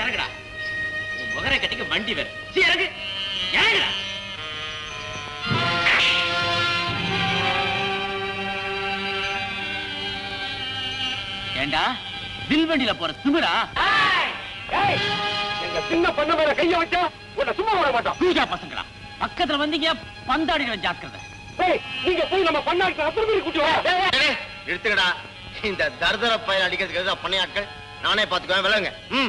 இறங்குடா உன் முகரை கட்டிக்க வண்டி வேற சீ இறங்கு இறங்குடா ஏண்டா வில்வண்டியில போற திமிரா எங்க சின்ன பண்ண மேல கைய வச்சா உன்னை சும்மா விட மாட்டோம் பூஜா பசங்களா பக்கத்துல வந்தீங்க பந்தாடிகளை ஜாக்கிரதை ஏய், நீங்க போய் நம்ம பண்ணாட்டு அப்புறம் கூட்டி வா எடுத்துக்கடா இந்த தர்தர பயிர் அடிக்கிறதுக்கு எதுதான் பண்ணையாட்கள் நானே பாத்துக்குவேன் விலங்க ம்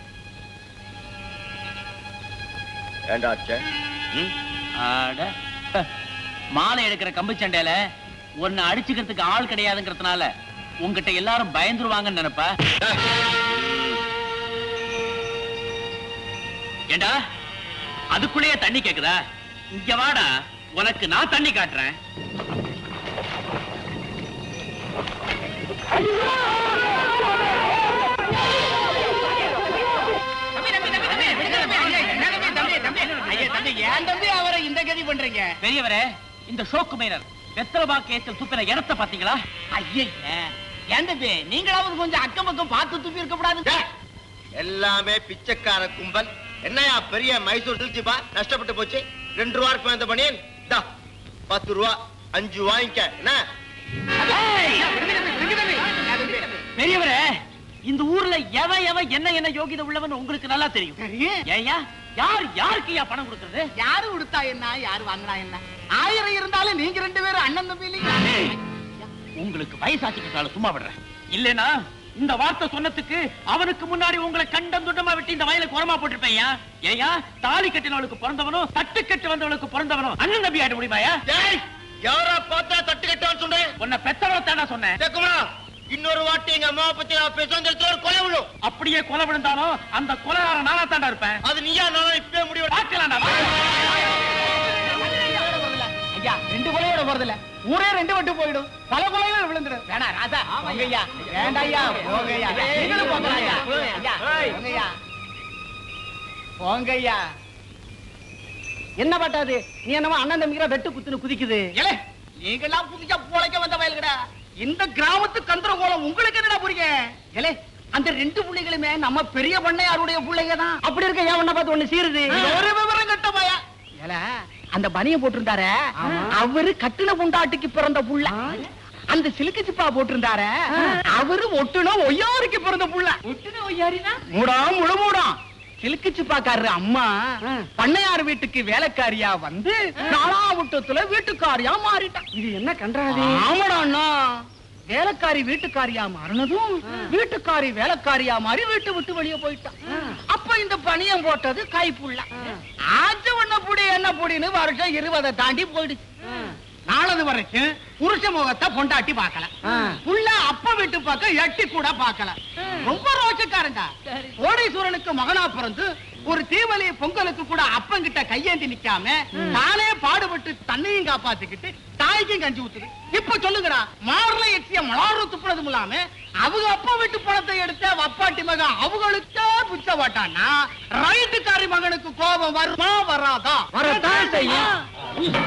ஏண்டா அச்சே ம் ஆட ஹ. மாலை எடுக்கிற கம்பு சண்டையில உன்னை அடிச்சுக்கிறதுக்கு ஆள் கிடையாதுங்கிறதுனால உங்ககிட்ட எல்லாரும் பயந்துருவாங்கன்னு நினைப்பா ஏண்டா அதுக்குள்ளேயே தண்ணி கேக்குதா இங்க வாடா உனக்கு நான் தண்ணி காட்டுறேன் அவரை இந்த கதி பண்றீங்க பெரியவரே இந்த ஷோக்கு மைனர் வெத்தலபா கேஸில் துப்பின இடத்த பாத்தீங்களா ஐயே ஏன் தம்பி நீங்களாவது கொஞ்சம் அக்கம் பக்கம் பார்த்து துப்பி இருக்க கூடாது டே, எல்லாமே பிச்சைக்கார கும்பல் என்னையா பெரிய மைசூர் திருச்சிப்பா நஷ்டப்பட்டு போச்சு ரெண்டு ரூபா இருக்கு இந்த பனியன் தா பத்து ரூபா அஞ்சு வாங்கிக்க என்ன பெரியவரே இந்த ஊர்ல எவன் எவன் என்ன என்ன யோகிதை உள்ளவன் உங்களுக்கு நல்லா தெரியும் தெரியும். ஏயா யார் யாருக்கு யா பணம் கொடுக்கறது யாரு கொடுத்தா என்ன யாரு வாங்கினா என்ன ஆயிரம் இருந்தாலும் நீங்க ரெண்டு பேரும் அண்ணன் தம்பி இல்லையா? ஏய், உங்களுக்கு வயசாச்சுக்கிட்டாலும் சும்மா விடுறேன் இல்லனா இந்த வார்த்தை சொன்னதுக்கு அவனுக்கு முன்னாடி உங்களை கண்டம் துண்டமா விட்டு இந்த வயலுக்கு உரமா போட்டிருப்பேன் ஏயா தாலி கட்டினவளுக்கு பிறந்தவனும் தட்டு கட்டு வந்தவளுக்கு பிறந்தவனும் அண்ணன் தம்பி ஆட முடியுமாயா டேய், யாரா பார்த்தா தட்டு கட்டவன் சொன்னேன் உன்னை பெத்தவளை தானே சொன்னேன் கேக்குமா இன்னொரு வாட்டி எங்க அம்மாவை பத்தி நான் பேசுவேன் இந்த இடத்துல ஒரு கொலை விழும் அப்படியே கொலை விழுந்தாலும் அந்த கொலைகார நானா தாண்டா இருப்பேன் அது நீயா நானும் இப்பவே முடிவு பார்க்கலாம்டா ஐயா ரெண்டு கொலையோட போறதில்ல ஊரே ரெண்டு வட்டு போயிடும் பல கொலையில விழுந்துடும் வேணா ராசா போங்க ஐயா வேண்டாம் ஐயா போங்க ஐயா நீங்களும் போங்கலாம் ஐயா ஐயா போங்க ஐயா போங்க ஐயா என்ன பட்டாது நீ என்னவா அண்ணன் தம்பிக்கிற வெட்டு குத்துன்னு குதிக்குது ஏலே நீங்கெல்லாம் புதுசா போலைக்க வந்த வயல்கடா இந்த கிராமத்து கந்திர கோலம் உங்களுக்கு என்னடா புரியுங்க ஏலே அந்த ரெண்டு புள்ளைகளுமே நம்ம பெரிய பண்ணையாருடைய பிள்ளைங்க தான் அப்படி இருக்க ஏன் ஒண்ண பார்த்து ஒண்ணு சீருது ஒரு விவரம் கட்ட பையா ஏல அந்த பனிய போட்டிருந்தாரே அவரு கட்டுன புண்டாட்டிக்கு பிறந்த புள்ள அந்த சிலுக்கு சிப்பா போட்டிருந்தாரே அவரு ஒட்டுன ஒய்யாருக்கு பிறந்த புள்ள ஒட்டுன ஒய்யாரினா மூடா முழு மூடாம் சிலுக்கு சிப்பாக்காரரு அம்மா பண்ணையார் வீட்டுக்கு வேலைக்காரியா வந்து நாலாவட்டத்துல வீட்டுக்காரியா மாறிட்டான் இது என்ன கண்டாது ஆமாடா அண்ணா வேலைக்காரி வீட்டுக்காரியா மாறினதும் வீட்டுக்காரி வேலைக்காரியா மாறி வீட்டு விட்டு வெளியே போயிட்டான் அப்ப இந்த பணியம் போட்டது கைப்புள்ள ஆச்சு ஒண்ண புடி என்ன புடின்னு வருஷம் இருபதை தாண்டி போயிடுச்சு நாளது வரைக்கும் புருஷ முகத்தை பொண்டாட்டி பார்க்கல புள்ள அப்ப வீட்டு பக்கம் எட்டி கூட பார்க்கல ரொம்ப ரோஷக்காரங்க கோடீஸ்வரனுக்கு மகனா பிறந்து ஒரு தீவலி பொங்கலுக்கு கூட அப்பங்கிட்ட கையேந்தி நிக்காம தானே பாடுபட்டு தன்னையும் காப்பாத்திக்கிட்டு தாய்க்கும் கஞ்சி ஊத்துது இப்ப சொல்லுங்கடா மாறல எச்சிய மலாறு துப்புறதும் இல்லாம அவங்க அப்பா வீட்டு பணத்தை எடுத்த வப்பாட்டி மகன் அவங்களுக்கே பிச்சை போட்டான்னா ரைட்டுக்காரி மகனுக்கு கோபம் வருமா வராதா வரதான் செய்யும்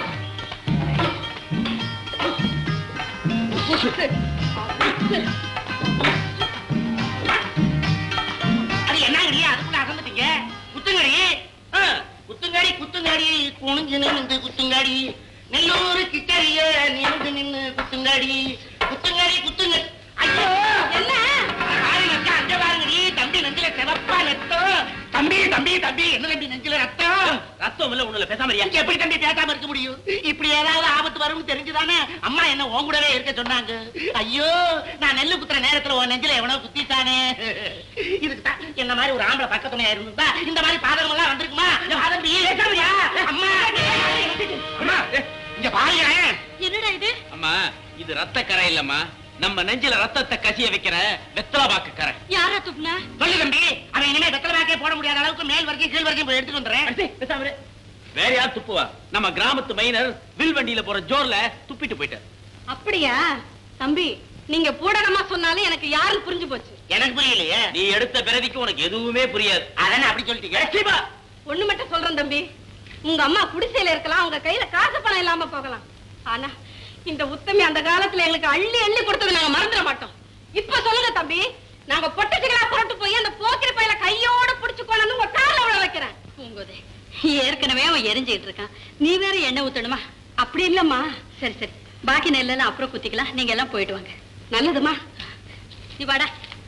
அது என்னங்கடி அதுக்குள்ள அசந்துட்டீங்க குத்துங்கடி ஆ, குத்துங்கடி குத்துங்கடி குனிஞ்சு நின்று குத்துங்கடி நெல்லூரு கிட்டறிய நின்று நின்னு குத்துங்கடி குத்துங்கடி குத்துங்க ஐயோ என்ன பாருங்க அக்கா, அங்க பாருங்கடி தம்பி நெஞ்சில சிவப்பா ரத்தம் தம்பி தம்பி தம்பி என்ன தம்பி நெஞ்சில ரத்தம் ரத்தம் இல்ல ஒண்ணுல பேசாம இங்க எப்படி தம்பி பேசாம இருக்க முடியும் இப்படி ஏதாவது ஆபத்து வரும்னு தெரிஞ்சுதானே அம்மா என்ன உன் கூடவே இருக்க சொன்னாங்க ஐயோ நான் நெல்லு குத்துற நேரத்துல உன் நெஞ்சில எவனோ குத்திட்டானே இதுக்கு தான் என்ன மாதிரி ஒரு ஆம்பளை பக்கத்துணையா இருந்தா இந்த மாதிரி பாதகம் எல்லாம் வந்திருக்குமா தம்பி பேசாமையா அம்மா அம்மா இங்க பாருங்க என்னடா இது அம்மா இது ரத்த கரை இல்லம்மா நம்ம நெஞ்சில ரத்தத்தை கசிய வைக்கிற வெத்தலபாக்கு கரை யாரா துப்புனா சொல்லு தம்பி அவன் இனிமே வெத்தலை வாக்கே போட முடியாத அளவுக்கு மேல் வரைக்கும் கீழ் வரைக்கும் போய் எடுத்துட்டு வந்துடுறேன் வேற யார் துப்புவா நம்ம கிராமத்து மைனர் வில் வண்டியில போற ஜோர்ல துப்பிட்டு போயிட்டார் அப்படியா தம்பி நீங்க பூடகமா சொன்னாலும் எனக்கு யாருன்னு புரிஞ்சு போச்சு எனக்கு புரியலையே நீ எடுத்த பிறவிக்கு உனக்கு எதுவுமே புரியாது அதானே அப்படி சொல்லிட்டீங்க ஒண்ணு மட்டும் சொல்றேன் தம்பி உங்க அம்மா குடிசையில இருக்கலாம் உங்க கையில காசு பணம் இல்லாம போகலாம் ஆனா இந்த உத்தமி அந்த காலத்துல எங்களுக்கு அள்ளி அள்ளி கொடுத்தது நாங்க மறந்துட மாட்டோம் இப்ப சொல்லுங்க தம்பி நாங்க பொட்டச்சுகளா புரட்டு போய் அந்த போக்கிரி பையில கையோட புடிச்சு பூங்கோதை ஏற்கனவே அவன் எரிஞ்சுக்கிட்டு இருக்கான் நீ வேற எண்ணெய் ஊத்தணுமா அப்படி இல்லம்மா சரி சரி பாக்கி நெல்லெல்லாம் அப்புறம் குத்திக்கலாம் நீங்க எல்லாம் போயிட்டு வாங்க நல்லதுமா நீ வாடா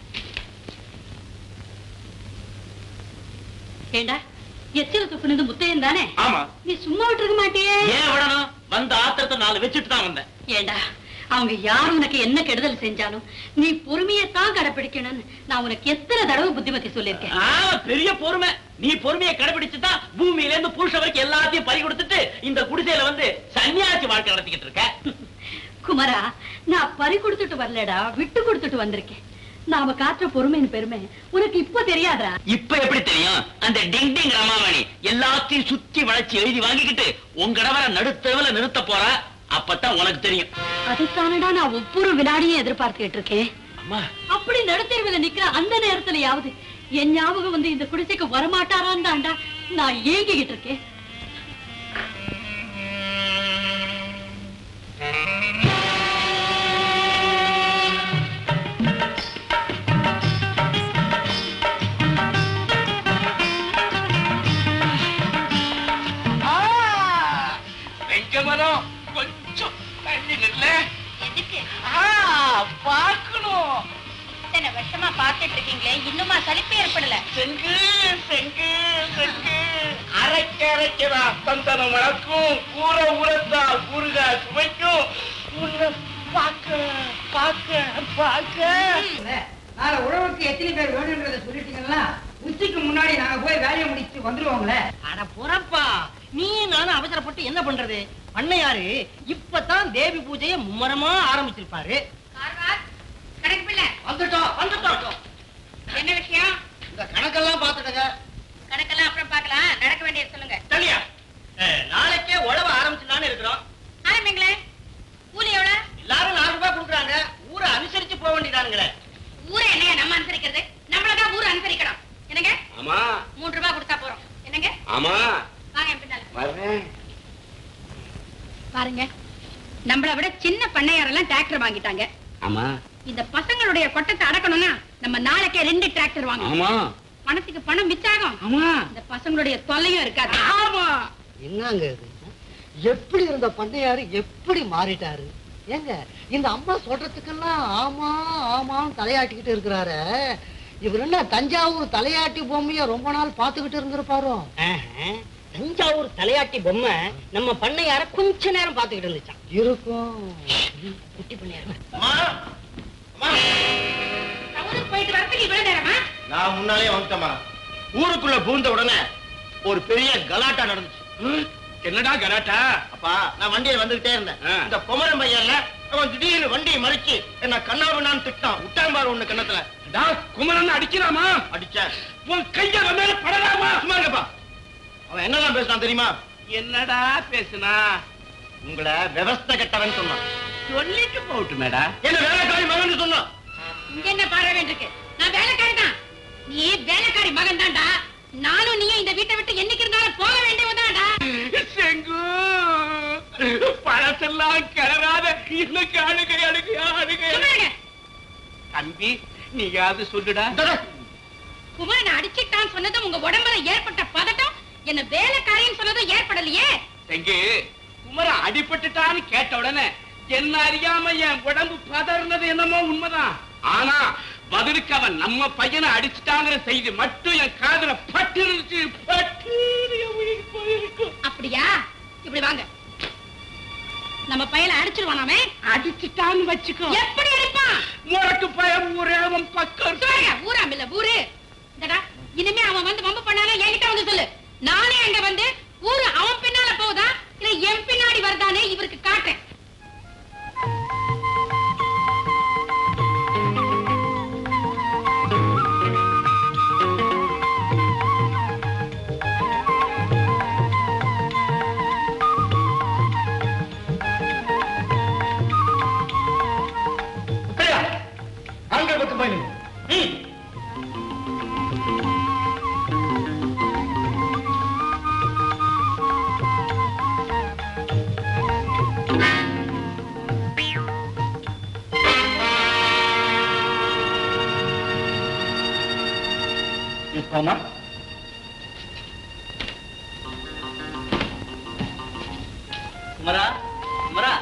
ஏண்டா எச்சில துப்புனது முத்தையன் தானே ஆமா நீ சும்மா விட்டுருக்க மாட்டியே ஏன் விடணும் வந்த ஆத்திரத்தை நாலு வச்சுட்டு தான் வந்தேன் ஏண்டா அவங்க யார் உனக்கு என்ன கெடுதல் செஞ்சாலும் நீ பொறுமையைத்தான் கடைபிடிக்கணும்னு நான் உனக்கு எத்தனை தடவை புத்திமதி சொல்லியிருக்கேன் ஆமா பெரிய பொறுமை நீ பொறுமையை கடைபிடிச்சு தான் பூமியில இருந்து புருஷ வரைக்கும் எல்லாத்தையும் பறி கொடுத்துட்டு இந்த குடிசையில வந்து சன்னியாசி வாழ்க்கை நடத்திக்கிட்டு இருக்க குமரா நான் பறி கொடுத்துட்டு வரலடா விட்டு கொடுத்துட்டு வந்திருக்கேன் நாம காட்டுற பொறுமையின் பெருமை உனக்கு இப்ப தெரியாதா இப்ப எப்படி தெரியும் அந்த டிங் டிங் ரமாமணி எல்லாத்தையும் சுத்தி வளைச்சு எழுதி வாங்கிக்கிட்டு உங்க இடவர நடுத்தவல நிறுத்த போறா அப்பதான் உனக்கு தெரியும் அதுதானடா நான் ஒவ்வொரு வினாடியும் எதிர்பார்த்துக்கிட்டு இருக்கேன் அம்மா அப்படி நடுத்தெருவில் நிக்கிற அந்த நேரத்துலயாவது என் ஞாபகம் வந்து இந்த குடிசைக்கு வரமாட்டாரான் தாண்டா நான் ஏங்கிக்கிட்டு இருக்கேன் வெங்கமரம் கொஞ்சம் தண்ணி நில்ல எதுக்கு பார்க்கணும் இத்தனை வருஷமா பார்த்துட்டு இருக்கீங்களே இன்னுமா சலிப்பு ஏற்படல செங்கு செங்கு செங்கு அரைக்கரைக்கிறா சந்தனம் வளர்க்கும் கூற உரத்தா ஊருகா சுவைக்கும் உன்னை பார்க்க பார்க்க பார்க்க நாளை உழவுக்கு எத்தனை பேர் வேணும்ன்றத சொல்லிட்டீங்கன்னா உச்சிக்கு முன்னாடி நாங்க போய் வேலையை முடிச்சு வந்துருவோங்களே அட புறப்பா நீ நானும் அவசரப்பட்டு என்ன பண்றது பண்ணையாரு இப்பதான் தேவி பூஜையை மும்மரமா ஆரம்பிச்சிருப்பாரு கணக்கு பிள்ளை வந்துட்டோம் வந்துட்டோம் என்ன விஷயம் இந்த கணக்கெல்லாம் பாத்துட்டங்க கணக்கெல்லாம் அப்புறம் பார்க்கலாம் நடக்க வேண்டியது சொல்லுங்க தனியா நாளைக்கே உழவ ஆரம்பிச்சிடலான்னு இருக்கிறோம் ஆரம்பிங்களே கூலி எவ்வளவு எல்லாரும் நாலு ரூபாய் கொடுக்குறாங்க ஊரை அனுசரிச்சு போக வேண்டியதானுங்களே ஊரை என்னையா நம்ம அனுசரிக்கிறது நம்மளதான் ஊர் அனுசரிக்கணும் என்னங்க ஆமா மூன்று ரூபாய் கொடுத்தா போறோம் என்னங்க ஆமா வாங்க என் பின்னால வர்றேன் பாருங்க நம்மள விட சின்ன பண்ணையாரெல்லாம் டிராக்டர் வாங்கிட்டாங்க ஆமா இந்த பசங்களுடைய கொட்டத்தை அடக்கணும்னா நம்ம நாளைக்கே ரெண்டு டிராக்டர் வாங்கணும் ஆமா பணத்துக்கு பணம் மிச்சாகும் ஆமா இந்த பசங்களுடைய தொல்லையும் இருக்காது ஆமா என்னங்க இது எப்படி இருந்த பண்ணையாரு எப்படி மாறிட்டாரு ஏங்க இந்த அம்மா சொல்றதுக்கெல்லாம் ஆமா ஆமான்னு தலையாட்டிக்கிட்டு இருக்கிறாரு இவர் என்ன தஞ்சாவூர் தலையாட்டி பொம்மைய ரொம்ப நாள் பார்த்துக்கிட்டு இருந்திருப்பாரோ தஞ்சாவூர் தலையாட்டி பொம்மை நம்ம பண்ணையார கொஞ்ச நேரம் பாத்துக்கிட்டு இருந்துச்சான் இருக்கும் குட்டி பண்ணையார அம்மா அம்மா ஊருக்கு போயிட்டு வரதுக்கு இவ்வளவு நேரமா நான் முன்னாலே வந்துட்டேம்மா ஊருக்குள்ள பூந்த உடனே ஒரு பெரிய கலாட்டா நடந்துச்சு என்னடா கராட்டா அப்பா நான் வண்டியில வந்துகிட்டே இருந்தேன் ஆ. இந்த குமரன் பையன்ல அவன் திடீர்னு வண்டியை மறிச்சு என்ன கண்ணாபண்ணான்னு திட்டான் விட்டான் பாரு ஒண்ணு கண்ணத்துல டா குமரன் அடிக்கலாமா அடிச்சேன் உன் கைய வந்தாலும் படலாமா சும்மா இருக்கப்பா அவன் என்னதான் பேசினான் தெரியுமா என்னடா பேசுனா உங்களை விவஸ்தை கெட்டவன் சொன்னான் சொல்லிட்டு போட்டு மேடா என்ன வேலைக்காரி மகன் சொன்னான் இங்க என்ன பாட வேண்டியிருக்கு நான் வேலைக்காரி தான் நீ வேலைக்காரி மகன் தான்டா நானும் நீயும் இந்த வீட்டை விட்டு என்னைக்கு இருந்தாலும் போக வேண்டியவதான்டா செங்கு பழசெல்லாம் கிளறாத எனக்கு அழுகை அழுகை அழுகை சும்மா இருங்க. தம்பி நீயாவது சொல்லுடா குமரனை அடிச்சிட்டான்னு சொன்னதும் உங்க உடம்புல ஏற்பட்ட பதட்டம் என்ன வேலைக்காரின்னு சொன்னதும் ஏற்படலையே செங்கு குமரன் அடிபட்டுட்டான்னு கேட்ட உடனே என்ன அறியாம என் உடம்பு பதறினது என்னமோ உண்மைதான் ஆனா பதிலுக்கு அவன் நம்ம பையனை அடிச்சுட்டாங்கிற செய்தி மட்டும் என் காதுல பட்டு இருந்துச்சு பட்டு என் உயிர் போயிருக்கும் அப்படியா இப்படி வாங்க நம்ம பையனை அடிச்சிருவானாமே அடிச்சுட்டான்னு வச்சுக்கோ எப்படி அடிப்பான் முரட்டு பயம் ஒரே அவன் பக்கம் சொல்லுங்க ஊராம் இல்ல ஊரு இந்தடா இனிமே அவன் வந்து வம்பு பண்ணாலும் என்கிட்ட வந்து சொல்லு நானே அங்க வந்து ஊரு அவன் பின்னால போகுதா இல்ல என் பின்னாடி வருதானே இவருக்கு காட்டுறேன் ஆண்கள் பக்கம் போய் இப்பமா குமரா குமரா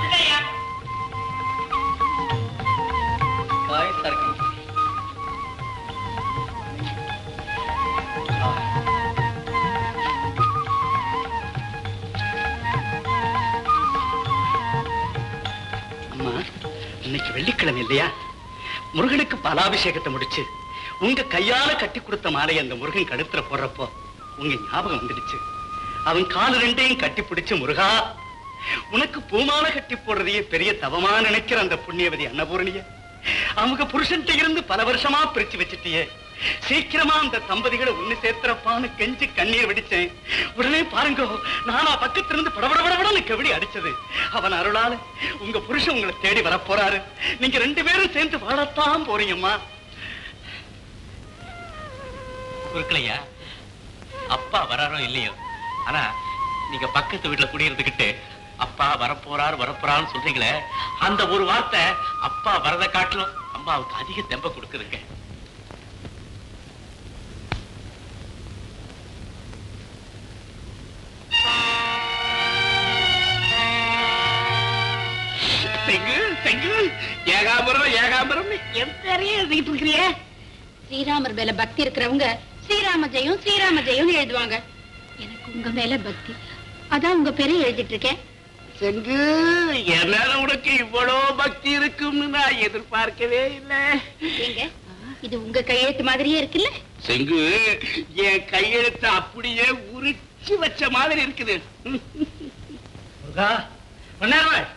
காய் சரக்கணும் அம்மா இன்னைக்கு வெள்ளிக்கிழமை இல்லையா முருகனுக்கு பலாபிஷேகத்தை முடிச்சு உங்க கையால கட்டி கொடுத்த மாலை அந்த முருகன் கழுத்துல போடுறப்போ உங்க ஞாபகம் வந்துடுச்சு அவன் கால் ரெண்டையும் கட்டி பிடிச்சு முருகா உனக்கு பூமாலை கட்டி போடுறதையே பெரிய தவமா நினைக்கிற அந்த புண்ணியவதி அன்னபூரணிய அவங்க புருஷன்ட்ட இருந்து பல வருஷமா பிரிச்சு வச்சுட்டியே சீக்கிரமா அந்த தம்பதிகளை ஒண்ணு சேர்த்துறப்பான்னு கெஞ்சி கண்ணீர் வெடிச்சேன் உடனே பாருங்க நானா பக்கத்துல இருந்து படபடபடன்னு கபடி அடிச்சது அவன் அருளால உங்க புருஷன் உங்களை தேடி வரப் போறாரு நீங்க ரெண்டு பேரும் சேர்ந்து வாழத்தான் போறீங்கம்மா குறுக்கலையா அப்பா வராரோ இல்லையோ ஆனா நீங்க பக்கத்து வீட்டுல குடியிருந்துகிட்டு அப்பா வரப்போறார் வரப்போறான்னு சொல்றீங்களே அந்த ஒரு வார்த்தை அப்பா வரத காட்டிலும் அம்மாவுக்கு அதிக தெம்ப கொடுக்குதுங்க செங்கு செங்கு ஏகாம்பரம் ஏகாம்பரம் என் பேரையே எழுதிட்டு இருக்கிறிய ஸ்ரீராமர் மேல பக்தி இருக்கிறவங்க ஸ்ரீராம ஜெயம் ஸ்ரீராம ஜெயம் எழுதுவாங்க எனக்கு உங்க மேல பக்தி அதான் உங்க பேரை எழுதிட்டு இருக்கேன் செங்கு என் மேல உனக்கு இவ்வளவு பக்தி இருக்கும்னு நான் எதிர்பார்க்கவே இல்லை ஏங்க இது உங்க கையெழுத்து மாதிரியே இருக்குல்ல செங்கு என் கையெழுத்து அப்படியே உரிச்சு வச்ச மாதிரி இருக்குது முருகா பொன்னார்வாள்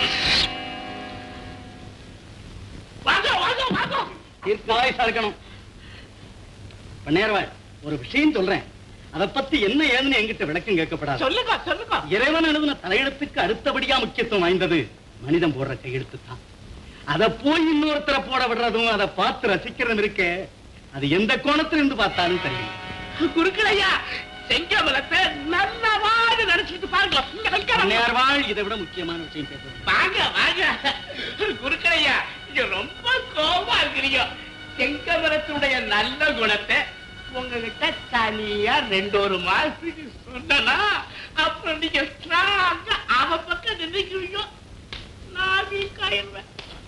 வாங்க வாங்க வாங்க தீர்க்காயசா இருக்கணும் பொன்னார்வாள் ஒரு விஷயம் சொல்றேன் அதை பத்தி என்ன ஏதுன்னு என்கிட்ட விளக்கம் கேட்கப்படாது சொல்லுங்க சொல்லுங்க இறைவன் எழுதின தலையெழுத்துக்கு அடுத்தபடியா முக்கியத்துவம் வாய்ந்தது மனிதன் போடுற கையெழுத்து தான் அதை போய் இன்னொருத்தரை போட விடுறதும் அதை பார்த்து ரசிக்கிறதும் இருக்கே அது எந்த கோணத்துல இருந்து பார்த்தாலும் தெரியும் குறுக்கலையா செங்கமலத்தை நல்லவாடு நினைச்சிட்டு பாருங்க இங்க வைக்கிறேன். நேர்வாள் இதை விட முக்கியமான விஷயம் பேசுறேன் வாங்க வாங்க குறுக்கலையா நீங்க ரொம்ப கோபமா இருக்கிறீங்க செங்கமலத்துடைய நல்ல குணத்தை உங்ககிட்ட தனியா ரெண்டு ஒரு மாசத்துக்கு சொன்னா அப்புறம் நீங்க ஸ்ட்ராங்கா அவ பக்கம் நின்றுக்குவீங்க நான் வீக் ஆயிடுவேன்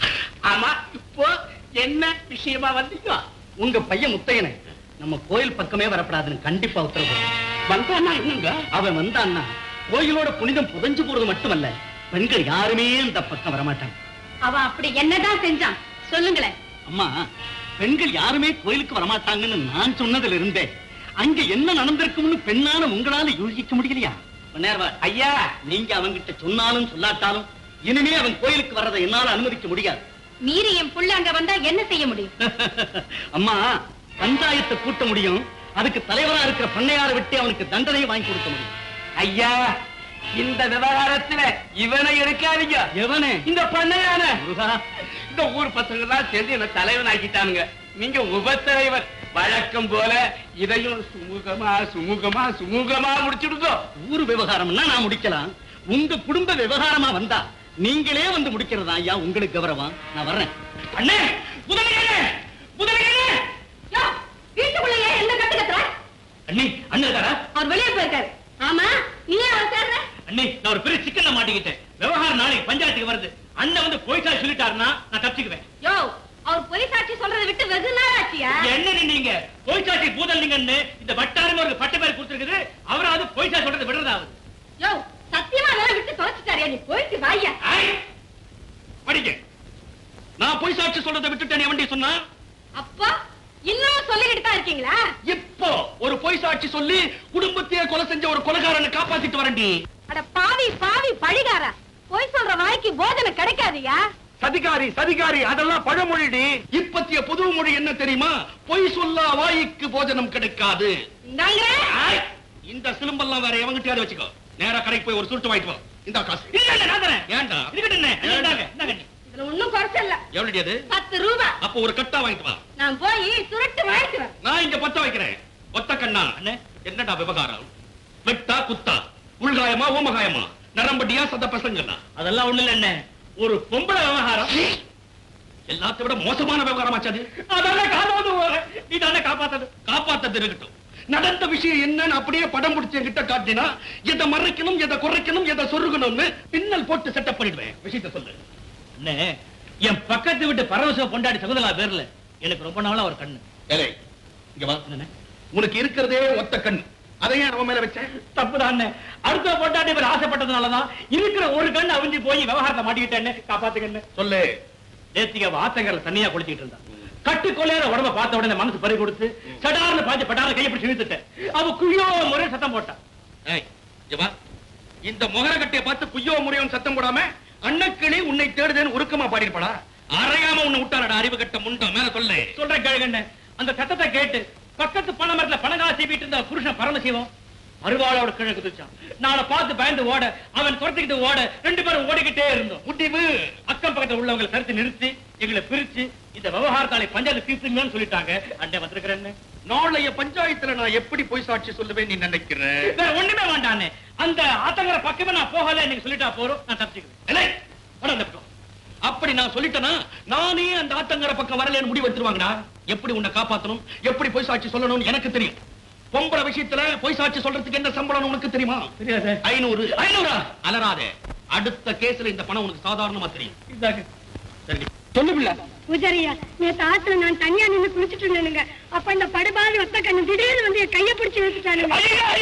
ஆமா இப்போ என்ன விஷயமா வந்தீங்க உங்க பையன் முத்தையனை நம்ம கோயில் பக்கமே வரப்படாதுன்னு கண்டிப்பா உத்தரவு போடு. வந்தானா என்னங்க அவன் வந்தான்னா கோயிலோட புனிதம் புதைஞ்சு போறது மட்டுமல்ல பெண்கள் யாருமே இந்த பக்கம் வரமாட்டாங்க அவன் அப்படி என்னதான் செஞ்சான் சொல்லுங்களேன் அம்மா பெண்கள் யாருமே கோயிலுக்கு வரமாட்டாங்கன்னு நான் சொன்னதுல இருந்தே அங்க என்ன நடந்திருக்கும்னு பெண்ணான உங்களால யூகிக்க முடியலையா நேர்வா ஐயா நீங்க அவங்கிட்ட சொன்னாலும் சொல்லாட்டாலும் இனிமே அவன் கோயிலுக்கு வர்றதை என்னால அனுமதிக்க முடியாது மீறி என் புள்ள அங்க வந்தா என்ன செய்ய முடியும் அம்மா பஞ்சாயத்தை கூட்ட முடியும் அதுக்கு தலைவரா இருக்கிற பண்ணையாரை விட்டு அவனுக்கு தண்டனையை வாங்கி கொடுக்க முடியும் ஐயா இந்த விவகாரத்துல இவனை எடுக்காதீங்க எவனே இந்த பண்ணையான முருகா இந்த ஊர் பசங்க எல்லாம் சேர்ந்து என்ன தலைவன் ஆக்கிட்டானுங்க நீங்க உபத்தலைவர் வழக்கம் போல இதையும் சுமூகமா சுமூகமா சுமூகமா முடிச்சுடுங்க ஊர் விவகாரம்னா நான் முடிக்கலாம் உங்க குடும்ப விவகாரமா வந்தா நீங்களே வந்து முடிக்கிறதா ஐயா உங்களுக்கு கௌரவம் நான் வர்றேன் அண்ணே முதலையே முதலையே வீட்டுக்குள்ளேயே என்ன கத்து கத்துற அண்ணி அண்ணன் இருக்காரா அவர் வெளியே போயிருக்காரு ஆமா நீ அவர் சேர்ற அண்ணி நான் ஒரு பெரிய சிக்கல்ல மாட்டிக்கிட்டேன் விவகாரம் நாளைக்கு பஞ்சாயத்துக்கு வருது அண்ணன் வந்து போய்ட்டா சொல்லிட்டாருன்னா நான் தப்பிச்சுக்குவேன் யோ அவர் பொய் சாட்சி சொல்றதை விட்டு வெகு நாள் ஆச்சியா என்ன நீங்க பொய்ச்சாட்சி பூதலிங்கன்னு இந்த வட்டாரமே ஒரு பட்ட பேர் கொடுத்திருக்குது அவராவது பொய்ச்சா சொல்றது விடுறதாவது யோ சத்தியமா அதெல்லாம் விட்டு தொலைச்சிட்டாரியா நீ போயிட்டு வாயா படிக்க நான் பொய் சாட்சி சொல்றதை விட்டுட்டேன் வண்டி சொன்னா அப்பா இன்னும் சொல்லிக்கிட்டு தான் இருக்கீங்களா இப்போ ஒரு பொய் சாட்சி சொல்லி குடும்பத்தையே கொலை செஞ்ச ஒரு கொலைகாரனை காப்பாத்திட்டு வரண்டி அட பாவி பாவி பழிகாரா பொய் சொல்ற வாய்க்கு போஜனை கிடைக்காதுயா சதிகாரி சதிகாரி அதெல்லாம் பழமொழிடி இப்பத்திய புது மொழி என்ன தெரியுமா பொய் சொல்லா வாய்க்கு போஜனம் கிடைக்காது இந்தாங்க ஆய், இந்த சிலம்பெல்லாம் வேற எவங்கிட்டயாவது வச்சுக்கோ நேரா கடைக்கு போய் ஒரு சுருட்டு வாங்கிட்டு வா இந்த காசு இல்ல இல்ல நான் தரேன் ஏன்டா இருக்கட்டும் என்ன இந்தாங்க, இந்தாங்க அண்ணி. இதுல ஒண்ணும் குறைச்சல எவ்வளவு அது பத்து ரூபா அப்ப ஒரு கட்டா வாங்கிட்டு வா நான் போய் சுருட்டு வாங்கிட்டு வரேன் நான் இங்க பத்த வைக்கிறேன் ஒத்த கண்ணா அண்ணே. என்னடா விவகாரம் வெட்டா குத்தா உள்காயமா ஓமகாயமா நரம்பட்டியா சத பசங்களா அதெல்லாம் ஒண்ணு இல்ல என்ன ஒரு பொம்பளை விவகாரம் எல்லாத்தை விட மோசமான விவகாரமாச்சு அது அதெல்லாம் காப்பாத்து நீ தானே காப்பாத்தது காப்பாத்தது இருக்கட்டும் நடந்த விஷயம் என்னன்னு அப்படியே படம் பிடிச்ச கிட்ட காட்டினா எதை மறைக்கணும் எதை குறைக்கணும் எதை சொருகணும்னு பின்னல் போட்டு செட்டப் பண்ணிடுவேன் விஷயத்த சொல்லு அண்ணே என் பக்கத்து வீட்டு பரவச பொண்டாடி சகுந்தலா பேர்ல எனக்கு ரொம்ப நாளா ஒரு கண்ணு ஏலே இங்க வா உனக்கு இருக்கிறதே ஒத்த கண் அதையே அவன் மேல வச்சேன் தப்புதான் அண்ணே. அடுத்த பொண்டாட்டி பேர் ஆசைப்பட்டதுனாலதான் இருக்கிற ஒரு கண்ணு அவிஞ்சு போய் விவகாரத்தை மாட்டிக்கிட்டேன்னு காப்பாத்துக்கண்ணு சொல்லு நேத்திக்கு அவ ஆத்தங்கரையில தண்ணியா குளிச்சிட்டு இருந்தா கட்டு கொள்ளையில உடம்ப பார்த்த உடனே மனசு பறி கொடுத்து சடார்னு பாஞ்சு பட்டார கையை பிடிச்சு இழுத்துட்டேன் அவ குழியோ முறை சத்தம் போட்டா ஏய், இங்க வா. இந்த முகர கட்டைய பார்த்து குய்யோ முறையும் சத்தம் போடாம அன்னக்கிளி உன்னை தேடுதேன்னு உருக்கமா பாடிருப்பாளா அறையாம உன்னை விட்டாரடா அறிவு கட்ட முண்டம் மேல சொல்லு சொல்ற கேளுங்கண்ணே அந்த சத்தத்தை கேட்டு பக்கத்து பனை மரத்துல பணங்கா சீவிட்டு இருந்த புருஷன் பரமசிவம் அருவாளோட கீழே குதிச்சான் நாளை பார்த்து பயந்து ஓட அவன் துரத்திக்கிட்டு ஓட ரெண்டு பேரும் ஓடிக்கிட்டே இருந்தோம் முடிவு அக்கம் பக்கத்துல உள்ளவங்களை தடுத்து நிறுத்தி எங்களை பிரிச்சு இந்த விவகாரத்தாலை பஞ்சாயத்து தீர்த்துங்கன்னு சொல்லிட்டாங்க அண்ணே வந்திருக்கிறேன்னு நாளைய பஞ்சாயத்துல நான் எப்படி போய் சாட்சி சொல்லுவேன் நீ நினைக்கிற வேற ஒண்ணுமே வேண்டானே அந்த ஆத்தங்கர பக்கமே நான் போகல நீங்க சொல்லிட்டா போறோம் நான் தப்பிச்சுக்கிறேன் ஏலே, வாடா இந்த பக்கம். அப்படி நான் சொல்லிட்டேனா நானே அந்த ஆத்தங்கர பக்கம் வரலன்னு முடிவு எடுத்துருவாங்கடா எப்படி உன்னை காப்பாத்தணும் எப்படி போய் சாட்சி சொல்லணும்னு எனக்கு தெரியும் பொம்பளை விஷயத்துல போய் சாட்சி சொல்றதுக்கு என்ன சம்பளம் உனக்கு தெரியுமா தெரியாது ஐநூறு ஐநூறா அலறாதே அடுத்த கேஸ்ல இந்த பணம் உனக்கு சாதாரணமா தெரியும் இதாங்க சரி சொல்லு பிள்ளை பூஜாரியா நேத்து ஆத்துல நான் தனியா நின்னு குளிச்சிட்டு இருந்தேனுங்க அப்ப இந்த படுபாவி ஒத்த கண்ணு திடீர்னு வந்து என் கைய பிடிச்சு இழுத்துட்டானுங்க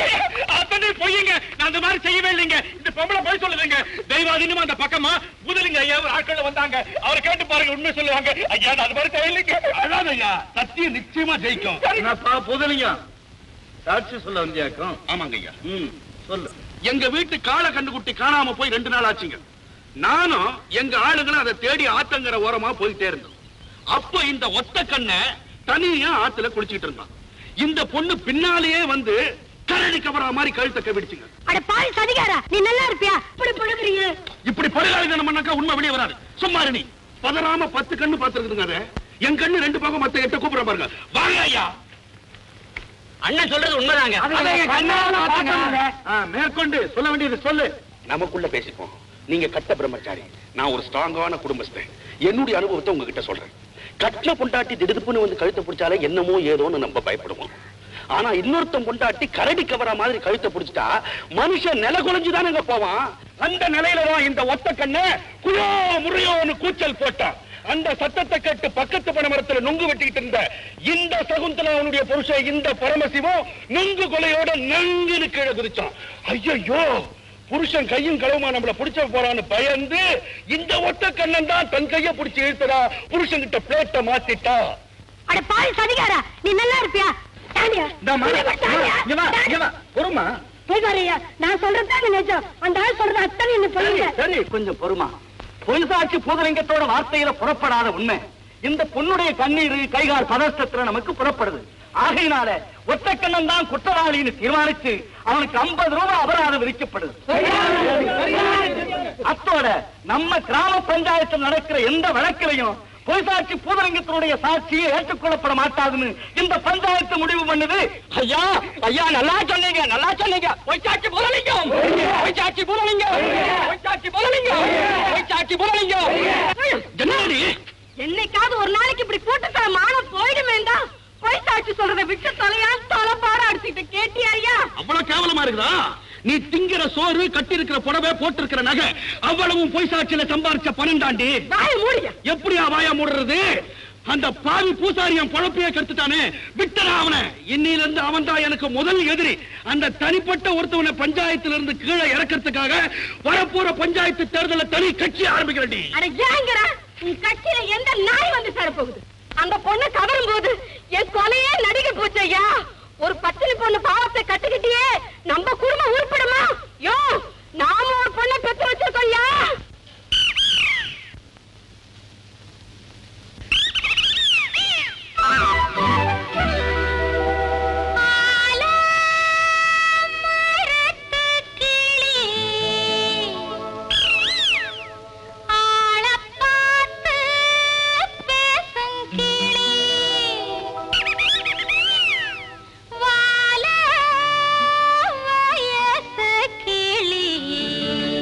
அத்தனை பொய்யுங்க நான் அந்த மாதிரி செய்யவே இல்லைங்க இந்த பொம்பளை போய் சொல்லுதுங்க தெய்வாதீனமா அந்த பக்கமா முதலிங்க ஐயா ஒரு ஆட்கள் வந்தாங்க அவரை கேட்டு பாருங்க உண்மை சொல்லுவாங்க ஐயா நான் அது மாதிரி செய்யலைங்க அதான் ஐயா சத்தியம் நிச்சயமா ஜெயிக்கும் என்னப்பா புதலிங்க சாட்சி சொல்ல வந்தியாக்கும் ஆமாங்க ஐயா ம் சொல்லு எங்க வீட்டு காளை கண்டுகுட்டி காணாம போய் ரெண்டு நாள் ஆச்சுங்க நானும் எங்க ஆளுங்களும் அதை தேடி ஆத்தங்கர ஓரமா போயிட்டே இருந்தோம் அப்ப இந்த ஒத்த கண்ணை தனியா ஆத்துல குளிச்சுக்கிட்டு இருந்தான் இந்த பொண்ணு பின்னாலேயே வந்து கரடி கவரா மாதிரி கழுத்தை கவிடிச்சுங்க அட பாவி சதிகாரா நீ நல்லா இருப்பியா இப்படி படுக்கிறீங்க இப்படி படுகாலிதனம் பண்ணாக்கா உண்மை வெளியே வராது சும்மா இரு நீ பதறாம பத்து கண்ணு பார்த்துருக்குதுங்க அதை என் கண்ணு ரெண்டு பக்கம் மத்த எட்ட கூப்பிட பாருங்க வாங்க ஐயா அண்ணன் சொல்றது உண்மைதாங்க ஆ, மேற்கொண்டு சொல்ல வேண்டியது சொல்லு நமக்குள்ள பேசிப்போம் நீங்க கட்ட பிரம்மச்சாரி நான் ஒரு ஸ்ட்ராங்கான குடும்பஸ்தன் என்னுடைய அனுபவத்தை உங்ககிட்ட சொல்றேன் கட்டின பொண்டாட்டி திடுதுப்புன்னு வந்து கழுத்தை பிடிச்சாலே என்னமோ ஏதோன்னு நம்ம பயப்படுவோம் ஆனா இன்னொருத்தன் பொண்டாட்டி கரடி கவரா மாதிரி கழுத்தை பிடிச்சிட்டா மனுஷன் நில குலைஞ்சுதானுங்க போவான் அந்த நிலையில தான் இந்த ஒத்த கண்ண குயோ முறையோன்னு கூச்சல் போட்டான் அந்த சத்தத்தை கேட்டு பக்கத்து பனைமரத்துல நுங்கு வெட்டிக்கிட்டு இருந்த இந்த சகுந்தலாவுடைய புருஷன் இந்த பரமசிவம் நுங்கு கொலையோட நங்குன்னு கீழே குதிச்சான் ஐயோ புருஷன் கையும் களவுமா நம்மள புடிச்ச போறான்னு பயந்து இந்த ஒத்த கண்ணன் தான் தன் கைய புடிச்சு இழுத்தடா புருஷன் கிட்ட பிளேட்ட மாத்திட்டா அட பாவி சதிகாரா நீ நல்லா இருப்பியா தாண்டியா தாண்டியா பொறுமா பூஜாரியா நான் சொல்றதுதான் நிஜம் அந்த ஆள் சொல்றது அத்தனை என்ன சொல்லுங்க சரி கொஞ்சம் பொறுமா பொய் சாட்சி பூதலிங்கத்தோட வார்த்தையில புறப்படாத உண்மை இந்த பொண்ணுடைய கண்ணீர் கைகால் பதஷ்டத்துல நமக்கு புறப்படுது ஆகையினால ஒத்தக்கண்ணன் தான் குற்றவாளின்னு தீர்மானிச்சு அவனுக்கு 50 ரூபாய் அபராதம் விதிக்கப்படுது அத்தோட நம்ம கிராம பஞ்சாயத்தில் நடக்கிற எந்த வழக்கிலையும் பொய் சாட்சி பூதலிங்கத்தினுடைய சாட்சியை ஏற்றுக்கொள்ளப்பட மாட்டாதுன்னு இந்த பஞ்சாயத்து முடிவு பண்ணுது ஐயா ஐயா நல்லா சொன்னீங்க நல்லா சொன்னீங்க பொய் சாட்சி பூதலிங்கம் பொய் சாட்சி பூதலிங்கம் பொய் சாட்சி பூதலிங்கம் பொய் சாட்சி பூதலிங்கம் என்னடி என்னைக்காவது ஒரு நாளைக்கு இப்படி கூட்டத்தல மானம் போயிடுமேண்டா போய் சாட்சி சொல்றதை விட்டு தலையா தலைப்பாட அடிச்சுக்கிட்டு கேட்டியா ஐயா அவ்வளவு கேவலமா இருக்குதா நீ திங்கிற சோறு கட்டி இருக்கிற புடவை போட்டிருக்கிற நகை அவ்வளவும் பொய் சாட்சியில சம்பாரிச்ச பன்னெண்டாண்டி வாய மூடியா எப்படியா வாயா மூடுறது அந்த பாவி பூசாரி என் பொழப்பையே கெடுத்துட்டானே விட்டடா அவனை இன்னில இருந்து அவன் தான் எனக்கு முதல் எதிரி அந்த தனிப்பட்ட ஒருத்தவனை பஞ்சாயத்துல இருந்து கீழே இறக்கிறதுக்காக வரப்போற பஞ்சாயத்து தேர்தல தனி கட்சி ஆரம்பிக்கிறடி அட ஏங்கற உன் கட்சியில எந்த நாய் வந்து சேர போகுது அந்த பொண்ணை கவரும் போது என் கொலையே நடிக்க போச்சு ஐயா ஒரு பத்தினி பொண்ணு பாவத்தை கட்டுக்கிட்டியே நம்ம குடும்பம் உருப்படுமா யோ நாம ஒரு பொண்ணை பெத்து வச்சிருக்கோம் ஐயா கிளி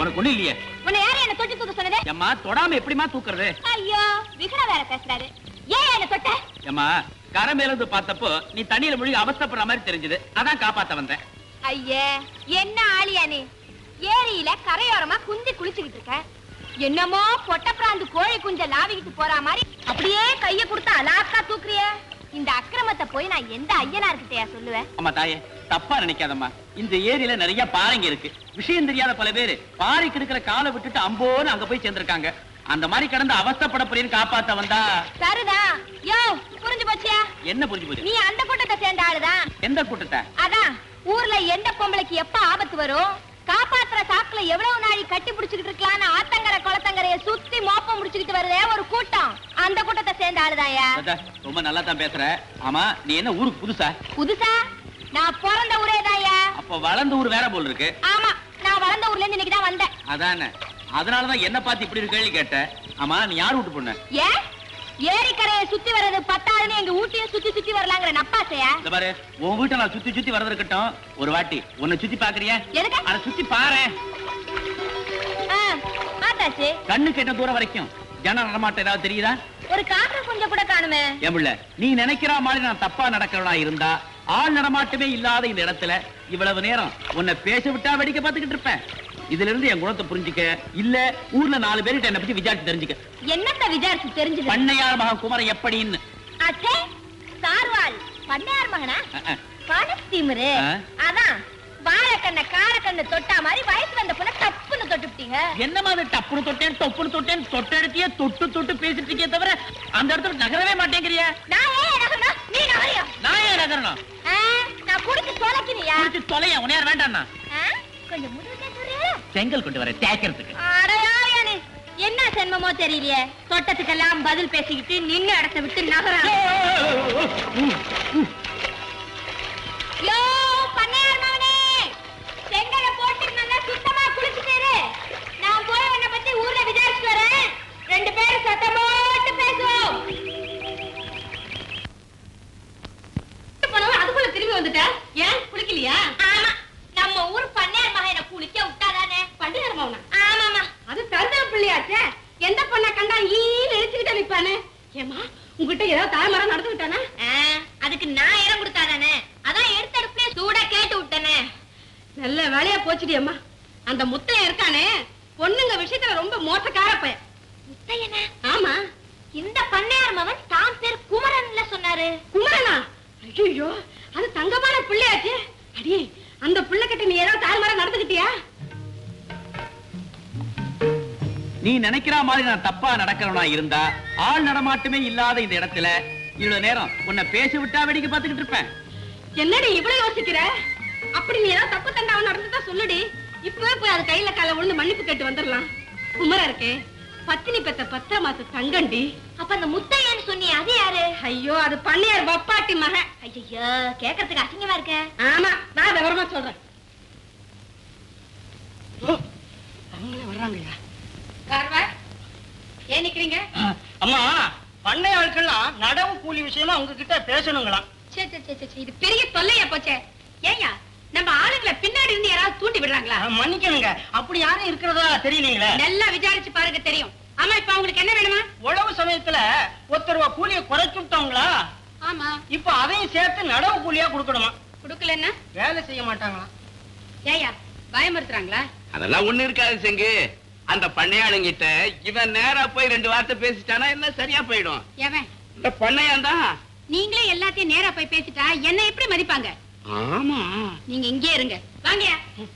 உனக்கு ஒண்ணு இல்லையே உன்னை யாரு என்ன தொட்டு தூக்க சொன்னது ஏம்மா தொடாம எப்படிமா தூக்குறது ஐயோ விகட வேற பேசுறாரு ஏன் என்ன தொட்ட ஏம்மா கரை மேல இருந்து பார்த்தப்போ நீ தண்ணியில முழுகி அவஸ்தைப்படுற மாதிரி தெரிஞ்சது அதான் காப்பாத்த வந்தேன் ஐயே என்ன ஆளியா நீ ஏரியில கரையோரமா குந்தி குளிச்சுக்கிட்டு இருக்க என்னமோ பொட்டப்பிராந்து கோழி குஞ்ச லாவிக்கிட்டு போற மாதிரி அப்படியே கைய கொடுத்து அலாக்கா தூக்குறிய இந்த அக்கிரமத்தை போய் நான் எந்த ஐயனார்கிட்டயா சொல்லுவேன் அம்மா தாயே தப்பா நினைக்காதம்மா இந்த ஏரியில நிறைய பாறைங்க இருக்கு விஷயம் தெரியாத பல பேரு பாறைக்கு இருக்கிற காலை விட்டுட்டு அம்போன்னு அங்க போய் சேர்ந்திருக்காங்க அந்த மாதிரி கடந்து அவஸ்தைப்பட போறேன்னு காப்பாத்த வந்தா சரிதான் யோ புரிஞ்சு போச்சியா என்ன புரிஞ்சு போச்சு நீ அந்த கூட்டத்தை சேர்ந்த ஆளுதான் எந்த கூட்டத்தை அதான் ஊர்ல எந்த பொம்பளைக்கு எப்ப ஆபத்து வரும் காப்பாத்துற சாக்குல எவ்வளவு நாளை கட்டி பிடிச்சுக்கிட்டு இருக்கலாம்னு ஆத்தங்கரை குளத்தங்கரைய சுத்தி மோப்பம் முடிச்சுக்கிட்டு வருதே ஒரு கூட்டம் அந்த கூட்டத்தை சேர்ந்த ஆளுதாயா தாத்தா, ரொம்ப நல்லா தான் பேசுற ஆமா நீ என்ன ஊருக்கு புதுசா புதுசா நான் பிறந்த ஊரேதாயா அப்ப வளர்ந்த ஊர் வேற போல் இருக்கு ஆமா நான் வளர்ந்த ஊர்ல இருந்து இன்னைக்கு தான் வந்தேன் அதானே அதனாலதான் என்ன பார்த்து இப்படி ஒரு கேள்வி கேட்ட ஆமா நீ யார் வீட்டு பொண்ணு ஏன் ஏரிக்கரையை சுத்தி வர்றது பத்தாதுன்னு எங்க ஊட்டியும் சுத்தி சுத்தி வரலாங்கிற நப்பாசையா இந்த பாரு உன் வீட்டை நான் சுத்தி சுத்தி வரது இருக்கட்டும் ஒரு வாட்டி உன்னை சுத்தி பாக்குறியா எதுக்கு? அத சுத்தி பாரு ஆ, பார்த்தாச்சு கண்ணு கெட்ட தூரம் வரைக்கும் ஜன நடமாட்டம் ஏதாவது தெரியுதா ஒரு காக்கா கொஞ்சம் கூட காணுமே என் பிள்ளை நீ நினைக்கிற மாதிரி நான் தப்பா நடக்கிறவனா இருந்தா ஆள் நடமாட்டமே இல்லாத இந்த இடத்துல இவ்வளவு நேரம் உன்னை பேச விட்டா வேடிக்கை பார்த்துக்கிட்டு இருப்பேன் இதுல இருந்து என் குணத்தை புரிஞ்சுக்க இல்ல ஊர்ல நாலு பேர்கிட்ட என்ன பத்தி விசாரிச்சு தெரிஞ்சுக்க என்னத்த விசாரிச்சு தெரிஞ்சது பண்ணையார் மகன் குமரன் எப்படின்னு அச்சே சார்வால் பண்ணையார் மகனா அஹ், அஹ். பணத்தீமுரு ஆ? அதான் வாழைக்கண்ண காரக்கண்ணு தொட்டா மாதிரி வயசு வந்த பொண்ண தப்புன்னு தொட்டுட்டீங்க என்ன மாதிரி டப்புனு தொட்டேன் டொப்புனு தொட்டேன் தொட்டெடுத்தியே தொட்டு தொட்டு பேசிட்டு இருக்கே தவிர அந்த இடத்துல நகரவே மாட்டேங்கிறியா நான் ஏன் நகரணும் நீ நகரியம் நான் ஏன் நகரணும் ஆ, நான் குடிச்சு தொலைக்கினியா குடிச்சு தொலைய உனையார் வேண்டாம்னா ஆ? கொஞ்சம் முதுகுல சொல்றீங்களா செங்கல் கொண்டு வர தேய்க்கிறதுக்கு அடையாளே என்ன சென்மமோ தெரியலையே தொட்டத்துக்கெல்லாம் பதில் பேசிக்கிட்டு நின்னு இடத்த விட்டு நகரம் யோ பண்ணையார் மகனே செங்கலை போட்டு நல்லா சுத்தமா குளிச்சுட்டு இரு. நான் போய் உன்னை பத்தி ஊர்ல விசாரிச்சுட்டு வரேன் ரெண்டு பேரும் சத்தம் போட்டு பேசுவோம் அதுக்குள்ள திரும்பி வந்துட்ட ஏன் குளிக்கலையா ஆமா நம்ம ஊர் பண்ணையார் மகனை குளிக்க விட்டாதானே பண்ணையார் மகனா ஆமாமா அது தருதல பிள்ளையாச்சே எந்த பொண்ணை கண்டா ஈன்னு இழுச்சுக்கிட்டு நிப்பானே ஏமா உங்ககிட்ட ஏதாவது தாய்மரம் நடந்து விட்டானா அதுக்கு நான் இடம் கொடுத்தாதானே அதான் எடுத்த அடுப்புலயே சூடா கேட்டு விட்டனே நல்ல வேலையா போச்சுடி அம்மா அந்த முத்தையன் இருக்கானே பொண்ணுங்க விஷயத்துல ரொம்ப மோசக்கார பையன் முத்தையனா ஆமா இந்த பண்ணையார் மகன் தான் பேர் குமரன்ல சொன்னாரு குமரனா ஐயோ அது தங்கமான பிள்ளையாச்சே அடி அந்த பிள்ளை கிட்ட நீ ஏதாவது தாய்மரம் நடந்துக்கிட்டியா நீ நினைக்கிற மாதிரி நான் தப்பா நடக்கிறவனா இருந்தா ஆள் நடமாட்டமே இல்லாத இந்த இடத்துல இவ்வளவு நேரம் உன்னை பேச விட்டா வேடிக்கை பார்த்துக்கிட்டு இருப்பேன் என்னடி இவ்வளவு யோசிக்கிற அப்படி நீ ஏதாவது தப்பு தண்டாவும் நடந்துட்டா சொல்லுடி இப்பவே போய் அது கையில கால விழுந்து மன்னிப்பு கேட்டு வந்துடலாம் குமரா இருக்கே பத்தினி பெத்த பத்தா மாச தங்கண்டி அப்ப அந்த முத்தையன்னு சொன்னியே அது யாரு ஐயோ அது பண்ணையார் பப்பாட்டி மக ஐயோ கேக்குறதுக்கு அசிங்கமா இருக்க ஆமா நான் விவரமா சொல்றேன் அவங்களே வர்றாங்கய்யா கார்வார் ஏன் நிக்கிறீங்க அம்மா பண்ணை ஆட்கள்லாம் நடவு கூலி விஷயமா உங்ககிட்ட பேசணுங்களாம் சே சே சே, சே சே, இது பெரிய தொல்லையா போச்சே ஏயா நம்ம ஆளுங்களை பின்னாடி இருந்து யாராவது தூண்டி விடுறாங்களா அஹ், மன்னிக்கணுங்க அப்படி யாரும் இருக்கிறதா தெரியலீங்களே நல்லா விசாரிச்சு பாருங்க தெரியும் ஆமா இப்ப உங்களுக்கு என்ன வேணுமா உழவு சமயத்துல ஒருத்தர் ரூபா கூலியை குறைச்சு விட்டோங்களா ஆமா இப்ப அதையும் சேர்த்து நடவு கூலியா கொடுக்கணுமா குடுக்கலன்னா வேலை செய்ய மாட்டாங்களாம் ஏயா பயமுறுத்துறாங்களா அதெல்லாம் ஒண்ணு இருக்காது செங்கு அந்த பண்ணையாளுங்கிட்ட இவன் நேரா போய் ரெண்டு வார்த்தை பேசிட்டானா எல்லாம் சரியா போயிடும் ஏவன் இந்த பண்ணையான் தான் நீங்களே எல்லாத்தையும் நேரா போய் பேசிட்டா என்ன எப்படி மதிப்பாங்க ஆமா நீங்க இங்கே இருங்க வாங்கயா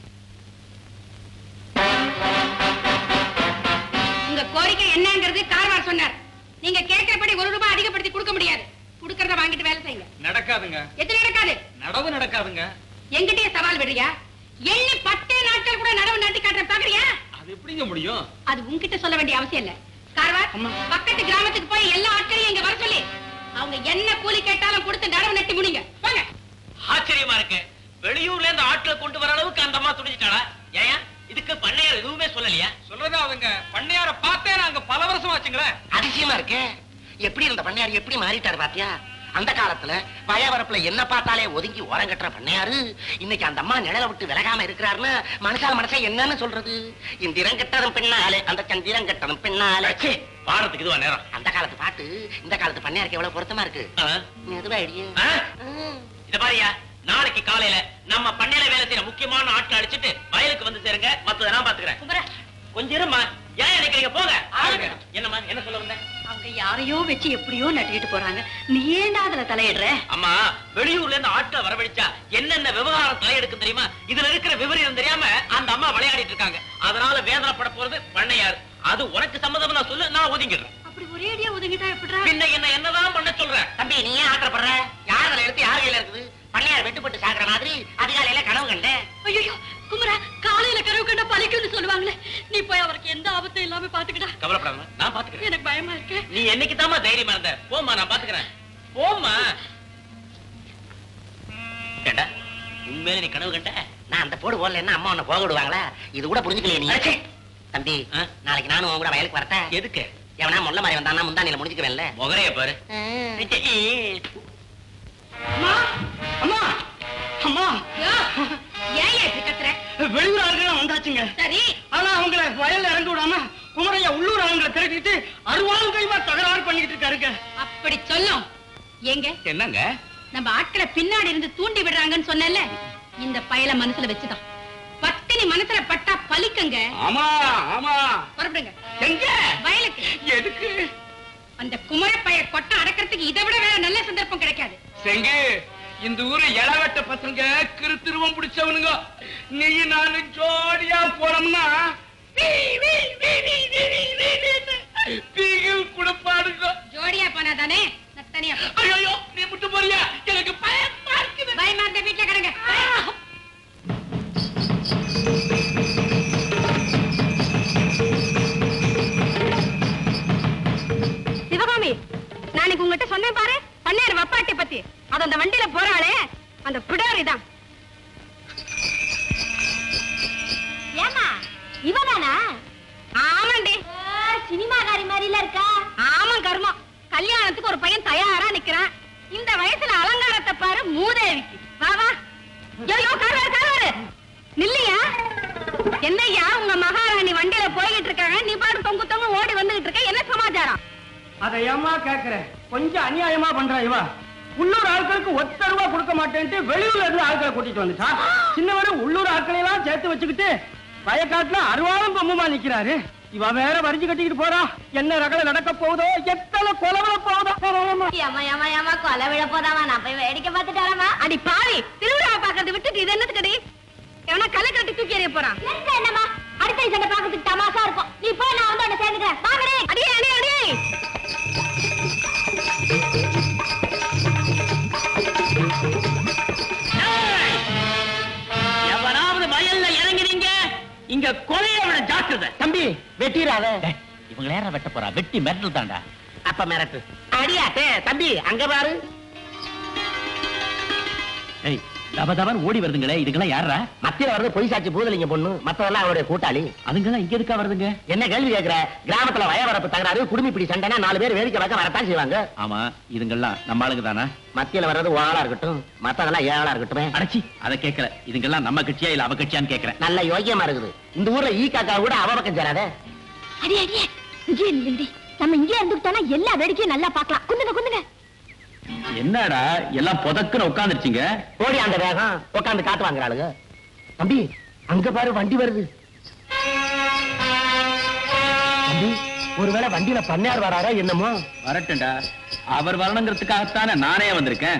உங்க கோரிக்கை என்னங்கிறது கார்வார் சொன்னார் நீங்க கேட்கிறபடி ஒரு ரூபாய் அதிகப்படுத்தி கொடுக்க முடியாது கொடுக்கறத வாங்கிட்டு வேலை செய்யுங்க நடக்காதுங்க எத்தனை நடக்காது நடவு நடக்காதுங்க எங்கிட்டயே சவால் விடுறியா எண்ணி பத்தே நாட்கள் கூட நடவு நாட்டி காட்டுற பாக்குறியா அது எப்படிங்க முடியும் அது உன்கிட்ட சொல்ல வேண்டிய அவசியம் இல்ல கார்வார் பக்கத்து கிராமத்துக்கு போய் எல்லா ஆட்களையும் இங்க வர சொல்லி அவங்க என்ன கூலி கேட்டாலும் கொடுத்து நடவு நட்டி முடிங்க போங்க ஆச்சரியமா இருக்கு வெளியூர்ல இருந்து ஆட்களை கொண்டு வர அளவுக்கு அந்த அம்மா துணிச்சிட்டாளா ஏன் இதுக்கு பண்ணையார் எதுவுமே சொல்லலையா சொல்றதா அவங்க பண்ணையார பார்த்தே நாங்க பல வருஷம் ஆச்சுங்களே அதிசயமா இருக்கே எப்படி இருந்த பண்ணையார் எப்படி மாறிட்டாரு பாத்தியா அந்த காலத்துல வயவரப்புல என்ன பார்த்தாலே ஒதுங்கி ஓரம் கட்டுற பண்ணையாரு இன்னைக்கு அந்த அம்மா நிழல விட்டு விலகாம இருக்கிறாருன்னா மனுஷால மனசை என்னன்னு சொல்றது இந்திரம் கட்டதும் பின்னாலே அந்த சந்திரம் கட்டதும் பின்னாலே ச்சே, பாடுறதுக்கு இதுவா நேரம் அந்த காலத்து பாட்டு இந்த காலத்து பண்ணையாருக்கு எவ்வளவு பொருத்தமா இருக்கு ஆ? மெதுவா இடியே. ஆ? ம். இத பாரியா நாளைக்கு காலையில நம்ம பண்ணையில வேலை செய்யற முக்கியமான ஆட்களை அடிச்சிட்டு வயலுக்கு வந்து சேருங்க மத்தத நான் பாத்துக்கிறேன் குமரா கொஞ்சம் இருமா ஏன் நினைக்கிறீங்க போங்க ஆளுங்க. என்னம்மா என்ன சொல்ல வந்த அவங்க யாரையோ வச்சு எப்படியோ நட்டுக்கிட்டு போறாங்க நீ ஏன்டா அதுல தலையிடுற அம்மா வெளியூர்ல இருந்து ஆட்களை வரவழைச்சா என்னென்ன விவகாரம் தலையெடுக்கும் தெரியுமா இதுல இருக்கிற விவரம் தெரியாம அந்த அம்மா விளையாடிட்டு இருக்காங்க அதனால வேதனைப்பட போறது பண்ணையார் அது உனக்கு சம்மதம் நான் சொல்லு நான் ஒதுங்கிடுறேன் அப்படி ஒரே அடியா ஒதுங்கிட்டா எப்படிடா பின்ன என்ன என்னதான் பண்ண சொல்றேன் தம்பி நீ ஏன் ஆத்திரப்படுற யார் அதுல எடுத்து யார் கையில இருக்குது பண்ணையார் வெட்டுப்பட்டு சாகுற மாதிரி அதிகாலையில கனவு கண்டேன் ஐயோ குமரா காலையில கனவு கண்டா பலிக்கும்னு சொல்லுவாங்களே நீ போய் அவருக்கு எந்த ஆபத்தும் இல்லாம பாத்துக்கிடா கவலைப்படாம நான் பாத்துக்கிறேன் எனக்கு பயமா இருக்கு நீ என்னைக்கு தாமா தைரியமா இருந்த போம்மா நான் பாத்துக்கிறேன் போம்மா ஏண்டா உண்மையில நீ கனவு கண்ட நான் அந்த போடு போடலன்னா அம்மா உன்னை போக விடுவாங்களா இது கூட புரிஞ்சுக்கலையே நீ அடச்சே. தம்பி ஆ? நாளைக்கு நானும் உன் கூட வயலுக்கு வரட்டேன் எதுக்கு எவனா முள்ள மாதிரி வந்தான்னா முந்தானில முடிஞ்சுக்குவேன்ல முகரைய பாரு அம்மா அம்மா அம்மா ஏன் இப்படி கத்துற வெளியூர் ஆளுங்க வந்தாச்சுங்க சரி ஆனா அவங்கள வயல்ல இறங்க விடாம குமரையா உள்ளூர் ஆளுங்களை திரட்டிட்டு அருவாள் கைமா தகராறு பண்ணிக்கிட்டு இருக்காருங்க அப்படி சொல்லும் எங்க என்னங்க நம்ம ஆட்களை பின்னாடி இருந்து தூண்டி விடுறாங்கன்னு சொன்னேன்ல இந்த பயல மனசுல வச்சுதான் பத்தினி மனசுல பட்டா பலிக்குங்க ஆமா ஆமா புறப்படுங்க எங்க வயலுக்கு எதுக்கு அந்த குமரப்பைய கொட்டை அடக்கிறதுக்கு இதை விட வேற நல்ல சந்தர்ப்பம் கிடைக்காது செங்கு இந்த ஊரு இளவட்ட பசங்க கிருத்திருவம் பிடிச்சவனுங்க நீ நானு ஜோடியா போனோம்னா வீ, வீ, வீ, வீ, வீ, வீ, வீ, வீ, பீகில் கொடுப்பாடுங்க ஜோடியா போனாதானே நான் தனியா போ. ஐயோ நீ விட்டு போறியா எனக்கு பயமா இருக்குது பயமா இருந்த வீட்டுல கிடங்க சிவகாமி நாளைக்கு உங்ககிட்ட சொன்னேன் பாரு பன்னீர் வப்பாட்டி பத்தி அது அந்த வண்டியில போறாளே அந்த பிடாரி தான் ஏமா இவதானா ஆமாண்டி சினிமாக்காரி மாதிரில இருக்கா ஆமா கர்மம் கல்யாணத்துக்கு ஒரு பையன் தயாரா நிக்கிறான் இந்த வயசுல அலங்காரத்தை பாரு மூதேவிக்கு வா வா ஐயோ கார்வாரு கார்வாரு நில்லையா என்னய்யா உங்க மகாராணி வண்டியில போய்கிட்டு இருக்காங்க நீ பாட்டு தொங்கு தொங்கு ஓடி வந்துகிட்டு இருக்க என்ன சமாச்சாரம் அதை ஏமா கேக்குறேன் கொஞ்சம் அநியாயமா பண்றா இவ உள்ளூர் ஆட்களுக்கு ஒத்த ரூபா கொடுக்க மாட்டேன்ட்டு வெளியூர்ல இருந்து ஆட்களை கூட்டிட்டு வந்துட்டான் சின்னவரு உள்ளூர் ஆட்களை எல்லாம் சேர்த்து வச்சுக்கிட்டு வயக்காட்டுல அருவாளும் கொம்புமா நிக்கிறாரு இவ வேற வரிஞ்சு கட்டிக்கிட்டு போறா என்ன ரகல நடக்க போகுதோ எத்தனை கொலவல போகுதோ ஏமா ஏமா ஏமா கொலை விழ போதாமா நான் போய் வேடிக்கை பார்த்துட்டு வரமா அடி பாவி திருவிழாவை பாக்குறது விட்டுட்டு இது என்னத்துக்கடி எவனா கலை கட்டி தூக்கி எறிய போறான் எங்க என்னமா அடுத்த சண்டை பார்க்கறதுக்கு தமாசா இருக்கும் நீ போய் நான் வந்து உன்னை சேர்ந்துக்கிறேன் வாங்கடே அடியே அடியே அடியே எவனாவது வயல்ல இறங்கினீங்க இங்க கொலைய விட ஜாக்கிரதை தம்பி வெட்டிடாத இவங்க நேரம் வெட்ட போறா வெட்டி மிரட்டல் தாண்டா அப்ப மிரட்டு அடியாட்டே தம்பி அங்க பாரு ஏய் தப தபன் ஓடி வருதுங்களே இதுக்கெல்லாம் யாரா மத்திய வர்றது பொய் சாட்சி பூதலிங்க பொண்ணு மத்ததெல்லாம் அவருடைய கூட்டாளி அதுங்கெல்லாம் இங்க எதுக்கா வருதுங்க என்ன கேள்வி கேக்குற கிராமத்துல வயவரப்பு தகராறு குடுமி பிடி சண்டைனா நாலு பேர் வேடிக்கை பார்க்க வரத்தான் செய்வாங்க ஆமா இதுங்கெல்லாம் நம்ம ஆளுங்க தானா மத்தியில வர்றது ஆளா இருக்கட்டும் மத்ததெல்லாம் ஏழா இருக்கட்டும் அடைச்சி அதை கேட்கல இதுங்கெல்லாம் நம்ம கட்சியா இல்ல அவ கட்சியான்னு கேக்குறேன் நல்ல யோகியமா இருக்குது இந்த ஊர்ல ஈ காக்கா கூட அவ பக்கம் சேராத அடி அடியே இங்கே நில்லுடி நம்ம இங்கே இருந்துக்கிட்டோம்னா எல்லா வேடிக்கையும் நல்லா பார்க்கலாம் குந்துங்க குந்துங்க என்னடா எல்லாம் புதக்குன்னு உட்காந்துருச்சிங்க ஓடி அந்த வேகம் உட்காந்து காத்து வாங்குறாளுங்க தம்பி அங்க பாரு வண்டி வருது தம்பி ஒருவேளை வண்டியில பண்ணையார் வராரா என்னமோ வரட்டும்டா அவர் வரணுங்கிறதுக்காகத்தானே நானே வந்திருக்கேன்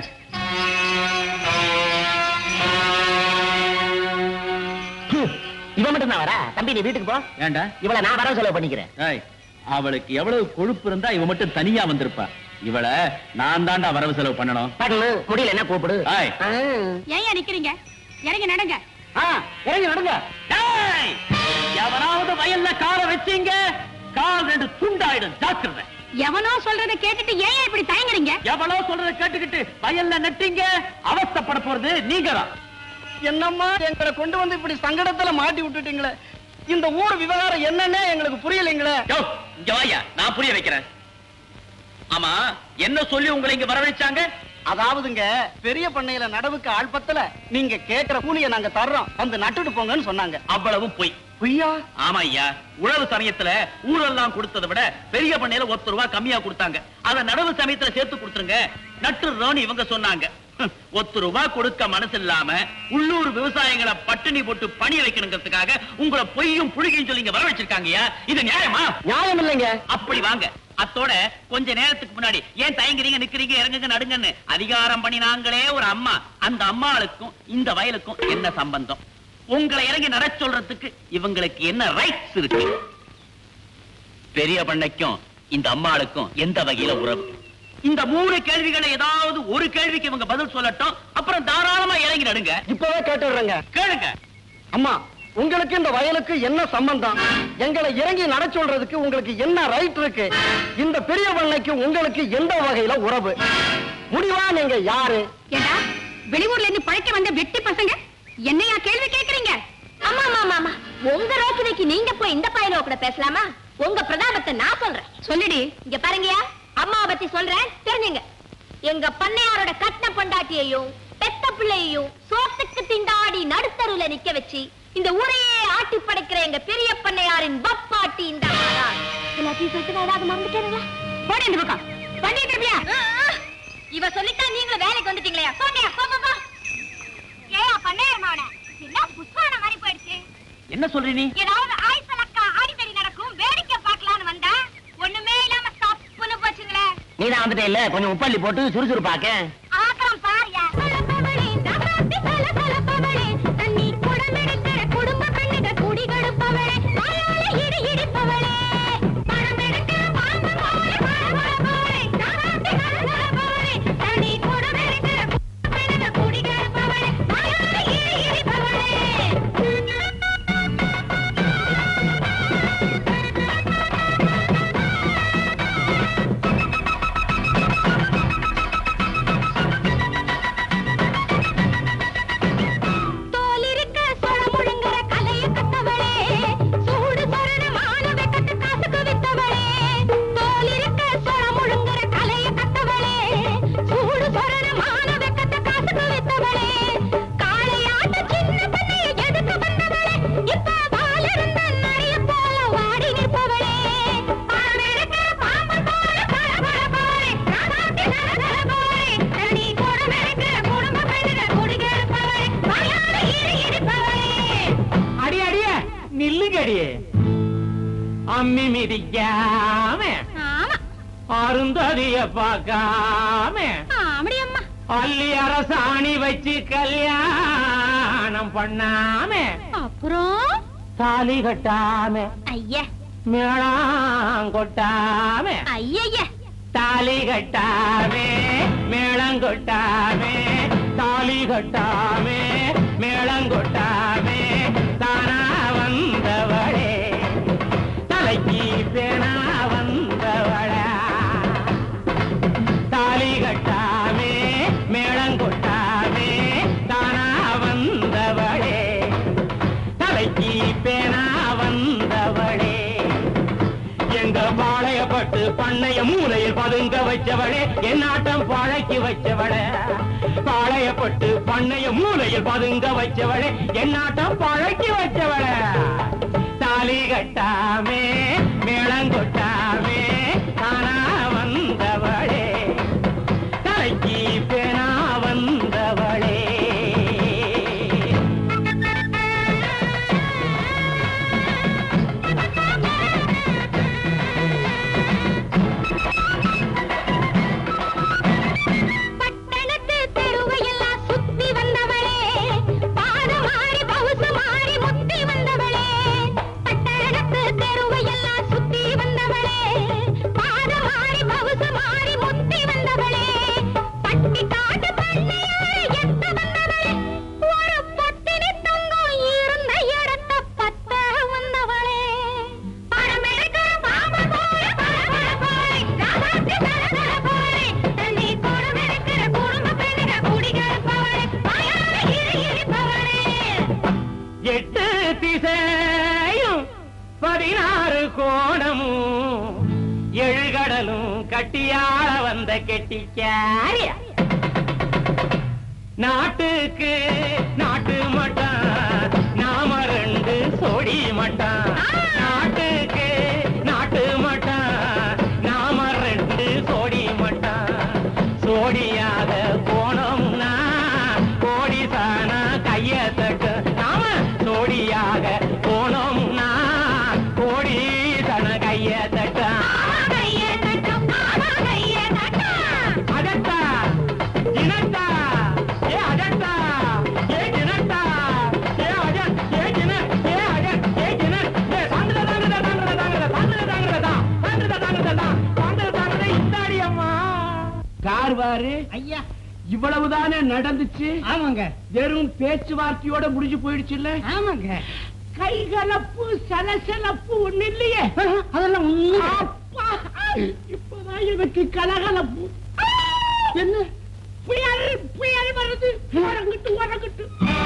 ஹம், இவன் மட்டும் தான் வரா தம்பி நீ வீட்டுக்கு போ ஏண்டா இவளை நான் வர செலவு பண்ணிக்கிறேன் ஏய் அவளுக்கு எவ்வளவு கொழுப்பு இருந்தா இவ மட்டும் தனியா வந்திருப்பா இவள நான் தாண்டா வரவு செலவு பண்ணணும் பண்ணு முடியல என்ன கூப்பிடு ஏய். ஆ. ஏன் நிக்கிறீங்க இறங்கி நடங்க ஆ, இறங்கி நடுங்க டேய்! எவனாவது வயல்ல கால வச்சீங்க கால் ரெண்டு துண்டாயிடும் ஜாக்கிரதை எவனோ சொல்றத கேட்டுட்டு ஏன் இப்படி தயங்குறீங்க எவனோ சொல்றத கேட்டுக்கிட்டு வயல்ல நட்டீங்க அவஸ்தைப்பட போறது நீங்க தான் என்னம்மா எங்களை கொண்டு வந்து இப்படி சங்கடத்துல மாட்டி விட்டுட்டீங்களே இந்த ஊர் விவகாரம் என்னன்னே எங்களுக்கு புரியலைங்களே யோ, இங்க வாயா நான் புரிய வைக்கிறேன் ஆமா என்ன சொல்லி உங்களை இங்க வரவழைச்சாங்க அதாவதுங்க பெரிய பண்ணையில நடவுக்கு ஆள் பத்தல நீங்க கேக்குற கூலிய நாங்க தர்றோம் வந்து நட்டுட்டு போங்கன்னு சொன்னாங்க அவ்வளவு பொய் பொய்யா ஆமா ஐயா உழவு சமயத்துல ஊரெல்லாம் கொடுத்ததை விட பெரிய பண்ணையில ஒத்து ரூபா கம்மியா கொடுத்தாங்க அத நடவு சமயத்துல சேர்த்து கொடுத்துருங்க நட்டுறோம்னு இவங்க சொன்னாங்க ஹம், ஒத்து ரூபா கொடுக்க மனசு இல்லாம உள்ளூர் விவசாயிகளை பட்டினி போட்டு பணிய வைக்கணுங்கிறதுக்காக உங்களை பொய்யும் புழுகையும் சொல்லி இங்க வர வச்சிருக்காங்கய்யா இது நியாயமா நியாயம் இல்லைங்க அப்படி வாங்க அத்தோட கொஞ்ச நேரத்துக்கு முன்னாடி ஏன் தயங்குறீங்க நிக்கிறீங்க இறங்குங்க நடுங்கன்னு அதிகாரம் பண்ணினாங்களே ஒரு அம்மா அந்த அம்மாளுக்கும் இந்த வயலுக்கும் என்ன சம்பந்தம் உங்களை இறங்கி நட சொல்றதுக்கு இவங்களுக்கு என்ன ரைட்ஸ் இருக்கு பெரிய பண்ணைக்கும் இந்த அம்மாளுக்கும் எந்த வகையில உறவு இந்த மூணு கேள்விகளை ஏதாவது ஒரு கேள்விக்கு இவங்க பதில் சொல்லட்டும் அப்புறம் தாராளமா இறங்கி நடுங்க இப்பவே கேட்டுடுறேங்க கேளுங்க அம்மா உங்களுக்கு இந்த வயலுக்கு என்ன சம்பந்தம் எங்களை இறங்கி நட சொல்றதுக்கு உங்களுக்கு என்ன ரைட் இருக்கு இந்த பெரிய பண்ணைக்கு உங்களுக்கு எந்த வகையில உறவு முடிவா நீங்க யாரு ஏண்டா வெளியூர்ல இருந்து பழைக்க வந்த வெட்டி பசங்க என்னையா கேள்வி கேக்குறீங்க ஆமா ஆமா ஆமா ஆமா உங்க ரோக்கினைக்கு நீங்க போய் இந்த பையனோ கூட பேசலாமா உங்க பிரதாபத்தை நான் சொல்றேன் சொல்லுடி இங்க பாருங்கயா அம்மாவை பத்தி சொல்றேன் தெரிஞ்சுங்க எங்க பண்ணையாரோட கட்டின பொண்டாட்டியையும் பெத்த பிள்ளையையும் சோத்துக்கு திண்டாடி நடுத்தருல நிக்க வச்சு இந்த ஊரையே ஆட்டி படைக்கிற எங்க பெரிய பண்ணையாரின் பப்பாட்டி இந்த அம்மாதான். எல்லாத்தையும் சொல்லிட்டு நான் ஏதாவது மறந்துட்டேனுங்களா போடி இந்த பக்கம் பண்ணிட்டு இருப்பியா ஆ, ஆ. இவ சொல்லித்தான் நீங்களும் வேலைக்கு வந்துட்டீங்களே போங்க போ போ, போ ஏயா பண்ணையார் மாவன என்ன புஷ்பான மாதிரி போயிடுச்சு என்ன சொல்றீ நீ ஏதாவது ஆய்சலக்கா ஆடித்தடி நடக்கும் வேடிக்கை பார்க்கலாம்னு வந்தா ஒண்ணுமே இல்லாம சப்புன்னு போச்சுங்களே நீ தான் வந்துட்டே இல்ல கொஞ்சம் உப்பள்ளி போட்டு சுறுசுறுப்பாக்க ஆத்திரம் பாரியா சலப்பவளே, நகராத்தி சலசலப்பவளே, தண்ணி குடமெடுக்கிற குடும்ப பெண்ணுக குடிகெடுப்பவளே, வாயால இடி இடிப்பவளே, பழமெடுக்கிற பாம்பு போல பளபளப்பவளே, நகராத்தி சலசலப்பவளே, தண்ணி குடமெடுக்கிற குடும்ப பெண்ணுக குடிகெடுப்பவளே, வாயால இடி இடிப்பவளே. தோலிருக்க சொல முழுங்குற கலைய கத்தவளே சூடு சொரண மானவ கட்டு காசுக்கு வித்தவளே தோலிருக்க சொல முழுங்குற கலைய கத்தவளே சூடு சொரண மானவ கட்டு காசுக்கு வித்தவளே காளையாட்ட சின்ன பண்ணைய எதுக்கு வந்தவளே இப்ப வாலிருந்த நரிய போல வாடி நிற்பவளே பழமெடுக்க பாம்பு போல பளபளப்பவளே ராதாத்தி நரதர போலே தனி குடமெடுக்கிற குடும்ப பெண்ணுக குடிகெடுப்பவளே வாயால இடி இடிப்பவளே அடி அடிய நில்லுங்க அடியே அம்மி மிதிக்காம ஆமா அருந்ததிய பார்க்காம ஆமடி அம்மா அள்ளி அரசாணி வச்சு கல்யாணம் பண்ணாம அப்புறம் தாலி கட்டாம ஐயா மேளம் கொட்டாம ஐயய்ய தாலி கட்டாமே மேளம் கொட்டாமே தாலி கட்டாமே மேளம் கொட்டாமே தானா வந்தவளே தலைக்கு பேனா வந்தவளா தாலி கட்டாமே மேளம் கொட்டாமே தானா வந்தவளே தலைக்கு பேனா வந்தவளே எங்க பாளையப்பட்டு பண்ணைய மூலையில் பதுங்க வச்சவளே என் ஆட்டம் பழக்கி வச்சவளே பாளையப்பட்டு பண்ணைய மூலையில் பதுங்க வச்சவளே என் ஆட்டம் பழக்கி வச்சவளே தாலி கட்டாமே மேளங்கொட்டாமே தானா வந்தவளே தலைக்கு பேனா வந்தவளே பட்டணத்து தெருவையெல்லாம் சுத்தி வந்தவளே பாதம் மாறி பவுசு மாறி முத்தி வந்தவளே பட்டணத்து தெருவையெல்லாம் சுத்தி வந்தவளே பாதம் மாறி பவுசு மாறி முத்தி வந்தவளே பட்டி காட்டு பண்ணையார எத்த வந்தவளே ஒரு பத்தினி தொங்கும் இருந்த இடத்த பத்த வந்தவளே படம் எடுக்கிற பாம்பு போல பளபளப்பவளே, ராசாத்தி சலசல போலே, தண்ணி குடம் எடுக்கிற குடும்ப பெண்ணுக குடிகெடுப்பவளே, வாயால இடி இடிப்பவளே. எட்டு திசையும் பதினாறு கோணமும் எழுகடலும் கட்டியாள வந்த கெட்டிக்காரியா நாட்டுக்கு நாட்டு மட்டான் நாம ரெண்டு சோடி மட்டான் நாட்டுக்கு நாட்டு மட்டான் நாம ரெண்டு சோடி மட்டான் சோடியாக போனோம்னா கோடி சானா கைய தட்டு நாம சோடியாக போனோம்னா கோடி சன கைய தட்டு அதட்டா தினட்டா ஏ அதட்டா ஏ தினட்டா ஏ அட ஏ தின ஏ அட ஏ தின ஏ தாங்கடா தாங்கடா தாங்கடா தாங்கடா தாங்கடா தாங்கடா தாங்கடா தாங்கடா தாங்கடா தாங்கடா இந்தாடி அம்மா கார்வாரு ஐயா இவ்வளவுதானே நடந்துச்சு ஆமாங்க வெறும் பேச்சுவார்த்தையோட முடிஞ்சு போயிடுச்சுல்ல ஆமாங்க கைகலப்பு சலசலப்பு ஒண்ணு இல்லையே அதெல்லாம் உண்மை அப்பா இப்பதான் எனக்கு கலகலப்பு என்ன புயல் புயல் வருது உறங்கிட்டு உறங்கிட்டு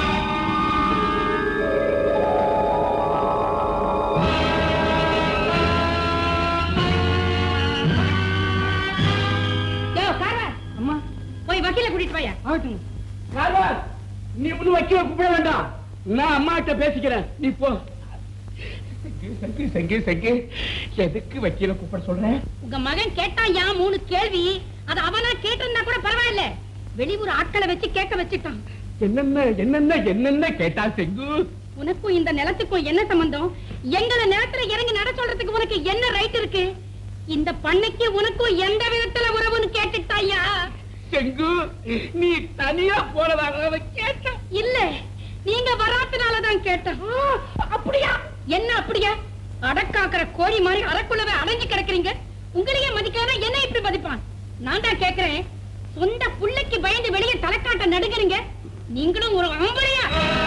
அம்மா போய் வக்கீல கூட்டிட்டு வாயா ஆகட்டும் கார்வார் நீ ஒண்ணு வைக்க கூப்பிட வேண்டாம் நான் அம்மா கிட்ட பேசிக்கிறேன் நீ போ சங்கி சங்கி சங்கி எதுக்கு வக்கீல கூப்பிட சொல்றேன் உங்க மகன் கேட்டான் யா மூணு கேள்வி அது அவனா கேட்டிருந்தா கூட பரவாயில்ல வெளியூர் ஆட்களை வச்சு கேட்க வச்சுட்டான் என்னென்ன என்னென்ன என்னென்ன கேட்டா செங்கு உனக்கும் இந்த நிலத்துக்கும் என்ன சம்பந்தம் எங்கள நிலத்துல இறங்கி நட சொல்றதுக்கு உனக்கு என்ன ரைட் இருக்கு இந்த பண்ணைக்கு உனக்கும் எந்த விதத்துல உறவுன்னு கேட்டுட்டாயா செங்கு நீ தனியா போறதாக அவன் கேட்டான் இல்ல நீங்க வராதனாலதான் கேட்டேன் அப்படியா என்ன அப்படியா அடக்காக்குற கோழி மாதிரி அரைக்குள்ளவே அடைஞ்சு கிடக்குறீங்க உங்களையே மதிக்காம என்ன இப்படி மதிப்பான் நான் தான் கேக்குறேன் சொந்த புள்ளைக்கு பயந்து வெளியே தலைக்காட்ட நடுங்குறீங்க நீங்களும் ஒரு ஆம்பளையா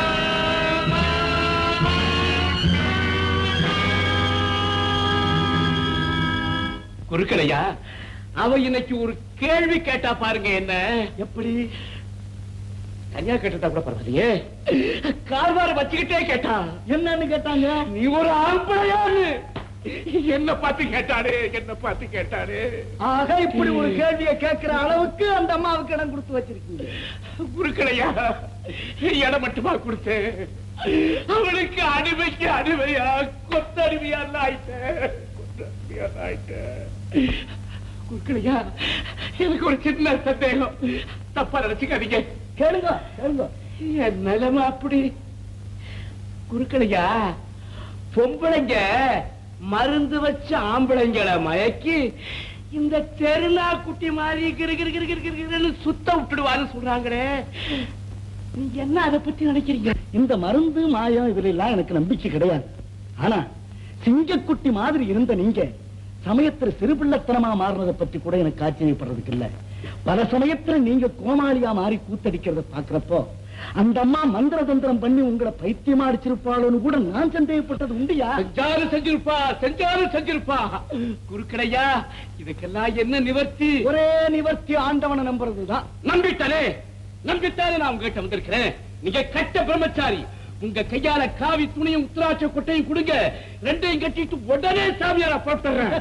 குறுக்கலையா அவ இன்னைக்கு ஒரு கேள்வி கேட்டா பாருங்க என்ன எப்படி தனியா கேட்டதா கூட பரவாயில்லையே கார்வார வச்சுக்கிட்டே கேட்டா என்னன்னு கேட்டாங்க நீ ஒரு ஆம்பளையான்னு என்ன பார்த்து கேட்டாரு என்ன பார்த்து கேட்டாரு ஆக இப்படி ஒரு கேள்வியை கேட்கிற அளவுக்கு அந்த அம்மாவுக்கு இடம் கொடுத்து வச்சிருக்கீங்க குறுக்கலையா இடம் மட்டுமா கொடுத்து அவனுக்கு அடிமைக்கு அடிமையா கொத்தடிமையா ஆயிட்டேன் கொத்தடிமையா ஆயிட்டேன் குறுக்கலையா எனக்கு ஒரு சின்ன சந்தேகம் தப்பா நினைச்சுக்காதீங்க கேளுங்க கேளுங்க என் நிலைமை அப்படி குறுக்கலையா பொம்பளைங்க மருந்து வச்ச ஆம்பளைங்களை மயக்கி இந்த தெருநா குட்டி மாதிரி கிரு கிரு கிரு கிரு கிரு கிருன்னு சுத்த விட்டுடுவான்னு சொல்றாங்களே நீங்க என்ன அதை பத்தி நினைக்கிறீங்க இந்த மருந்து மாயம் இதுல எல்லாம் எனக்கு நம்பிக்கை கிடையாது ஆனா சிங்கக்குட்டி மாதிரி இருந்த நீங்க சமயத்துல சிறுபிள்ளத்தனமா மாறுறத பத்தி கூட எனக்கு ஆச்சரியப்படுறதுக்கு இல்ல பல சமயத்துல நீங்க கோமாளியா மாறி கூத்தடிக்கிறத பாக்குறப்போ அந்த அம்மா மந்திர தந்திரம் பண்ணி உங்களை பைத்தியமா அடிச்சிருப்பாளோன்னு கூட நான் சந்தேகப்பட்டது உண்டுயா செஞ்சாலும் செஞ்சிருப்பா செஞ்சாலும் செஞ்சிருப்பா குறுக்கடையா இதுக்கெல்லாம் என்ன நிவர்த்தி ஒரே நிவர்த்தி ஆண்டவனை நம்புறதுதான் நம்பிட்டானே நம்பித்தானே நான் உங்ககிட்ட வந்திருக்கிறேன் நீங்க கட்ட பிரம்மச்சாரி உங்க கையால காவி துணியும் உத்தராட்ச கொட்டையும் கொடுங்க ரெண்டையும் கட்டிட்டு உடனே சாமியார புறப்படுறேன்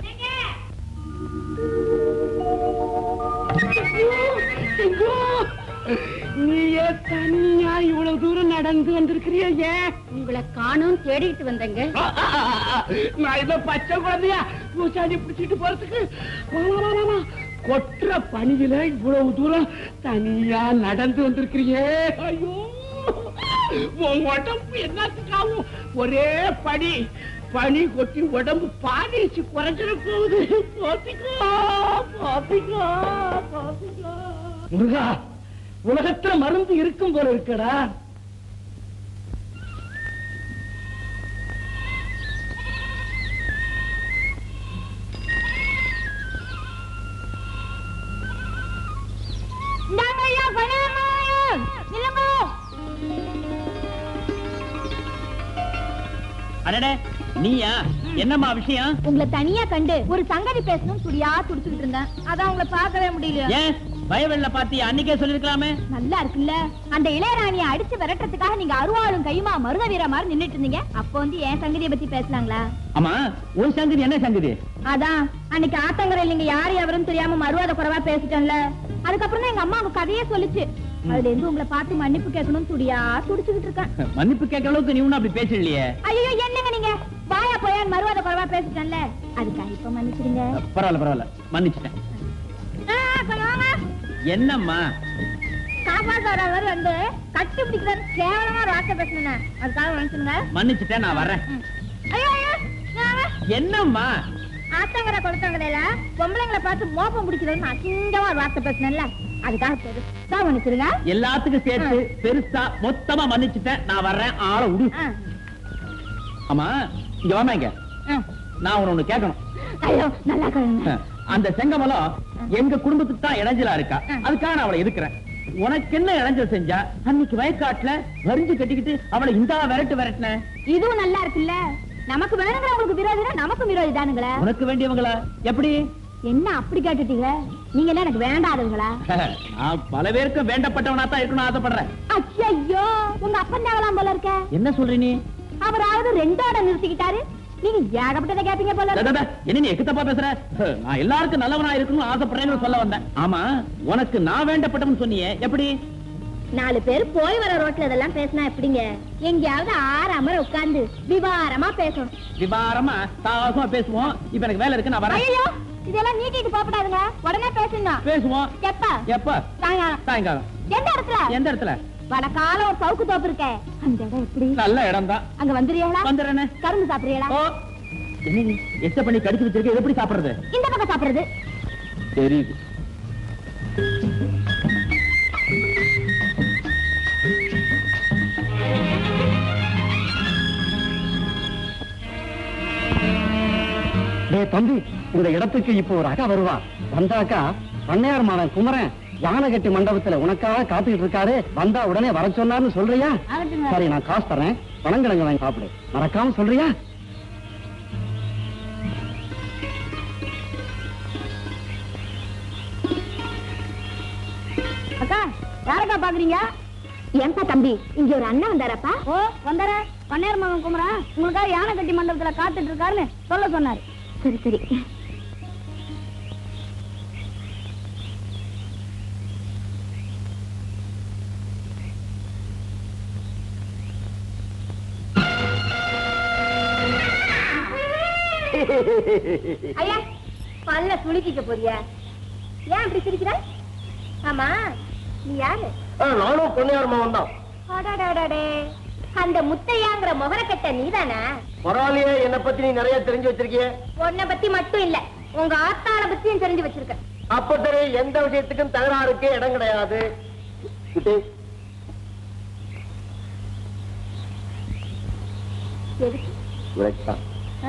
நீ ஏன் தனியா இவ்வளவு தூரம் நடந்து வந்திருக்கிறிய ஏன் உங்களை காணும் தேடிட்டு வந்தேங்க நான் இத பச்சை குழந்தையா பூச்சாண்டி பிடிச்சிட்டு போறதுக்கு வா, வா, வா, வா. கொட்டுற பணியில இவ்வளவு தூரம் தனியா நடந்து வந்திருக்கிறியே ஐயோ உன் உடம்பு என்னத்துக்காகும் ஒரே பனி பனி கொட்டி உடம்பு பாடிச்சு குறைஞ்சிட போகுது போத்திக்கோ போத்திக்கோ போத்திக்கோ முருகா உலகத்துல மருந்து இருக்கும் போல இருக்கடா இந்தாங்கய்யா, பணமாயம். நில்லுங்க. அடடே நீயா என்னம்மா விஷயம் உங்களை தனியா கண்டு ஒரு சங்கதி பேசணும் துடியா துடிச்சுக்கிட்டு இருந்தேன் அதான் உங்களை பார்க்கவே முடியல ஏன் பயவெள்ள பாத்தி அன்னைக்கே சொல்லிருக்கலாமே நல்லா இருக்குல்ல அந்த இளையராணியை அடிச்சு விரட்டுறதுக்காக நீங்க அருவாளும் கையுமா மருத வீர மாதிரி நின்னுட்டு இருந்தீங்க அப்போ வந்து என் சங்கதியை பத்தி பேசலாங்களா ஆமா உன் சங்கதி என்ன சங்கதி அதான் அன்னைக்கு ஆத்தங்கரையில் நீங்க யாரு எவரும் தெரியாம மறுவாத குறைவா பேசிட்டேன்ல அதுக்கப்புறம் தான் எங்க அம்மா அவங்க கதையே சொல்லுச்சு அதுல இருந்து உங்களை பார்த்து மன்னிப்பு கேட்கணும் துடியா துடிச்சுக்கிட்டு இருக்கேன் மன்னிப்பு கேட்க அளவுக்கு நீ ஒன்னும் அப்படி பேசலையே ஐயோ என்னங்க நீங்க வாயா போயான்னு மறுவாத குறைவா பேசிட்டேன்ல அதுக்காக இப்ப மன்னிச்சிடுங்க பரவாயில்ல பரவாயில்ல மன்னிச்சிட்டேன் ஆ, அப்ப வாங்க. என்னம்மா காப்பாத்த வர வந்து கட்டி பிடிக்கிறது கேவலமா ஒரு வார்த்தை பேசணும் அதுக்காக மன்னிச்சிடுங்க மன்னிச்சிட்டேன் நான் வர்றேன் ஐயோ ஐயோ நான் வரேன். என்னம்மா ஆத்தங்கரை கொடுத்தவங்களையில பொம்பளைங்களை பார்த்து மோப்பம் பிடிக்கிறதுன்னு அசிங்கமா ஒரு வார்த்தை பேசினேன்ல அதுக்காக பெருசா மன்னிச்சிருங்க எல்லாத்துக்கும் சேர்த்து பெருசா மொத்தமா மன்னிச்சிட்டேன் நான் வர்றேன் ஆள விடு ஆ. ஆமா இங்க வாமா இங்க ஆ. நான் உன்னை ஒண்ணு கேட்கணும் ஐயோ நல்லா கழுங்க அந்த செங்கமலம் எங்க குடும்பத்துக்கு தான் இடைஞ்சலா இருக்கா ஆ. அதுக்காக நான் அவளை இருக்கிறேன் உனக்கு என்ன இடைஞ்சல் செஞ்சா அன்னைக்கு வயக்காட்டுல வரிஞ்சு கட்டிக்கிட்டு அவளை இந்த விரட்டு விரட்டின இதுவும் நல்லா இருக்குல்ல நமக்கு வேணுங்கிறவங்களுக்கு விரோதினா நமக்கும் விரோதி தானுங்களே உனக்கு வேண்டியவங்களா எப்படி என்ன அப்படி கேட்டுட்டீங்க நீங்க என்ன எனக்கு வேண்டாதவங்களா நான் பல பேருக்கு வேண்டப்பட்டவனா தான் இருக்கணும் ஆசைப்படுறேன் ஐயோ உங்க அப்பன் தேவலாம் போல இருக்க என்ன சொல்ற நீ அவராவது ரெண்டோட நிறுத்திக்கிட்டாரு நீங்க ஏகப்பட்டதை கேப்பீங்க போல டே, இருக்கு. டே, டே, என்ன நீ எக்கு தப்பா பேசுற நான் எல்லாருக்கும் நல்லவனா இருக்கணும்னு ஆசைப்படுறேன்னு சொல்ல வந்தேன் ஆமா உனக்கு நான் வேண்டப்பட்டவன் சொன்னியே எப்படி நாலு பேர் போய் வர ரோட்ல இதெல்லாம் பேசினா எப்படிங்க எங்கேயாவது ஆறாம உட்கார்ந்து விவாரமா பேசணும் விவாரமா சாகசமா பேசுவோம் இப்ப எனக்கு வேலை இருக்கு நான் வரேன் ஐயோ இதெல்லாம் நீட்டிட்டு போகப்படாதுங்க உடனே பேசுங்க பேசுவோம் எப்ப எப்ப சாயங்காலம் சாயங்காலம் எந்த இடத்துல எந்த இடத்துல வடக்கால ஒரு சவுக்கு தோப்பு இருக்க அந்த இடம் எப்படி நல்ல இடம் தான் அங்க வந்துடுறீங்களா வந்துடுறேனே கரும்பு சாப்பிடுறீங்களா ஓ என்ன நீ எச்ச பண்ணி கடிச்சு வச்சிருக்க இது எப்படி சாப்பிடுறது இந்த பக்கம் சாப்பிடுறது தெரியுது டேய் தம்பி இந்த இடத்துக்கு இப்போ ஒரு அக்கா வருவா வந்தாக்கா பண்ணையார் மகன் குமரன் யானை கட்டி மண்டபத்துல உனக்காக காத்துக்கிட்டு இருக்காரு வந்தா உடனே வர சொன்னார்னு சொல்றியா ஆகட்டுங்க. சரி நான் காசு தரேன் பழங்கிழங்கு வாங்கி சாப்பிடு மறக்காம சொல்றியா அக்கா யாரக்கா பாக்குறீங்க ஏன்பா தம்பி இங்க ஒரு அண்ணன் வந்தாரப்பா ஓ வந்தார பன்னேர் மகன் குமரா உங்களுக்காக யானை கட்டி மண்டபத்துல காத்துட்டு இருக்காருன்னு சொல்ல சொன்னாரு சரி சரி ஐயா பல்ல சுளுக்கிக்க போறியா ஏன் இப்படி சிரிக்கிற ஆமா நீ யாரு நானும் பொன்னையார் மகன் தான் அடடடடே. அந்த முத்தையாங்கிற முகரக்கட்ட நீதானா பரவாயில்லையே என்னை பத்தி நீ நிறைய தெரிஞ்சு வச்சிருக்கிய உன்னை பத்தி மட்டும் இல்ல உங்க ஆத்தாள பத்தியும் தெரிஞ்சு வச்சிருக்க அப்ப சரி எந்த விஷயத்துக்கும் தகராறுக்கு இடம் கிடையாது குட்டி, எதுக்கு உனக்குத்தான். ஆ?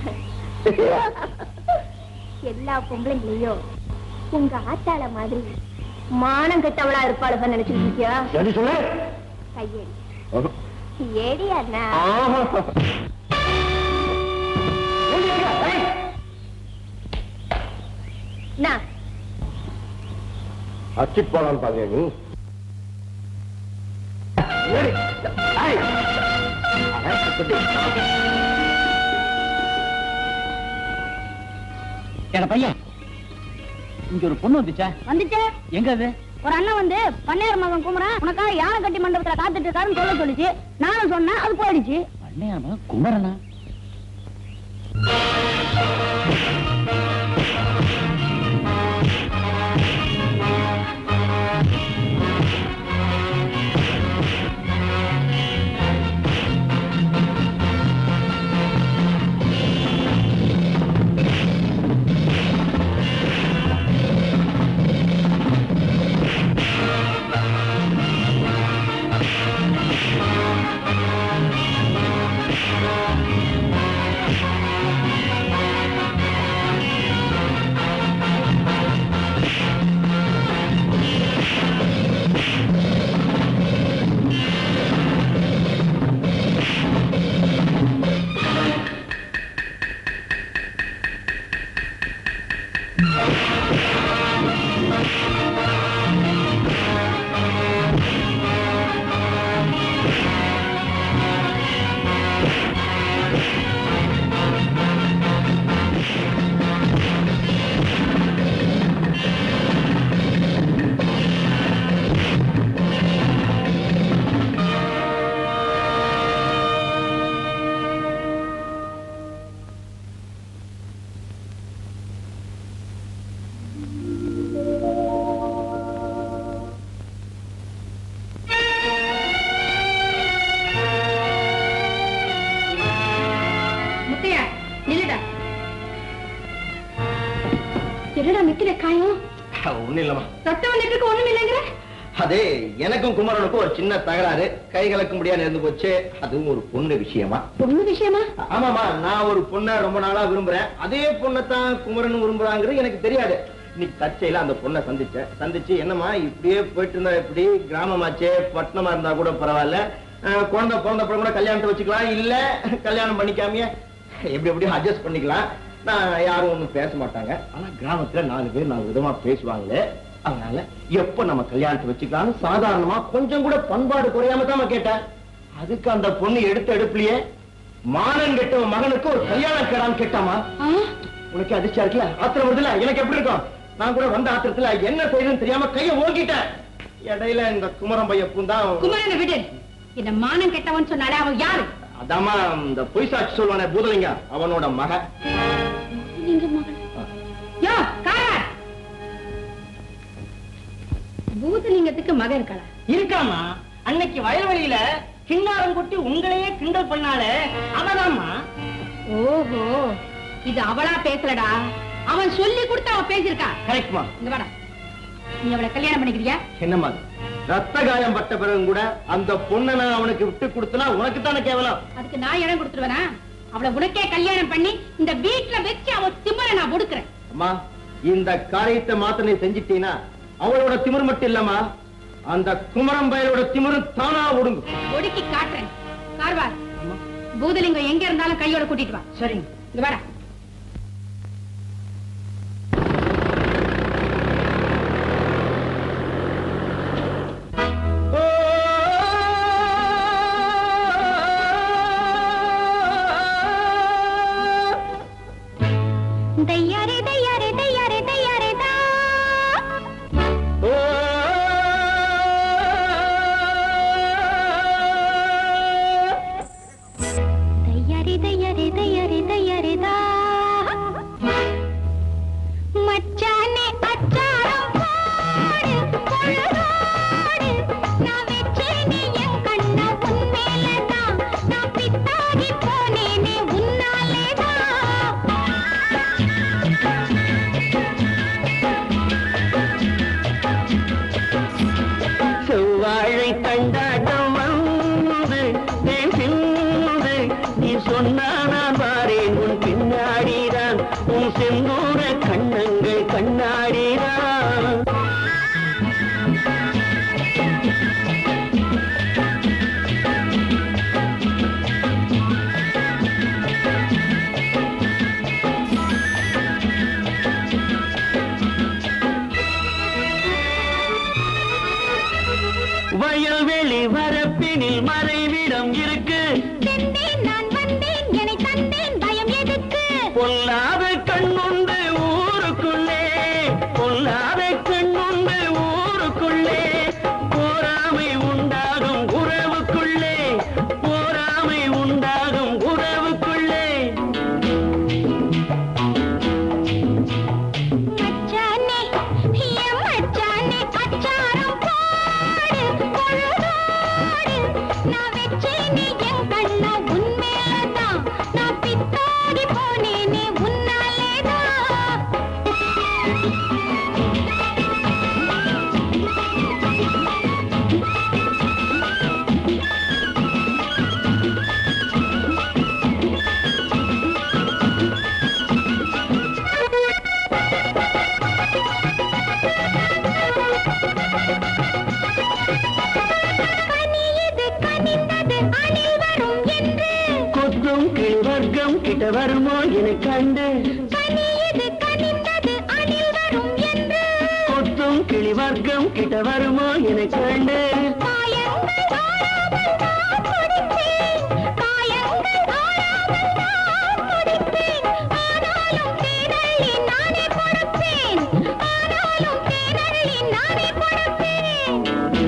எல்லா பொம்பளைங்களையும் உங்க ஆத்தாள மாதிரி மானம் கெட்டவளா இருப்பாளுக நினைச்சிட்டு இருக்கியா சரி சொல்லு கையேடி ஏடி அண்ணா ஆஹா. நான் அச்சிட் போலாம் பாருங்க நீ ஏடி. ஏய். அட, குட்டி. எங்க பையன் இங்க ஒரு பொண்ணு வந்துச்சா வந்துட்டு எங்க அது ஒரு அண்ணன் வந்து பன்னேர் மகன் குமரன் உனக்காக யானை கட்டி மண்டபத்துல காத்துட்டு இருக்காருன்னு சொல்ல சொல்லுச்சு நானும் சொன்னேன் அது போயிடுச்சு பண்ணையாமா குமரனா ஆ அடுத்தவன் நெட்டுக்கு ஒண்ணும் இல்லைங்கிற அதே எனக்கும் குமரனுக்கும் ஒரு சின்ன தகராறு கை கலக்க முடியாது இருந்து போச்சு அதுவும் ஒரு பொண்ணு விஷயமா பொண்ணு விஷயமா ஆமாமா நான் ஒரு பொண்ணை ரொம்ப நாளா விரும்புறேன் அதே பொண்ணைத்தான் குமரன் விரும்புறாங்கிறது எனக்கு தெரியாது இன்னைக்கு தற்செயல அந்த பொண்ணை சந்திச்சேன் சந்திச்சு என்னம்மா இப்படியே போயிட்டு இருந்தா எப்படி கிராமமாச்சே பட்டணமா இருந்தா கூட பரவாயில்ல அஹ், குழந்தை பிறந்த அப்புறம் கூட கல்யாணத்தை வச்சுக்கலாம் இல்ல கல்யாணம் பண்ணிக்காமயே எப்படி எப்படியும் அட்ஜஸ்ட் பண்ணிக்கலாம் நான் யாரும் ஒண்ணும் பேச மாட்டாங்க ஆனா கிராமத்துல நாலு பேர் நாலு விதமா பேசுவாங்களே அதனால எப்ப நம்ம கல்யாணத்தை வச்சுக்கலாம்னு சாதாரணமா கொஞ்சம் கூட பண்பாடு குறையாம தான் கேட்டேன் அதுக்கு அந்த பொண்ணு எடுத்த எடுப்புலயே மானன் கெட்ட மகனுக்கு ஒரு கல்யாணம் கேடான்னு கேட்டாமா உனக்கு அதிர்ச்சியா இருக்குல்ல ஆத்திரம் வருதுல எனக்கு எப்படி இருக்கும் நான் கூட வந்த ஆத்திரத்துல என்ன செய்யணும்னு தெரியாம கைய ஓங்கிட்டேன் இடையில இந்த குமரம் பைய பூந்தா குமரனை விடு என்ன மானம் கெட்டவன் சொன்னாலே அவன் யாரு அதாம்மா இந்த பொய் சாட்சி சொல்லுவானே பூதலிங்க அவனோட மக நீங்க மகன் யோ காரா பூதலிங்கத்துக்கு மகன் இருக்காளா இருக்காமா அன்னைக்கு வயல்வெளியில கிண்ணாரம் கொட்டி உங்களையே கிண்டல் பண்ணாலே அவதாம்மா ஓஹோ இது அவளா பேசலடா அவன் சொல்லி கொடுத்து அவன் பேசியிருக்கா கரெக்ட்மா இங்க வாடா நீ அவளை கல்யாணம் பண்ணிக்கிறியா என்னம்மா இது? ரத்த காயம் பட்ட பிறகும் கூட அந்த பொண்ணை நான் அவனுக்கு விட்டு கொடுத்தனா உனக்கு தானே கேவலம் அதுக்கு நான் இடம் கொடுத்துருவேனா அவளை உனக்கே கல்யாணம் பண்ணி இந்த வீட்டுல வச்சு அவன் திமிர நான் கொடுக்குறேன் அம்மா இந்த காரியத்தை மாத்திரம் நீ செஞ்சிட்டீனா அவளோட திமிர் மட்டும் இல்லம்மா அந்த குமரம் பயலோட திமிரும் தானா ஒடுங்கும் ஒடுக்கி காட்டுறேன் கார்வார் பூதலிங்கம் எங்க இருந்தாலும் கையோட கூட்டிட்டு வா சரிங்க இங்க வாடா தையாரே தையாரே தையாரே தையாரே தா தையாரே தையாரே தையாரே தையாரே தா மச்சானே அச்சாரம் போடு பொழுதோடு நான் வெச்சேனே என் கண்ண உன் மேலதான் நான் பித்தாகி போனேனே உன்னாலேதான் செவ்வாழை கண்டாட்டம் வந்து தேன் சிந்து நீ சொன்னா நான் வாரேன் உன் பின்னாடிதான் உன் செந்தூர கண்ணங்கள் கண்ணாடிதான் வயல்வெளி வரப்பினில் மறைவிடம் இருக்கு சென்றேன் நான் வந்தேன் என்னை தந்தேன் பயம் எதுக்கு பொல்லாத கண்ணுண்டு ஊருக்குள்ளே பொல்லாத கண்ணுண்டு ஊருக்குள்ளே போராமை உண்டாகும் உறவுக்குள்ளே போராமை உண்டாகும் உறவுக்குள்ளே மச்சானே என் மச்சானே அச்சாரம் போடு பொழுதோடு நான் வெச்சேனே என் கண்ண உன் மேலதான் நான் பித்தாடி போனேனே உன்னாலேதான் கனியது கனிந்தது அணில் வரும் என்று கொத்தும் கிழ்வர்க்கம் கிட்ட வருமோ என கண்டு கனியது கனிந்தது அணில் வரும் என்று கொத்தும் கிளிவர்க்கம் கிட்ட வருமோ என கண்டு காயங்கள் ஆறாமல் நான் குடித்தேன் காயங்கள் ஆறாமல் நான் குடித்தேன் ஆனாலும் தேனள்ளி நானே கொடுப்பேன் ஆனாலும் தேனள்ளி நானே கொடுப்பேன்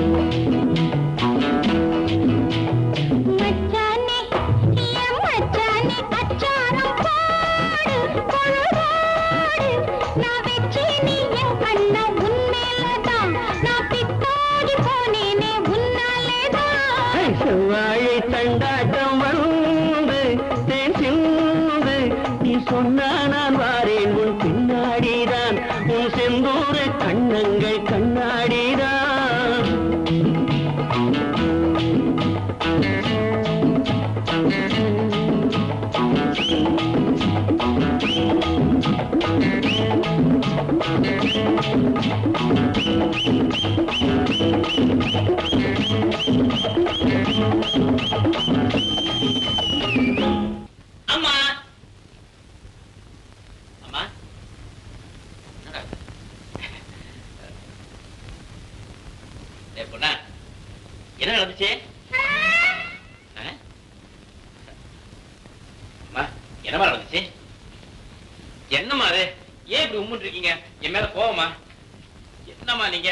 மச்சானே என் மச்சானே அச்சாரம் போடு பொழுதோடு நான் வெச்சேனே என் கண்ண உன் மேலதான் நான் பித்தாகி போனேனே உன்னாலேதான் செவ்வாழை தண்டாட்டம் வந்து தேன் சிந்து நீ சொன்னா நான் வாரேன் உன் பின்னாடிதான் உன் செந்தூர கண்ணங்கள் கண்ணா அம்மா அம்மா என்னடா? டேய் பொண்ணா என்ன நடந்துச்சு ஆ? அம்மா என்னம்மா நடந்துச்சு என்னம்மா அது ஏன் இப்படி உம்முன்னு இருக்கீங்க என் மேல கோவமா என்னம்மா நீங்க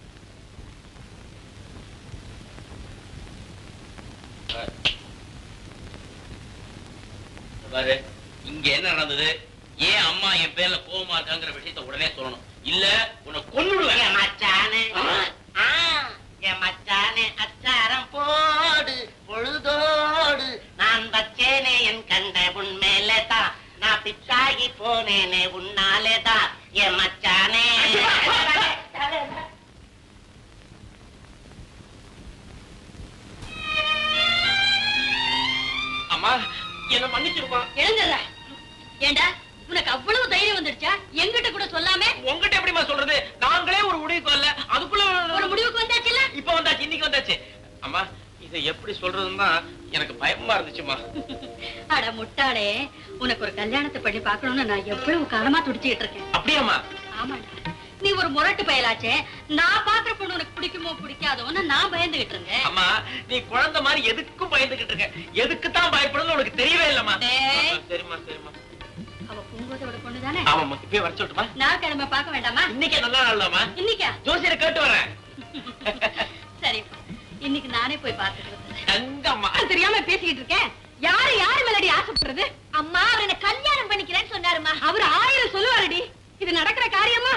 இங்க பாரு இங்க என்ன நடந்தது ஏன் அம்மா என் பேர்ல கோவமா இருக்காங்கிற விஷயத்த உடனே சொல்லணும் இல்ல உன்னை கொன்னுடுவேன் என் மச்சானே ஆ, என் மச்சானே அச்சாரம் போடு பொழுதோடு நான் வச்சேனே என் கண்ட உன் மேலே தான் நான் பிச்சாகி போனேனே உன்னாலே தான் என் மச்சானே அம்மா என்ன மன்னிச்சிருமா எழுந்துடுற ஏண்டா உனக்கு அவ்வளவு தைரியம் வந்துடுச்சா எங்கிட்ட கூட சொல்லாம உங்ககிட்ட எப்படிமா சொல்றது நாங்களே ஒரு முடிவுக்கு வரல அதுக்குள்ள ஒரு முடிவுக்கு வந்தாச்சுல்ல இப்ப வந்தாச்சு இன்னைக்கு வந்தாச்சு அம்மா இதை எப்படி சொல்றதுன்னா எனக்கு பயமா இருந்துச்சுமா அட முட்டாளே உனக்கு ஒரு கல்யாணத்தை பண்ணி பார்க்கணும்னு நான் எவ்வளவு காலமா துடிச்சுக்கிட்டு இருக்கேன் அப்படியாம்மா ஆமாடா நீ ஒரு முரட்டு பயலாச்சே நான் பாக்குற பொண்ணு உனக்கு பிடிக்குமோ பிடிக்காதோன்னு நான் பயந்துகிட்டு இருந்தேன் அம்மா நீ குழந்தை மாதிரி எதுக்கும் பயந்துகிட்டு இருக்க எதுக்கு தான் பயப்படணும்னு உனக்கு தெரியவே இல்லம்மா டேய். சரிம்மா சரிம்மா அவ பூங்கோதோட பொண்ணு தானே ஆமாம்மா இப்பயே வர சொல்லட்டுமா நான் கிழமை பார்க்க வேண்டாமா இன்னைக்கே நல்லா நாள்லாமா இன்னைக்கா ஜோசியரை கேட்டு வரேன் சரி இன்னைக்கு நானே போய் பார்த்துட்டு வந்துடுறேன். தங்கம்மா நான் தெரியாம பேசிக்கிட்டு இருக்கேன் யாரு யாரு மேலடி ஆசைப்படுறது அம்மா அவர் என்ன கல்யாணம் பண்ணிக்கிறேன்னு சொன்னாருமா அவர் ஆயிரம் சொல்லுவாருடி இது நடக்கிற காரியமா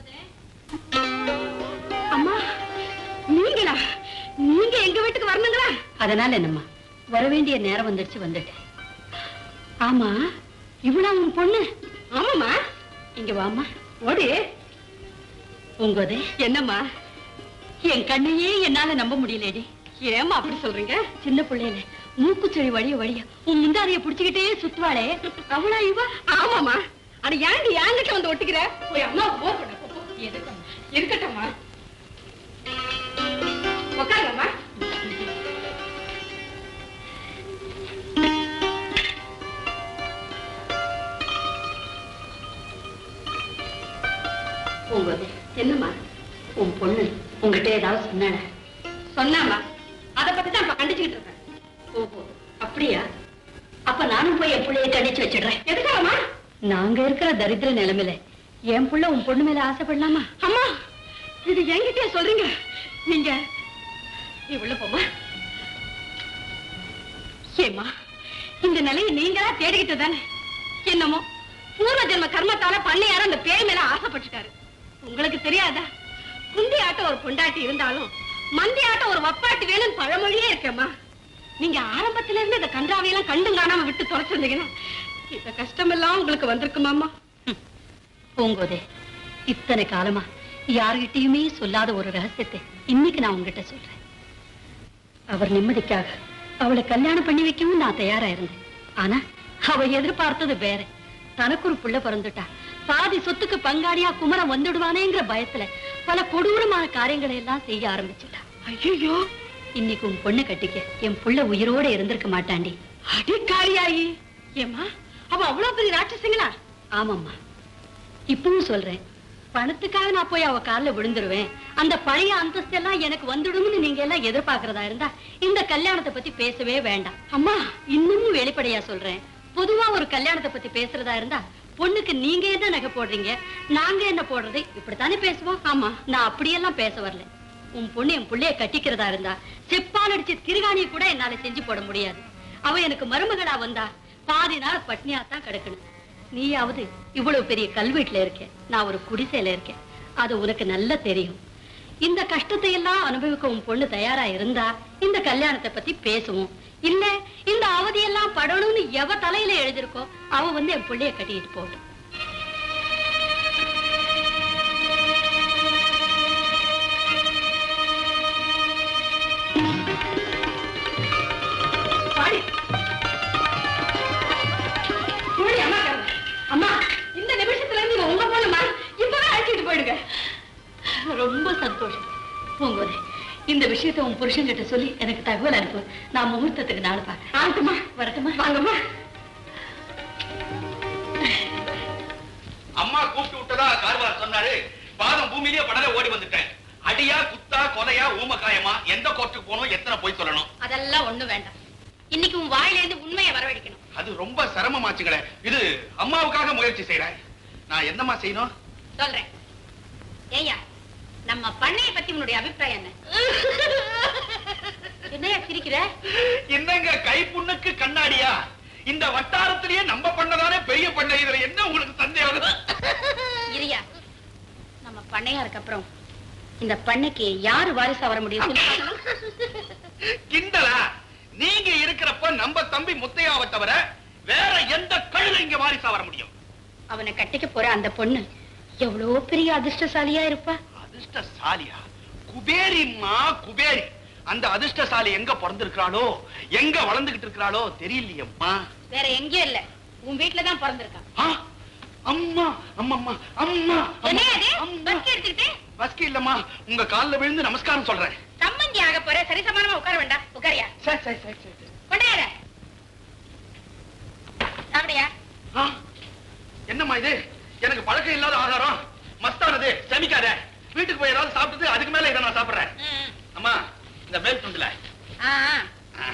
அம்மா நீங்களா நீங்க எங்க வீட்டுக்கு வரணுங்களா அதனால என்னம்மா வர வேண்டிய நேரம் வந்துடுச்சு வந்துட்டேன் ஆமா இவளா உன் பொண்ணு ஆமாமா இங்க வாமா ஓடி உங்கதே என்னம்மா என் கண்ணையே என்னால நம்ப முடியலடி ஏமா அப்படி சொல்றீங்க சின்ன பிள்ளையில மூக்குச்செடி வழிய வழிய உன் முந்தாரிய புடிச்சுக்கிட்டே சுத்துவாளே அவளா இவ ஆமாமா அட ஏன்டி என்கிட்ட வந்து ஒட்டிக்கிற போய் அம்மா போ பண்ண போ, போ. எதுக்கு இருக்கட்டும்மா உட்காருங்கம்மா உங்க என்னம்மா உன் பொண்ணு உங்ககிட்ட ஏதாவது சொன்னாடா சொன்னாமா அத பத்தி தான் இப்ப கண்டிச்சுக்கிட்டு இருக்கேன் ஓஹோ அப்படியா அப்ப நானும் போய் என் பிள்ளைய கண்டிச்சு வச்சிடுறேன் எதுக்காகமா நாங்க இருக்கிற தரித்திர நிலைமையில என் புள்ள உன் பொண்ணு மேல ஆசைப்படலாமா அம்மா இது என்கிட்டயே சொல்றீங்க நீங்க நீ உள்ள போமா ஏமா இந்த நிலையை நீங்களா தேடிக்கிட்டு தானே என்னமோ பூர்வ ஜென்ம கர்மத்தால பண்ணையார அந்த பேய் மேல ஆசைப்பட்டுட்டாரு உங்களுக்கு தெரியாதா குந்தி ஆட்டம் ஒரு பொண்டாட்டி இருந்தாலும் மந்தி ஆட்டம் ஒரு வப்பாட்டி வேணும்னு பழமொழியே இருக்கேம்மா நீங்க ஆரம்பத்துல இருந்து இந்த கன்றாவையெல்லாம் கண்டும் காணாம விட்டு தொலைச்சிருந்தீங்கன்னா இந்த கஷ்டமெல்லாம் உங்களுக்கு வந்திருக்குமாமா பூங்கோதே இத்தனை காலமா யார்கிட்டயுமே சொல்லாத ஒரு ரகசியத்தை இன்னைக்கு நான் உங்ககிட்ட சொல்றேன் அவர் நிம்மதிக்காக அவளை கல்யாணம் பண்ணி வைக்கவும் நான் தயாரா இருந்தேன் ஆனா அவ எதிர்பார்த்தது வேற தனக்கு ஒரு புள்ள பிறந்துட்டா பாதி சொத்துக்கு பங்காளியா குமரன் வந்துடுவானேங்கிற பயத்துல பல கொடூரமான காரியங்களை எல்லாம் செய்ய ஆரம்பிச்சுட்டா ஐயோ இன்னைக்கு உன் பொண்ணு கட்டிக்க என் புள்ள உயிரோட இருந்திருக்க மாட்டாண்டி அடிக்காரியாயி ஏமா அவ அவ்வளவு பெரிய ராட்சசிங்களா ஆமாம்மா இப்பவும் சொல்றேன் பணத்துக்காக நான் போய் அவ கால்ல விழுந்துருவேன் அந்த பழைய அந்தஸ்து எல்லாம் எனக்கு வந்துடும்னு நீங்க எல்லாம் எதிர்பார்க்கறதா இருந்தா இந்த கல்யாணத்தை பத்தி பேசவே வேண்டாம் அம்மா இன்னமும் வெளிப்படையா சொல்றேன் பொதுவா ஒரு கல்யாணத்தை பத்தி பேசுறதா இருந்தா பொண்ணுக்கு நீங்க என்ன நகை போடுறீங்க நாங்க என்ன போடுறது இப்படித்தானே பேசுவோம் ஆமா நான் அப்படியெல்லாம் பேச வரல உன் பொண்ணு என் புள்ளைய கட்டிக்கிறதா இருந்தா செப்பால் அடிச்சு திருகாணிய கூட என்னால செஞ்சு போட முடியாது அவ எனக்கு மருமகளா வந்தா பாதி நாள் பட்னியா தான் கிடக்கணும் நீயாவது இவ்வளவு பெரிய கல்வீட்டுல இருக்க நான் ஒரு குடிசையில இருக்கேன் அது உனக்கு நல்லா தெரியும் இந்த கஷ்டத்தை எல்லாம் அனுபவிக்க உன் பொண்ணு தயாரா இருந்தா இந்த கல்யாணத்தை பத்தி பேசுவோம் இல்ல இந்த அவதியெல்லாம் படணும்னு எவ தலையில எழுதிருக்கோ அவ வந்து என் பிள்ளைய கட்டிட்டு போகட்டும் பாடி. போடி, அம்மா கருது. அம்மா இந்த நிமிஷத்துல இருந்து இவன் உங்க பொண்ணுமா இப்பவே அழைச்சிட்டு போயிடுங்க ரொம்ப சந்தோஷம் பூங்கோதை இந்த விஷயத்தை உன் புருஷன் கிட்ட சொல்லி எனக்கு தகவல் அனுப்பு நான் முகூர்த்தத்துக்கு நாள் பார்க்கமா வரட்டுமா வாங்கம்மா அம்மா கூப்பிட்டு விட்டதா கார்வார் சொன்னாரு பாதம் பூமியிலேயே படல ஓடி வந்துட்டேன் அடியா குத்தா கொலையா ஊமக்காயமா எந்த கோர்ட்டுக்கு போகணும் எத்தனை போய் சொல்லணும் அதெல்லாம் ஒண்ணும் வேண்டாம் இன்னைக்கு உன் வாயில இருந்து உண்மையை வரவழைக்கணும் அது ரொம்ப சிரமமாச்சுங்களே இது அம்மாவுக்காக முயற்சி செய்யறேன் நான் என்னம்மா செய்யணும் சொல்றேன் ஏய்யா நம்ம பண்ணைய பத்தி உன்னுடைய அபிப்பிராயம் என்ன என்னையா சிரிக்கிற என்னங்க கைப்புண்ணுக்கு கண்ணாடியா இந்த வட்டாரத்திலேயே நம்ம பண்ணதானே பெரிய பண்ணை இதுல என்ன உங்களுக்கு சந்தேகம் இரியா நம்ம பண்ணையாருக்கு அப்புறம் இந்த பண்ணைக்கு யாரு வாரிசா வர முடியும் சொல்லு பார்க்கலாம். கிண்டலா நீங்க இருக்கிறப்ப நம்ம தம்பி முத்தையாவை தவிர வேற எந்த கழுத இங்க வாரிசா வர முடியும் அவனை கட்டிக்க போற அந்த பொண்ணு எவ்வளவு பெரிய அதிர்ஷ்டசாலியா இருப்பா அதிர்ஷ்டசாலியா குபேரிம்மா குபேரி அந்த அதிர்ஷ்டசாலி எங்க பிறந்திருக்கிறாளோ எங்க வளர்ந்துகிட்டு இருக்கிறாளோ தெரியலையம்மா வேற எங்கேயும் இல்ல உன் வீட்டுல தான் பிறந்திருக்கான் ஆ, அம்மா அம்மம்மா அம்மா என்ன அது அம்மா. பஸ்கி எடுத்துக்கிட்டு பஸ்கி இல்லம்மா உங்க கால்ல விழுந்து நமஸ்காரம் சொல்றேன் சம்மந்தி ஆக போற சரி சமானமா உட்கார வேண்டாம் உட்காரியா சரி சரி சரி சரி கொண்டாட சாப்பிடியா ஆ, என்னம்மா இது எனக்கு பழக்கம் இல்லாத ஆகாரம் மஸ்தானது செமிக்காத வீட்டுக்கு போய் ஏதாவது சாப்பிட்டது அதுக்கு மேல இதை நான் சாப்பிடுறேன் அம்மா இந்த மேல் துண்டுல ஆ ஆ. ஆ.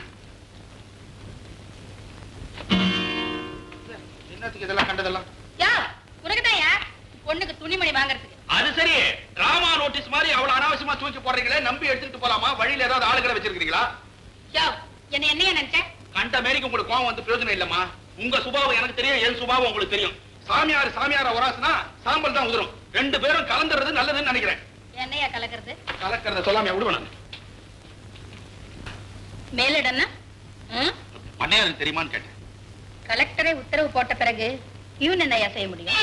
என்னத்துக்கு இதெல்லாம் கண்டதெல்லாம் யா உனக்குதான்யா பொண்ணுக்கு துணிமணி வாங்குறதுக்கு அது சரி டிராமா நோட்டீஸ் மாதிரி அவ்வளவு அனாவசியமா தூக்கி போடுறீங்களே நம்பி எடுத்துட்டு போலாமா வழியில ஏதாவது ஆளுகளை வச்சிருக்கீங்களா யோ என்ன என்னைய நினைச்ச கண்ட மேரிக்கு உங்களுக்கு கோவம் வந்து பிரயோஜனம் இல்லம்மா உங்க சுபாவம் எனக்கு தெரியும் என் சுபாவம் உங்களுக்கு தெரியும் சாமியார் சாமியார ஒராசுனா சாம்பல் தான் உதிரும் ரெண்டு பேரும் கலந்துறது நல்லதுன்னு நினைக்கிறேன் என்னையா கலக்கிறது கலக்கிறத சொல்லாம விடுவேன் நான் மேலிடன்னா ம்? பண்ணையாருக்கு தெரியுமான்னு கேட்டேன் கலெக்டரே உத்தரவு போட்ட பிறகு இவன் என்னையா செய்ய முடியும்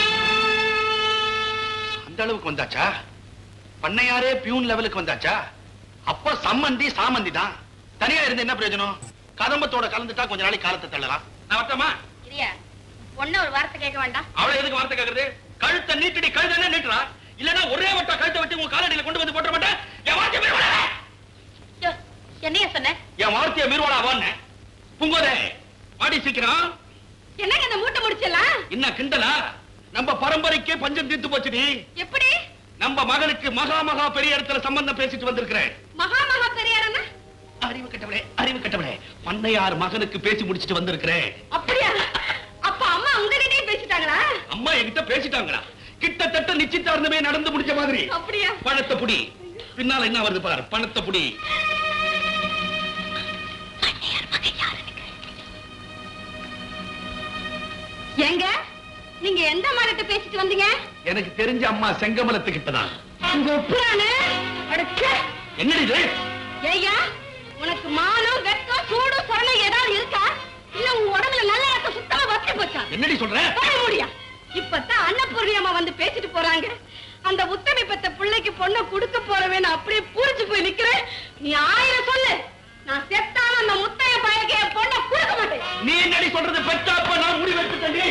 அந்த அளவுக்கு வந்தாச்சா பண்ணையாரே பியூன் லெவலுக்கு வந்தாச்சா அப்ப சம்மந்தி சாமந்தி தான் தனியா இருந்து என்ன பிரயோஜனம் கதம்பத்தோட கலந்துட்டா கொஞ்ச நாளைக்கு காலத்தை தள்ளலாம் நான் வரட்டமா இல்லையா பொண்ணு ஒரு வார்த்தை கேட்க வேண்டாம் அவளை எதுக்கு வார்த்தை கேக்குறது கழுத்தை நீட்டடி கழுத்தை என்ன நீட்டுறா இல்லனா ஒரே வட்ட கழுத்தை வெட்டி உங்க காலடியில கொண்டு வந்து போட்ட மாட்டேன் என் வார்த்தையை மீறுவாளா யோ, என்னையா சொன்ன என் வார்த்தையை மீறுவாளா வான்னு புங்கோதே பாடி சீக்கிரம் என்னங்க இந்த மூட்டை முடிச்சலாம் என்ன கிண்டலா நம்ம பரம்பரைக்கே பஞ்சம் தீர்த்து போச்சுடி எப்படி நம்ம மகனுக்கு மகா மகா பெரிய இடத்துல சம்பந்தம் பேசிட்டு வந்திருக்கிறேன் மகா மகா பெரியாரண்ணா அறிவு கட்டவளே அறிவு கட்டவளே பண்ணையார் மகனுக்கு பேசி முடிச்சிட்டு வந்திருக்கிறேன் அப்படியா அப்ப அம்மா உங்ககிட்டயே பேசிட்டாங்களா அம்மா என்கிட்ட பேசிட்டாங்களா கிட்டத்தட்ட நிச்சயதார்த்தமே நடந்து முடிஞ்ச மாதிரி அப்படியா பணத்தை புடி பின்னால என்ன வருது பாரு பணத்தை புடி ஏங்க நீங்க எந்த மரத்தை பேசிட்டு வந்தீங்க எனக்கு தெரிஞ்ச அம்மா செங்கமலத்துக்கிட்டதான் உங்க ஒப்புறானு அடச்சே என்னடி இது ஏய்யா உனக்கு மானம் வெட்கம் சூடு சொரணை ஏதாவது இருக்கா இல்ல உன் உடம்புல நல்ல ரத்தம் சுத்தமா வத்தி போச்சா என்னடி சொல்ற போட முடியா இப்பதான் அன்னபூர்ணி அம்மா வந்து பேசிட்டு போறாங்க அந்த உத்தமி பெத்த பிள்ளைக்கு பொண்ணை கொடுக்க போறவேன்னு அப்படியே பூரிச்சு போய் நிக்கிறேன் நீ ஆயிரம் சொல்லு நான் செத்தாலும் அந்த முத்தைய பையனுக்கு என் பொண்ணை கொடுக்க மாட்டேன் நீ என்னடி சொல்றது பெற்றாப்ப நான் முடிவெடுத்துட்டேன்டி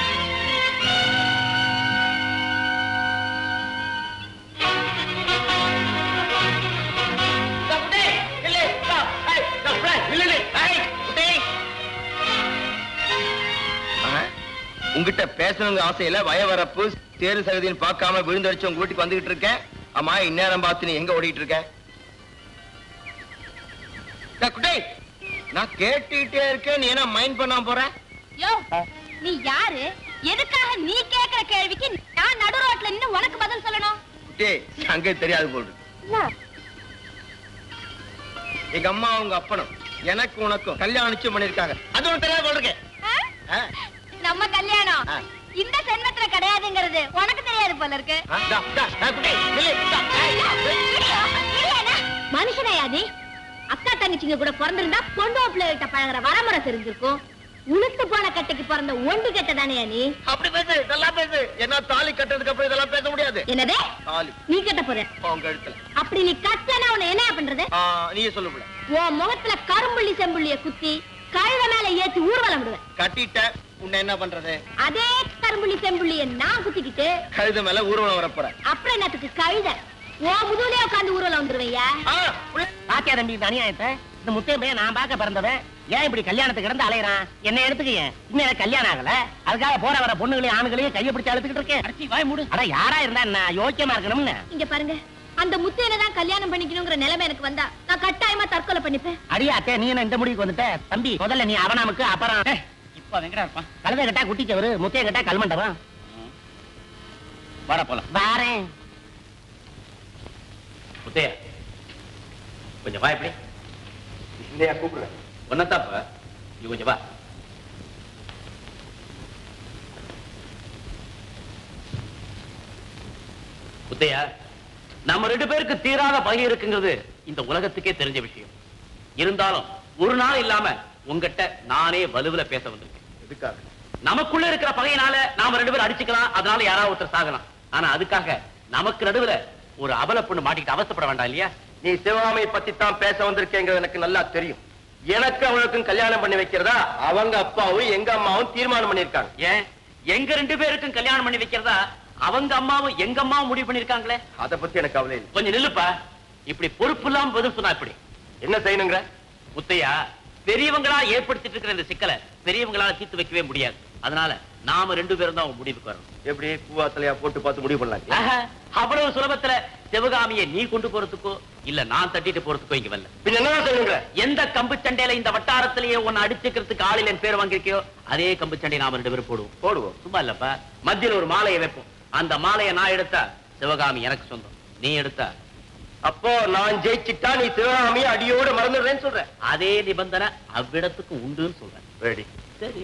உங்ககிட்ட பேசணுங்க ஆசையில வயவரப்பு தேறு சகதின்னு பார்க்காம விழுந்தடிச்சு உங்க வீட்டுக்கு வந்துகிட்டு இருக்கேன் ஆமா இந்நேரம் பார்த்து நீ எங்க ஓடிட்டு இருக்க டேய், குட்டி, நான் கேட்டுக்கிட்டே இருக்கேன் நீ என்ன மைண்ட் பண்ணாம போற யோ நீ யாரு எதுக்காக நீ கேக்குற கேள்விக்கு நான் நடு ரோட்ல நின்னு உனக்கு பதில் சொல்லணும் குட்டி அங்கே தெரியாது போடு எங்க அம்மா உங்க அப்பனும் எனக்கு உனக்கும் கல்யாணம் நிச்சயம் பண்ணிருக்காங்க அது உனக்கு தெரியாது போல் இருக்கு ஆ? நம்ம கல்யாணம் ஆ. இந்த ஜென்மத்துல கிடையாதுங்கிறது உனக்கு தெரியாது போல இருக்கு ஆ, டா, டா, டா, குட்டி, நில்லு, டா, ஏய், மனுஷனையாது அக்கா தங்கச்சிங்க கூட பிறந்திருந்தா பொண்ணு பிள்ளைகிட்ட பழகுற வரமுறை தெரிஞ்சிருக்கும் உளுத்து போன கட்டைக்கு பிறந்த ஒண்டு கெட்ட தானே நீ அப்படி பேசு நல்லா பேசு என்ன தாலி கட்டுறதுக்கு அப்புறம் இதெல்லாம் பேச முடியாது என்னது தாலி நீ கட்ட போற உங்க இடத்துல அப்படி நீ கட்டனா உன்னை என்ன பண்றது ஆ, நீயே சொல்லு புள்ள. உன் முகத்துல கரும்புள்ளி செம்புள்ளிய குத்தி கழுத மேல ஏத்தி ஊர்வலம் விடுவேன் கட்டிட்ட உன்னை என்ன பண்றது அதே கரும்புள்ளி செம்புள்ளிய நான் குத்திக்கிட்டு கழுத மேல ஊர்வலம் வரப்போற அப்புறம் என்னத்துக்கு கழுத ஓ முதுகுலயே உட்கார்ந்து ஊர்வலம் வந்துருவையா பாத்தியா தம்பி இந்த அநியாயத்தை இந்த முத்தையன் பையன் நான் பார்க்க பிறந்தவன் ஏன் இப்படி கல்யாணத்துக்கு இருந்து அலையறான் என்ன எடுத்துக்க இன்னும் எனக்கு கல்யாணம் ஆகல அதுக்காக போற வர பொண்ணுகளையும் ஆணுகளையும் கையை பிடிச்சு அழுத்துக்கிட்டு இருக்கேன் அடிச்சி வாய் மூடு அட யாரா இருந்தா என்ன யோக்கியமா இருக்கணும்னு இங்க பாருங்க அந்த முத்தையனை தான் கல்யாணம் பண்ணிக்கணுங்கிற நிலைமை எனக்கு வந்தா நான் கட்டாயமா தற்கொலை பண்ணிப்பேன் அடியாத்தே நீ என்ன இந்த முடிவுக்கு வந்துட்ட தம்பி முதல்ல நீ அவனாமுக்கு அப்புறம் ஏய், இப்ப வெங்கடா இருப்பான் கழுதை கட்டா குட்டிச்சவரு முத்தையன் கட்டா கல்மண்டபம் வாடா போலாம் வாரேன் முத்தையா கொஞ்சம் வா இப்படி இல்லையா கூப்பிடுறேன் ஒன்னதாப்ப நீ கொஞ்சம் வா முத்தையா நம்ம ரெண்டு பேருக்கு தீராத பகை இருக்குங்கிறது இந்த உலகத்துக்கே தெரிஞ்ச விஷயம் இருந்தாலும் ஒரு நாள் இல்லாம உங்ககிட்ட நானே வலுவுல பேச வந்திருக்கேன் எதுக்காக நமக்குள்ள இருக்கிற பகையினால நாம ரெண்டு பேரும் அடிச்சுக்கலாம் அதனால யாராவது ஒருத்தர் சாகலாம் ஆனா அதுக்காக நமக்கு நடுவுல ஒரு அவல பொண்ணு மாட்டிக்கிட்டு அவசப்பட வேண்டாம் இல்லையா நீ சிவகாமியை பத்தி தான் பேச வந்திருக்கேங்கிறது எனக்கு நல்லா தெரியும் எனக்கு அவளுக்கும் கல்யாணம் பண்ணி வைக்கிறதா அவங்க அப்பாவும் எங்க அம்மாவும் தீர்மானம் பண்ணிருக்காங்க ஏன் எங்க ரெண்டு பேருக்கும் கல்யாணம் பண்ணி வைக்கிறதா அவங்க அம்மாவும் எங்க அம்மாவும் முடிவு பண்ணிருக்காங்களே அத பத்தி எனக்கு கவலை இல்லை கொஞ்சம் நில்லுப்பா இப்படி பொறுப்பு இல்லாம பதில் சொன்னா இப்படி என்ன செய்யணுங்கிற முத்தையா பெரியவங்களா ஏற்படுத்திட்டு இருக்கிற இந்த சிக்கலை பெரியவங்களால தீர்த்து வைக்கவே முடியாது அதனால நாம ரெண்டு பேரும் தான் முடிவுக்கு வரணும் எப்படி பூவாத்தலையா போட்டு பார்த்து முடிவு பண்ணலாம் ஆஹா, அவ்வளவு சுலபத்துல சிவகாமியை நீ கொண்டு போறதுக்கோ இல்ல நான் தட்டிட்டு போறதுக்கோ இங்க வரல பின்ன என்ன செய்யணுங்கிற எந்த கம்பு சண்டையில இந்த வட்டாரத்திலேயே உன்னை அடிச்சுக்கிறதுக்கு ஆளில் என் பேர் வாங்கிருக்கியோ அதே கம்பு சண்டை நாம ரெண்டு பேரும் போடுவோம் போடுவோம் சும்மா இல்லப்பா மத்தியில ஒரு மாலையை வைப்போம் அந்த மாலையை நான் எடுத்தா சிவகாமி எனக்கு சொந்தம் நீ எடுத்தா அப்போ நான் ஜெயிச்சிட்டா நீ சிவகாமியை அடியோடு மறந்துடுறேன்னு சொல்ற அதே நிபந்தனை அவ்விடத்துக்கு உண்டுன்னு சொல்றேன் ரெடி சரி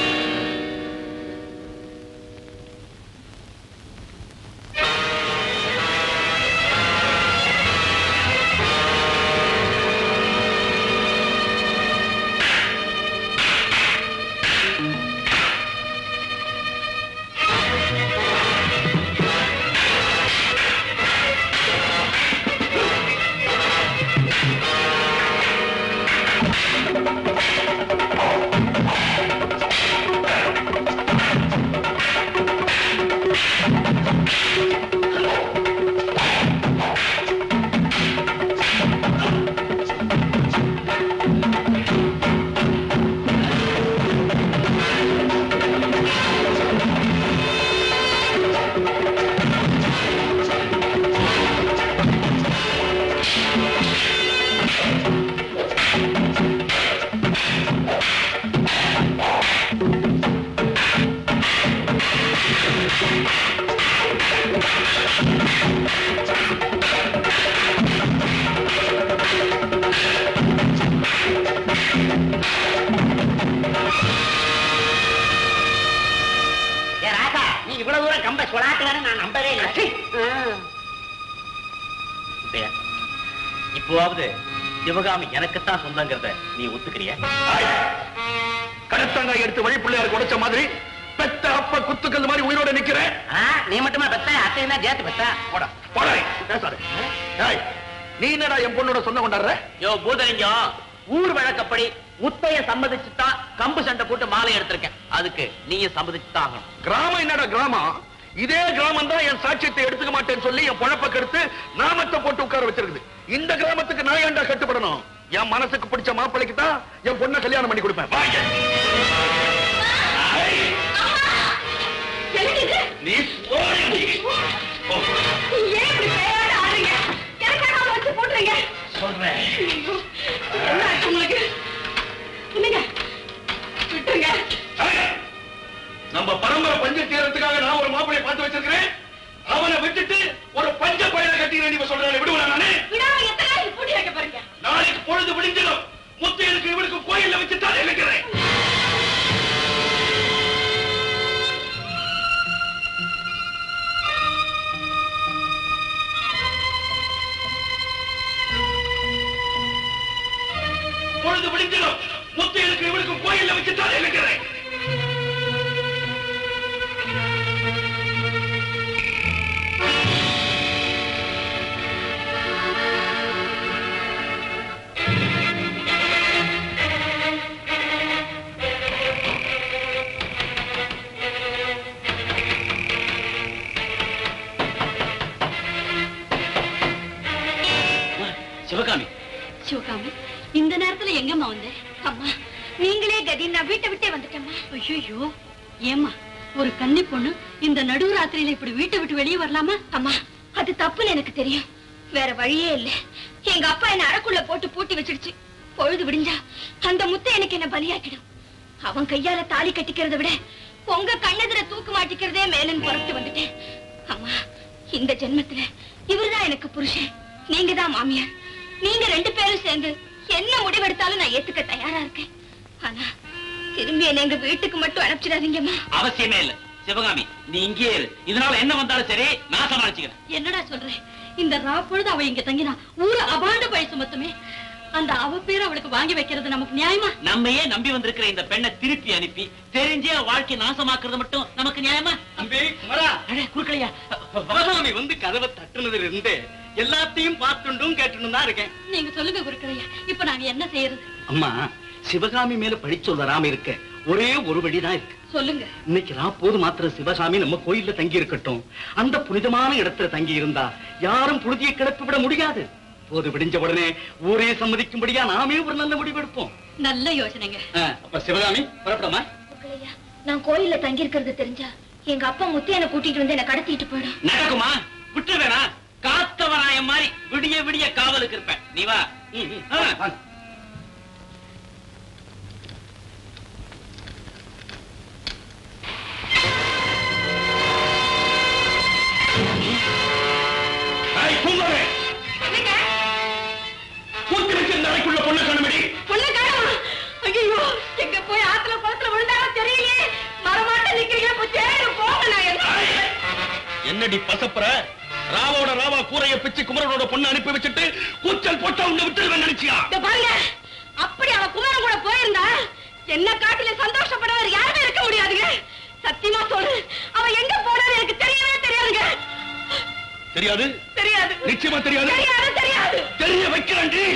ஏ ராசா நீ இவ்வளவு தூரம் கம்ப சொல்லாட்டுவான்னு நான் நம்பவே இல்லை முத்தையா இப்போவாவது சிவகாமி எனக்குத்தான் சொந்தங்கிறத நீ ஒத்துக்கிறியா கடத்தாங்காய் எடுத்து வழிப்பிள்ளையாருக்கு உடைச்ச மாதிரி பெத்த அப்ப குத்துக்கள் மாதிரி உயிரோட நிக்கிறேன் ஆ, நீ மட்டுமா பெத்த அத்தையும் தான் சேர்த்து பெத்த போடா போடா பேசாத ஏய், நீ என்னடா என் பொண்ணோட சொந்த கொண்டாடுற யோ பூதலிங்கம் ஊர் வழக்கப்படி முத்தைய சம்மதிச்சுதான் கம்பு சண்டை போட்டு மாலை எடுத்திருக்கேன் அதுக்கு நீயும் சம்மதிச்சுதான் ஆகணும் கிராமம் என்னடா கிராமம் இதே கிராமம் தான் என் சாட்சியத்தை எடுத்துக்க மாட்டேன்னு சொல்லி என் பொழப்ப கெடுத்து நாமத்தை போட்டு உட்கார வச்சிருக்குது இந்த கிராமத்துக்கு நான் ஏன்டா கட்டுப்படணும் என் மனசுக்கு பிடிச்ச மாப்பிளைக்கு தான் என் பொண்ணை கல்யாணம் பண்ணி கொடுப்பேன் வாங்க. நீ போடி. போ. ஏன் இப்படி பேயாட ஆடுறீங்க எனக்காக வச்சு போட்டுறீங்க சொல்றேன் என்ன ஆச்சு உங்களுக்கு இல்லைங்க விட்டுருங்க ஏய், நம்ம பரம்பரை பஞ்ச தீரத்துக்காக நான் ஒரு மாப்பிளைய பார்த்து வச்சிருக்கிறேன் அவனை விட்டுட்டு ஒரு பஞ்ச பயிரை கட்டிக்கிறேன் நீங்க சொல்றாங்க விடுவேன் நானு விடாம எத்தனை நாளைக்கு பூட்டி வைக்க போறீங்க நாளைக்கு பொழுது விடிஞ்சிடும் முத்தையனுக்கு இவனுக்கு கோயில்ல வச்சு தானே வைக்கிறேன் பொழுது விடிஞ்சிடும் முத்தையனுக்கு இவனுக்கு கோயில்ல வச்சு தானே வைக்கிறேன் சிவகாமி இந்த நேரத்துல எங்கம்மா வந்த அம்மா நீங்களே கதி நான் வீட்டை விட்டே வந்துட்டேம்மா ஐயோ ஏம்மா ஒரு கன்னி பொண்ணு இந்த நடுராத்திரியில இப்படி வீட்டை விட்டு வெளியே வரலாமா அம்மா அது தப்புன்னு எனக்கு தெரியும் வேற வழியே இல்ல எங்க அப்பா என்ன அறைக்குள்ள போட்டு பூட்டி வச்சிடுச்சு பொழுது விடிஞ்சா அந்த முத்தை எனக்கு என்ன பலியாக்கிடும் அவன் கையால தாலி கட்டிக்கிறதை விட உங்க கண்ணெதிர தூக்கு மாட்டிக்கிறதே மேலன்னு புறப்பட்டு வந்துட்டேன் அம்மா இந்த ஜென்மத்துல இவர்தான் எனக்கு புருஷன் நீங்க தான் மாமியார் நீங்க ரெண்டு பேரும் சேர்ந்து என்ன முடிவெடுத்தாலும் நான் ஏத்துக்க தயாரா இருக்கேன் ஆனா திரும்பி என்ன எங்க வீட்டுக்கு மட்டும் அனுப்பிச்சிடாதீங்கம்மா அவசியமே இல்ல சிவகாமி நீ இங்கே இரு இதனால என்ன வந்தாலும் சரி நான் சமாளிச்சுக்கிறேன் என்னடா சொல்றேன் இந்த ராப்பொழுது அவ இங்க தங்கினா ஊரு அபாண்ட பழி சுமத்துமே அந்த அவ பேர் அவளுக்கு வாங்கி வைக்கிறது நமக்கு நியாயமா நம்மையே நம்பி வந்திருக்கிற இந்த பெண்ணை திருப்பி அனுப்பி தெரிஞ்சே அவ வாழ்க்கை நாசமாக்குறது மட்டும் நமக்கு நியாயமா தம்பி குமரா அடே குறுக்கலையா சிவகாமி வந்து கதவை தட்டுனதுல இருந்து எல்லாத்தையும் பார்த்துண்டும் கேட்டுணும் தான் இருக்கேன் நீங்க சொல்லுங்க குருக்களையா இப்ப நாங்க என்ன செய்யறது அம்மா சிவகாமி மேல படிச்சு வராம இருக்க ஒரே ஒரு வழிதான் இருக்கு சொல்லுங்க இன்னைக்கு ராப்போது மாத்திரம் சிவகாமி நம்ம கோயில்ல தங்கி இருக்கட்டும் அந்த புனிதமான இடத்துல தங்கி இருந்தா யாரும் புழுதியை கிளப்பி விட முடியாது போது விடிஞ்ச உடனே ஊரே சம்மதிக்கும்படியா நாமே ஒரு நல்ல முடிவெடுப்போம் நல்ல யோசனைங்க ஆ, அப்ப சிவகாமி புறப்படமா குருக்களையா நான் கோயில்ல தங்கி இருக்கிறது தெரிஞ்சா எங்க அப்பா முத்து என்ன கூட்டிட்டு வந்து என்ன கடத்திட்டு போயிடும் நடக்குமா விட்டு வேணா காத்தவராய மாதிரி விடிய விடிய காவலுக்கு இருப்பேன் நீ வா ம், ம். ஆ. ஏய், பூங்கோவே! பூட்டி வச்சிருந்த அறைக்குள்ள பொண்ணை காணுமேடி. பொண்ணு காணோமா ஐயோ எங்க போய் ஆத்துல குளத்துல விழுந்தாரோ தெரியலையே மரமாட்ட நிக்கிறீங்க போய் தேடு போங்க நான் என்ன என்னடி பசப்புற ராவோட ராவா கூரைய பிச்சு குமரனோட பொண்ணு அனுப்பி வச்சுட்டு கூச்சல் போட்டா உன்னை விட்டுருவேன் நினைச்சியா இத பாருங்க அப்படி அவ குமரன் கூட போயிருந்தா என்ன காட்டில சந்தோஷப்படவர் யாருமே இருக்க முடியாதுங்க சத்தியமா சொல்லு அவ எங்க போனான்னு எனக்கு தெரியவே தெரியாதுங்க தெரியாது தெரியாது நிச்சயமா தெரியாது தெரியாது தெரியாது தெரிய வைக்கிறேன்டி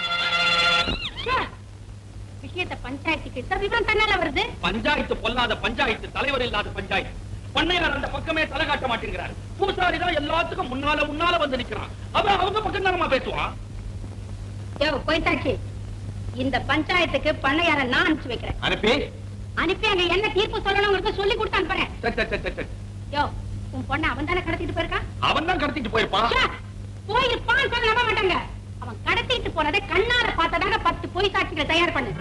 விஷயத்தை பஞ்சாயத்துக்கு இட்ட விவரம் தன்னால வருது பஞ்சாயத்து பொல்லாத பஞ்சாயத்து தலைவர் இல்லாத பஞ்சாயத்து பண்ணையார் அந்த பக்கமே தலை காட்ட மாட்டேங்கிறார் பூசாரி தான் எல்லாத்துக்கும் முன்னால முன்னால வந்து நிக்கிறான் அவன் அவங்க பக்கம் தானமா பேசுவான் யோ போய்த்தாச்சு இந்த பஞ்சாயத்துக்கு பண்ணையார நான் அனுப்பிச்சு வைக்கிறேன் அனுப்பி அனுப்பி அங்க என்ன தீர்ப்பு சொல்லணுங்கிறத சொல்லி கொடுத்து அனுப்புறேன் சரி, சரி, சரி, சரி. யோ உன் பொண்ணை அவன் தானே கடத்திட்டு போயிருக்கான் அவன் தான் கடத்திட்டு போயிருப்பான் ச்சே, போயிருப்பான்னு சொல்ல நம்ப மாட்டாங்க அவன் கடத்திட்டு போனதை கண்ணால பார்த்ததாக பத்து பொய் சாட்சிகளை தயார் பண்ணு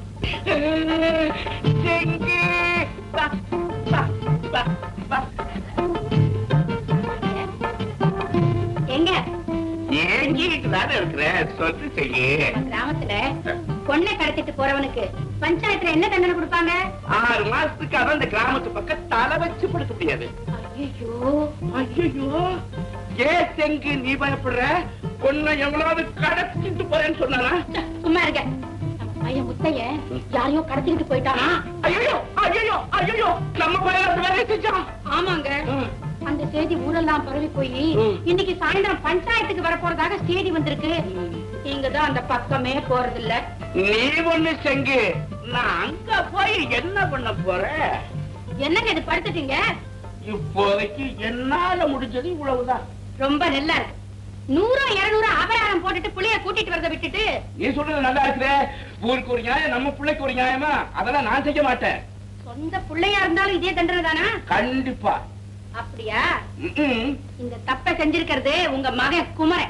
எங்க ஏங்கிட்டு தானே இருக்கிறேன் சொல்லு செய்ய நம்ம கிராமத்துல பொண்ணை கடத்திட்டு போறவனுக்கு பஞ்சாயத்துல என்ன தண்டனை கொடுப்பாங்க ஆறு மாசத்துக்கு அவன் அந்த கிராமத்து பக்கம் தலை வச்சு படுக்க முடியாது ஐயோ ஐயோ ஏ செங்கு நீ பயப்படுற பொண்ணை எவ்வளவு கடத்திட்டு போறேன்னு சொன்னானா சும்மா இருக்க நம்ம பையன் முத்தைய யாரையோ கடத்திட்டு போயிட்டானா ஐயோ ஐயோ ஐயோ நம்ம பையன் அந்த வேலையை செஞ்சான் ஆமாங்க அந்த செய்தி ஊரெல்லாம் பரவி போய் இன்னைக்கு சாயந்தரம் பஞ்சாயத்துக்கு வர போறதாக செய்தி வந்திருக்கு நீங்க தான் அந்த பக்கமே போறது இல்ல நீ ஒண்ணு செங்கு நான் அங்க போய் என்ன பண்ண போறேன் என்னங்க இது படுத்துட்டீங்க இப்போதைக்கு என்னால முடிஞ்சது இவ்வளவுதான் ரொம்ப நல்லா இருக்கு நூறோ இருநூறு அபராரம் போட்டுட்டு புள்ளைய கூட்டிட்டு வரத விட்டுட்டு நீ சொல்றது நல்லா இருக்குதே ஊருக்கு ஒரு நியாயம் நம்ம பிள்ளைக்கு ஒரு நியாயமா அதெல்லாம் நான் செய்ய மாட்டேன் சொந்த புள்ளையா இருந்தாலும் இதே தண்டனை தானா கண்டிப்பா அப்படியா ம்ம். இந்த தப்பை செஞ்சிருக்கிறது உங்க மகன் குமரன்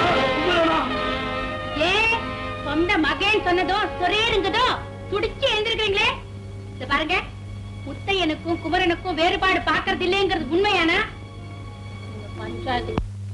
ஏ சொந்த மகன் சொன்னதோ சொரேருங்கதோ துடிச்சு எழுந்திருக்கீங்களே இது பாருங்க முத்தையனுக்கும் குமரனுக்கும் வேறுபாடு பாக்குறது இல்லைங்கிறது உண்மையானா உங்க பஞ்சாயத்து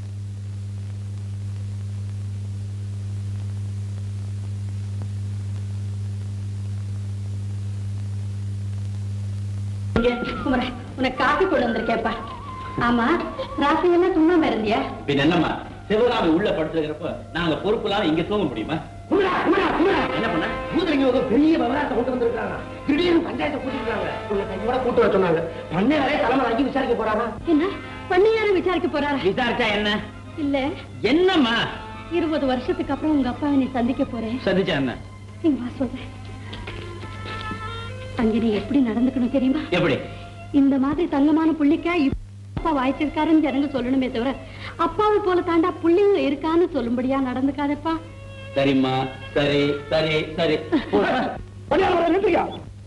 குமரன் உனக்கு காப்பி கொண்டு வந்திருக்கேப்பா ஆமா ராத்திரியெல்லாம் தூங்காம இருந்தியா பின் என்னம்மா சிவகாமி உள்ள படுத்துக்கிறப்ப நாங்க பொறுப்புலாம் இங்க தூங்க முடியுமா என்ன பண்ண பூதலிங்க ஒரு பெரிய விவகாரத்தை கொண்டு வந்திருக்காங்க திடீர்னு பஞ்சாயத்தை கூட்டிருக்காங்க உங்களை கையோட கூட்டு வர சொன்னாங்க பண்ணையாரே தலைமை வாங்கி விசாரிக்க போறாரா என்ன பண்ணையார விசாரிக்க போறாரா விசாரிச்சா என்ன இல்ல என்னம்மா இருபது வருஷத்துக்கு அப்புறம் உங்க அப்பாவை நீ சந்திக்க போறேன் சந்திச்சா என்ன நீங்க வா சொல்றேன் அங்க நீ எப்படி நடந்துக்கணும் தெரியுமா எப்படி இந்த மாதிரி தங்கமான புள்ளிக்கா இப்ப அப்பா வாய்ச்சிருக்காருன்னு ஜனங்க சொல்லணுமே தவிர அப்பாவை போல தாண்டா புள்ளிங்க இருக்கான்னு சொல்லும்படியா நடந்துக்காதப்பா சரிம்மா சரி சரி சரி நின்றுயா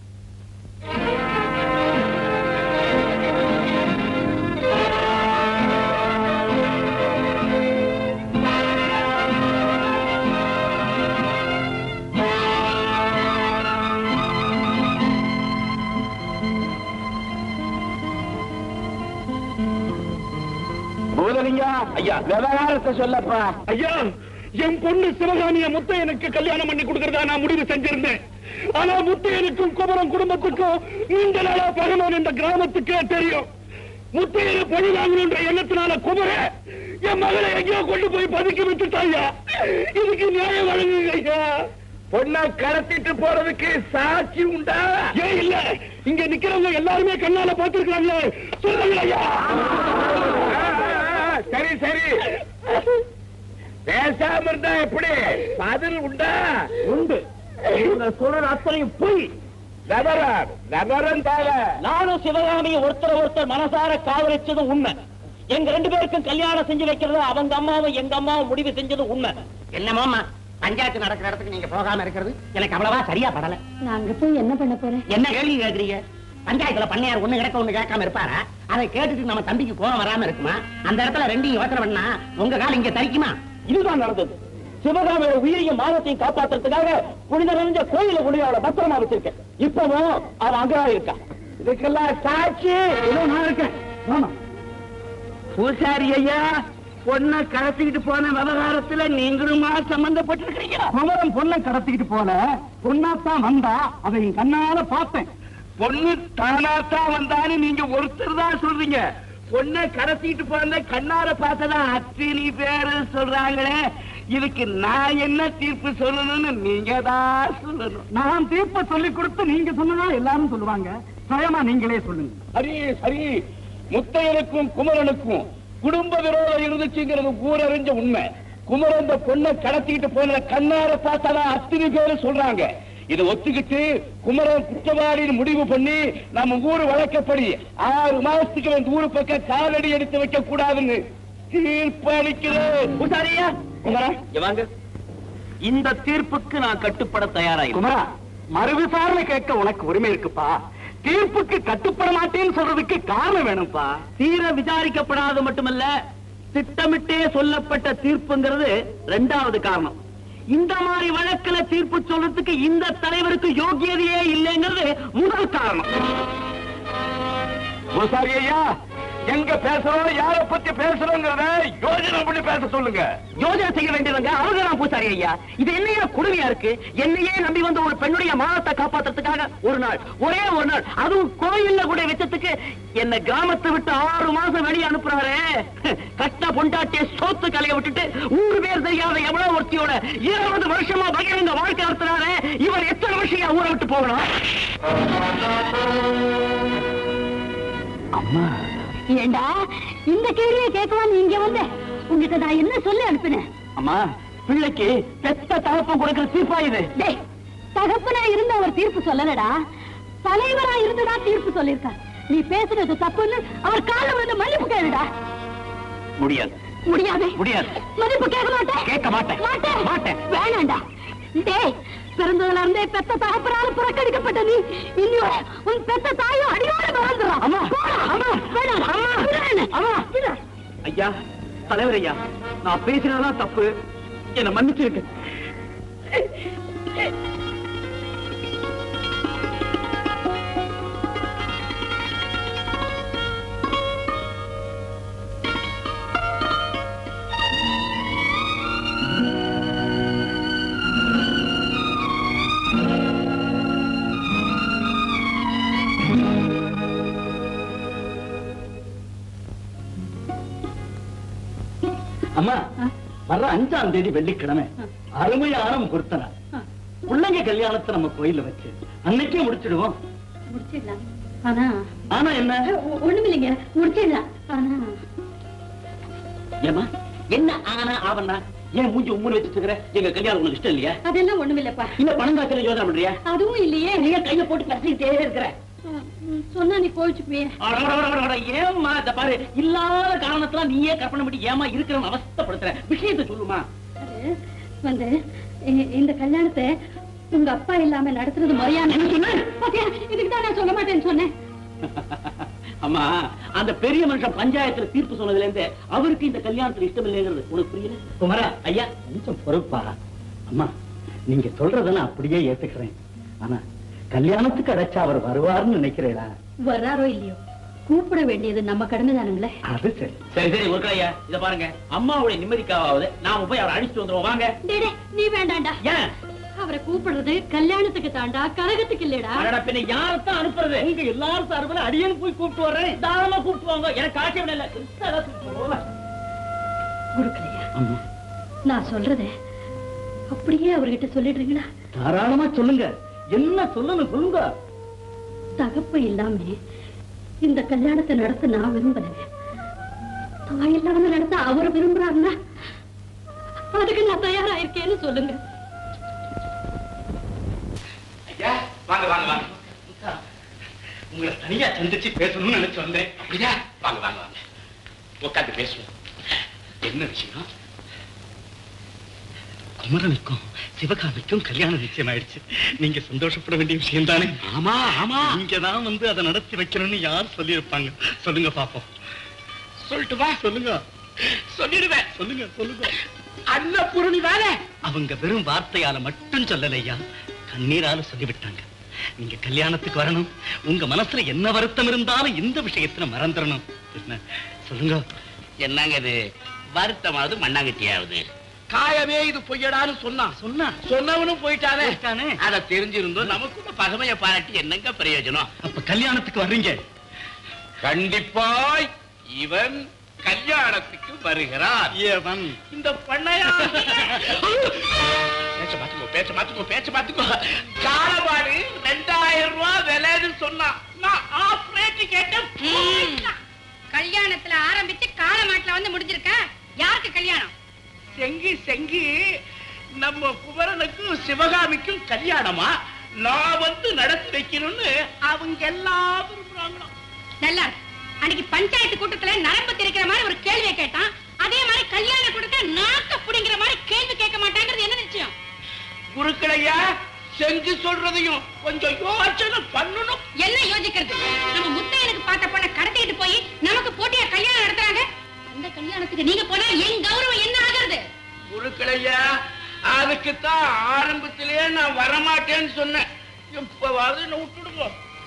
பூதலிங்கா ஐயா விவகாரத்தை சொல்லப்பா ஐயா என் பொண்ணு சிவகாமிய முத்தையனுக்கு கல்யாணம் பண்ணி கொடுக்கறதா நான் முடிவு செஞ்சிருந்தேன் ஆனா முத்தையனுக்கும் குமரன் குடும்பத்துக்கும் நீண்ட நாளா பகவான் இந்த கிராமத்துக்கே தெரியும் முத்தையனை பழி வாங்கணுன்ற எண்ணத்தினால குமர என் மகளை எங்கேயோ கொண்டு போய் பதுக்கி வச்சுட்டாயா இதுக்கு நியாயம் வழங்குங்க ஐயா பொண்ணை கடத்திட்டு போறதுக்கு சாட்சி உண்டா ஏன் இல்ல இங்க நிக்கிறவங்க எல்லாருமே கண்ணால பாத்துருக்காங்க சொல்லுங்க ஐயா சரி சரி பேசாம இருந்தா எப்படி பதில் உண்டா உண்டு இவங்க சொல்ற அத்தனையும் பொய் நகரம் நகரம் தேவை நானும் சிவகாமியும் ஒருத்தர் ஒருத்தர் மனசார காதலிச்சதும் உண்மை எங்க ரெண்டு பேருக்கும் கல்யாணம் செஞ்சு வைக்கிறது அவங்க அம்மாவும் எங்க அம்மாவும் முடிவு செஞ்சதும் உண்மை என்னமோமா பஞ்சாயத்து நடக்கிற இடத்துக்கு நீங்க போகாம இருக்கிறது எனக்கு அவ்வளவா சரியா படல நாங்க போய் என்ன பண்ண போறேன் என்ன கேள்வி கேக்குறீங்க பஞ்சாயத்துல பண்ணையார் ஒண்ணு கிடக்க ஒண்ணு கேட்காம இருப்பாரா அதை கேட்டுட்டு நம்ம தம்பிக்கு கோவம் வராம இருக்குமா அந்த இடத்துல ரெண்டையும் யோசனை பண்ணா உங்க கால் இங்க தரிக்குமா இதுதான் நடந்தது சிவகாமியோட உயிரையும் மானத்தையும் காப்பாத்துறதுக்காக புனித நிறைஞ்ச கோயில கொண்டு அவளை பத்திரமா வச்சிருக்கேன் இப்பவும் அவன் அங்கதான் இருக்கா இதுக்கெல்லாம் சாட்சி இதோ நான் இருக்கேன் ஆமா பூசாரி ஐயா பொண்ணை கடத்திக்கிட்டு போன விவகாரத்துல நீங்களுமா சம்பந்தப்பட்டிருக்கிறீங்க குமரன் பொண்ணை கடத்திக்கிட்டு போல பொண்ணாத்தான் வந்தா அதை என் கண்ணால பார்த்தேன் பொண்ணு தானாத்தான் வந்தான்னு நீங்க ஒருத்தர் தான் சொல்றீங்க பொண்ணை கடத்திட்டு போன கண்ணார பார்த்ததா அத்தினி பேரு சொல்றாங்களே இதுக்கு நான் என்ன தீர்ப்பு சொல்லணும்னு நீங்க தான் சொல்லணும் நான் தீர்ப்பு சொல்லி கொடுத்து நீங்க சொன்னதா எல்லாரும் சொல்லுவாங்க சுயமா நீங்களே சொல்லுங்க சரி சரி முத்தையனுக்கும் குமரனுக்கும் குடும்ப விரோதம் இருந்துச்சுங்கிறது ஊரறிஞ்ச உண்மை குமரன் இந்த பொண்ணை கடத்திட்டு போன கண்ணார பார்த்ததா அத்தனை பேரு சொல்றாங்க இதை ஒத்துக்கிட்டு குமரன் குற்றவாளின்னு முடிவு பண்ணி நம்ம ஊர் வழக்கப்படி ஆறு மாசத்துக்கு இந்த ஊரு பக்கம் காலடி எடுத்து வைக்க கூடாதுன்னு தீர்ப்பளிக்கிறேன் பூசாரியா குமரா வாங்க இந்த தீர்ப்புக்கு நான் கட்டுப்பட தயாரா குமரா மறு விசாரணை கேட்க உனக்கு உரிமை இருக்குப்பா தீர்ப்புக்கு கட்டுப்பட மாட்டேன்னு சொல்றதுக்கு காரணம் வேணும்ப்பா தீர விசாரிக்கப்படாத மட்டுமல்ல திட்டமிட்டே சொல்லப்பட்ட தீர்ப்புங்கிறது ரெண்டாவது காரணம் இந்த மாதிரி வழக்குல தீர்ப்பு சொல்றதுக்கு இந்த தலைவருக்கு யோகியதையே இல்லைங்கிறது முதல் காரணம் பூசாரி ஐயா எங்க பேசுறோம் யார பத்தி பேசுறோங்கிறத யோஜனை பண்ணி பேச சொல்லுங்க யோஜனை செய்ய வேண்டியவங்க அவங்க தான் பூசாரி ஐயா இது என்னையா கொடுமையா இருக்கு என்னையே நம்பி வந்த ஒரு பெண்ணுடைய மானத்தை காப்பாத்துறதுக்காக ஒரு நாள் ஒரே ஒரு நாள் அதுவும் கோயில்ல கூட வச்சதுக்கு என்ன கிராமத்தை விட்டு ஆறு மாசம் வெளியே அனுப்புறாரு கட்ட பொண்டாட்டிய சோத்து கலைய விட்டுட்டு ஊரு பேர் தெரியாத எவ்வளவு ஒருத்தியோட இருபது வருஷமா பகிரங்க வாழ்க்கை நடத்துறாரு இவர் எத்தனை வருஷம் ஊரை விட்டு போகணும் அம்மா ஏண்டா இந்த கேள்வியை கேட்கவா நீ இங்க வந்த உங்ககிட்ட நான் என்ன சொல்லி அனுப்பினேன் அம்மா பிள்ளைக்கு பெத்த தகப்பம் கொடுக்கிற தீர்ப்பா இது டேய் தகப்பனா இருந்த அவர் தீர்ப்பு சொல்லலடா தலைவரா இருந்துதான் தீர்ப்பு சொல்லியிருக்கார் நீ பேசுறது தப்புன்னு அவர் கால விழுந்து மன்னிப்பு கேளுடா முடியாது முடியாது முடியாது மன்னிப்பு கேட்க மாட்டேன் கேட்க மாட்டேன். மாட்டேன் மாட்டேன். வேணாண்டா டேய் பிறந்ததுல இருந்தே பெத்த தகப்பனால புறக்கணிக்கப்பட்ட நீ இனி உன் பெத்த தாயும் அடியோட மறந்துடும் அம்மா. அம்மா வேணாம் அம்மா. அம்மா அம்மா. ஐயா தலைவர் ஐயா நான் பேசினதான் தப்பு என்ன மன்னிச்சிருக்கு அம்மா வர்ற அஞ்சாம் தேதி வெள்ளிக்கிழமை அருமையான முகூர்த்தனா பிள்ளைங்க கல்யாணத்தை நம்ம கோயில்ல வச்சு அன்னைக்கே முடிச்சிடுவோம் முடிச்சிடலாம் ஆனா ஆனா என்ன ஒ- ஒண்ணுமில்லைங்க முடிச்சிடலாம் ஆனா ஏமா என்ன ஆனா ஆவண்ணா ஏன் மூஞ்சி உம்முன்னு வச்சுட்டு இருக்கிற எங்க கல்யாணம் உனக்கு இஷ்டம் இல்லையா அதெல்லாம் ஒண்ணுமில்லப்பா இல்ல பணம் காய்ச்சல யோசனை பண்றியா அதுவும் இல்லையே நீ கைய போட்டு கசிக்கிட்டே இருக்கிற ம், சொன்னா நீ கோவிச்சுப்பியே அட, அட, அட, அட, அட, ஏம்மா இந்த பாரு இல்லாத காரணத்துல நீயே கற்பனை பண்ணி ஏமா இருக்கிறவன் அவஸ்தப்படுத்துற விஷயத்தை சொல்லுமா அது வந்து இ- இந்த கல்யாணத்தை உங்க அப்பா இல்லாம நடத்துறது முறையான இதுக்கு தான் நான் சொல்ல மாட்டேன்னு சொன்னேன் அம்மா அந்த பெரிய மனுஷன் பஞ்சாயத்துல தீர்ப்பு சொன்னதுல இருந்து அவருக்கு இந்த கல்யாணத்துல இஷ்டம் இல்லைங்கிறது உனக்கு புரியல குமரா ஐயா கொஞ்சம் பொறுப்பா அம்மா நீங்க சொல்றத நான் அப்படியே ஏத்துக்கிறேன் ஆனா கல்யாணத்துக்கு அடைச்சா அவர் வருவார்னு நினைக்கிறேடா வர்றாரோ இல்லையோ கூப்பிட வேண்டியது நம்ம கடமை தானுங்களே அது சரி சரி சரி ஒரு ஐயா இத பாருங்க அம்மாவுடைய நிம்மதிக்காவது நாம போய் அவரை அடிச்சுட்டு வந்துருவோம் வாங்க டேடே நீ வேண்டாம்டா ஏன் அவரை கூப்பிடுறது கல்யாணத்துக்கு தாண்டா கரகத்துக்கு இல்லடா அடடா, பின்ன யாரத்தான் அனுப்புறது உங்க எல்லாரும் சார்பில் அடியன் போய் கூப்பிட்டு வர்றேன் தாராளமா கூப்பிட்டு வாங்க எனக்கு ஆட்சேபம் இல்ல பெருசா ஏதாவது கூப்பிட்டு போங்க. குருக்கலையா அம்மா நான் சொல்றத அப்படியே அவர்கிட்ட சொல்லிடுறீங்களா தாராளமா சொல்லுங்க என்ன சொல்லணும் சொல்லுங்க தகப்பு இல்லாம இந்த கல்யாணத்தை நடத்த நான் விரும்புறேன் தாய் இல்லாம நடத்த அவர் விரும்புறாருன்னா அதுக்கு நான் தயாரா இருக்கேன்னு சொல்லுங்க ஐயா வாங்க வாங்க வாங்க உங்களை தனியா சந்திச்சு பேசணும்னு நினைச்சு வந்தேன் அப்படியா வாங்க வாங்க வாங்க உட்காந்து பேசுவோம் என்ன விஷயம் குமரனுக்கும் சிவகாமிக்கும் கல்யாணம் நிச்சயம் ஆயிடுச்சு நீங்க சந்தோஷப்பட வேண்டிய விஷயம் தானே ஆமா ஆமா நீங்க தான் வந்து அதை நடத்தி வைக்கணும்னு யார் சொல்லியிருப்பாங்க சொல்லுங்க பாப்போம் சொல்லிட்டு வா சொல்லுங்க சொல்லிடுவேன் சொல்லுங்க சொல்லுங்க அன்னபூரணி தானே அவங்க வெறும் வார்த்தையால மட்டும் சொல்லலையா கண்ணீரால சொல்லிவிட்டாங்க நீங்க கல்யாணத்துக்கு வரணும் உங்க மனசுல என்ன வருத்தம் இருந்தாலும் இந்த விஷயத்துல மறந்துடணும் என்ன சொல்லுங்க என்னங்க இது வருத்தமாவது மண்ணாங்கட்டியாவது காயமே இது பொய்யடான்னு சொன்னான் சொன்னா சொன்னவனும் போயிட்டானே போயிட்டானே. அத தெரிஞ்சிருந்தோம் நமக்குள்ள பகமைய பாராட்டி என்னங்க பிரயோஜனம் அப்ப கல்யாணத்துக்கு வர்றீங்க கண்டிப்பா இவன் கல்யாணத்துக்கு வருகிறார் ஏவன் இந்த பண்ணையா பேச்ச மாத்துக்கோ பேச்ச மாத்துக்கோ பேச்ச மாத்துக்கோ காலபாடு ரெண்டாயிரம் ரூபாய் விலைன்னு சொன்னான் நான் ஆஃப் ரேட்டு கேட்டேன் கல்யாணத்துல ஆரம்பிச்சு காலமாட்டுல வந்து முடிஞ்சிருக்க யாருக்கு கல்யாணம் செங்கி செங்கி நம்ம குமரனுக்கும் சிவகாமிக்கும் கல்யாணமா நான் வந்து நடத்தி வைக்கணும்னு அவங்க எல்லாம் விரும்புறாங்களாம் நல்லா இருக்கு. அன்னைக்கு பஞ்சாயத்து கூட்டத்துல நரம்பு திரிக்கிற மாதிரி ஒரு கேள்வியை கேட்டான் அதே மாதிரி கல்யாண கூட்டத்துல நாக்க புடிங்கிற மாதிரி கேள்வி கேட்க மாட்டாங்கிறது என்ன நிச்சயம் குருக்களையா செஞ்சு சொல்றதையும் கொஞ்சம் யோசனை பண்ணணும் என்ன யோசிக்கிறது நம்ம முத்தையனுக்கு பார்த்த பொண்ணை கடத்திட்டு போய் நமக்கு போட்டியா கல்யாணம் நடத்துறாங்க அந்த கல்யாணத்துக்கு நீங்க போனா என் கௌரவம் என்ன ஆகுறது குருக்களையா அதுக்குத்தான் ஆரம்பத்திலேயே நான் வரமாட்டேன்னு சொன்னேன் இப்பவாவது என்ன விட்டுடுங்க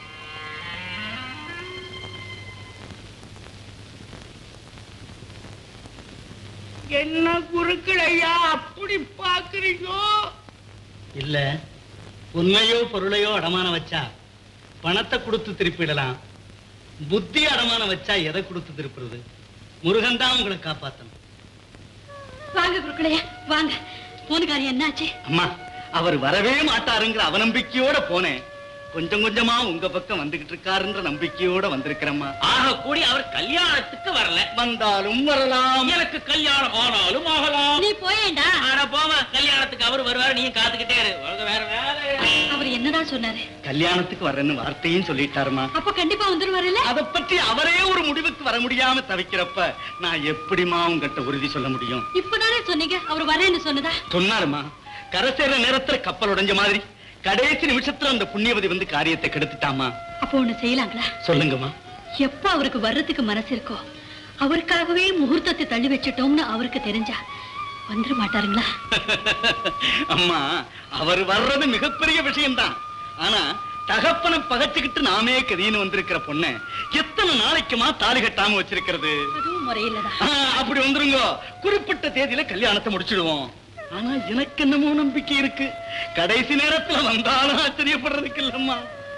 என்ன குருக்களையா அப்படி பாக்குறீங்க இல்ல உண்மையோ பொருளையோ அடமானம் வச்சா பணத்தை கொடுத்து திருப்பிடலாம் புத்தி அடமானம் வச்சா எதை கொடுத்து திருப்புறது முருகன் தான் உங்களை காப்பாத்தணும் வாங்க குருக்களையா வாங்க போனுக்காரி என்னாச்சு அம்மா அவர் வரவே மாட்டாருங்கிற அவநம்பிக்கையோட போனேன் கொஞ்சம் கொஞ்சமா உங்க பக்கம் வந்துகிட்டு இருக்காருன்ற நம்பிக்கையோட வந்திருக்கிறேம்மா ஆக கூடி அவர் கல்யாணத்துக்கு வரல வந்தாலும் வரலாம் எனக்கு கல்யாணம் ஆனாலும் ஆகலாம் நீ போயேண்டா ஆனா போவ கல்யாணத்துக்கு அவரு வருவாரு நீங்க காத்துக்கிட்டே இரு உனக்கு வேற வேலை அவர் என்னதான் சொன்னாரு கல்யாணத்துக்கு வர்றேன்னு வார்த்தையும் சொல்லிட்டாருமா அப்ப கண்டிப்பா வந்துருவாருல்ல அத பற்றி அவரே ஒரு முடிவுக்கு வர முடியாம தவிக்கிறப்ப நான் எப்படிமா உங்ககிட்ட உறுதி சொல்ல முடியும் இப்பதானே சொன்னீங்க அவர் வரேன்னு சொன்னதா சொன்னாருமா கரை சேர்ற நேரத்துல கப்பல் உடைஞ்ச மாதிரி கடைசி நிமிஷத்துல அந்த புண்ணியவதி வந்து காரியத்தை கெடுத்துட்டாமா அப்போ ஒண்ணு செய்யலாங்களா சொல்லுங்கம்மா எப்ப அவருக்கு வர்றதுக்கு மனசு இருக்கோ அவருக்காகவே முகூர்த்தத்தை தள்ளி வச்சுட்டோம்னு அவருக்கு தெரிஞ்சா வந்துட மாட்டாருங்களா அம்மா அவர் வர்றது மிகப்பெரிய விஷயம்தான் ஆனா தகப்பனை பகச்சுக்கிட்டு நாமே கதின்னு வந்திருக்கிற பொண்ண எத்தனை நாளைக்குமா தாலி கட்டாம வச்சிருக்கிறது அதுவும் முறையில்லதான் ஆ, அப்படி வந்துருங்க குறிப்பிட்ட தேதியில கல்யாணத்தை முடிச்சிடுவோம் ஆனா எனக்கு என்னமோ நம்பிக்கை இருக்கு கடைசி நேரத்துல வந்தாலும் ஆச்சரியப்படுறதுக்கு இல்லம்மா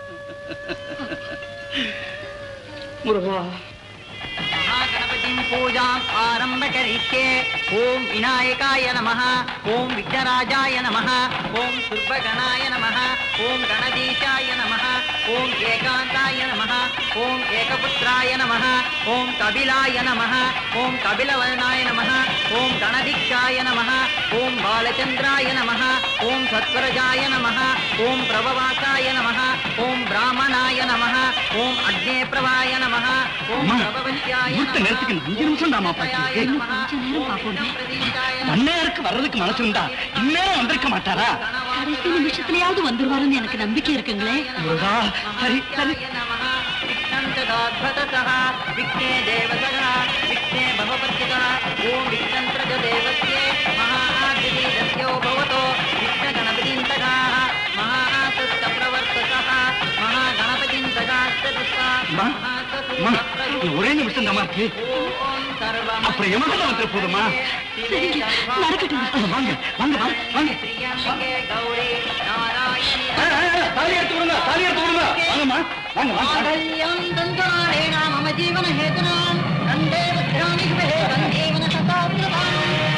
முருகா महागणपतिं पूजाम् आरम्भ करिष्ये ॐ विनायकाय नमः ॐ विघ्नराजाय नमः ॐ सुर्भगणाय नमः ॐ ஓம் கணதீஷாய நமः ஓம் ஏகாந்தாய நமः ஓம் ஏகபுத்திராய நமः ஓம் கபிலாய நமः ஓம் கபிலவர்ணாய நமः ஓம் கணதிக்ஷாய நமः ஓம் பாலச்சந்திராய நமः ஓம் சத்வரஜாய நமः ஓம் பிரபவாசாய நமः ஓம் பிராமணாய நமः ஓம் அக்னேபிரவாய நமः ஓம் அம்மா, பிரபவத்யாய முகூர்த்த நேரத்துக்கு இன்னும் அஞ்சு நிமிஷம் தாம்மா பாக்கி இருக்கு. பண்ணையாருக்கு வர்றதுக்கு மனசு இருந்தா இந்நேரம் வந்திருக்க மாட்டாரா கடைசி நிமிஷத்துலயாவது வந்துருவாருன்னு எனக்கு நம்பிக்கை இருக்குங்களே முருகா ஹரி ஹரி विघ्नन्तदाद्भततः विघ्ने देवतः विघ्ने भवपत्यतः ॐ विघ्नन्त्रज देवस्ये महाआदिदस्यो भवतो विघ्नगणपतिन्तकाः महासुस्तप्रवर्तकः महागणपतिन्तकास्तदुष्टा அம்மா, அம்மா, இன்னும் ஒரே நிமிஷம் தாம்மா இருக்கு அப்புறம் எமகண்ட வந்துட போதுமா நடக்கட்டும் வாங்க வாங்க வாங்க வாங்க त्र्यम्बके गौरी नारायणी ஆ, ஆ, ஆ, தாலி எடுத்து விடுங்க தாலி எடுத்து விடுங்க வாங்கம்மா வாங்க வாங்க माधल्यं दन्तारेण मम जीवनहेतुनां वन्दे भद्राणि शुभे वन्दे मनसताकृताम्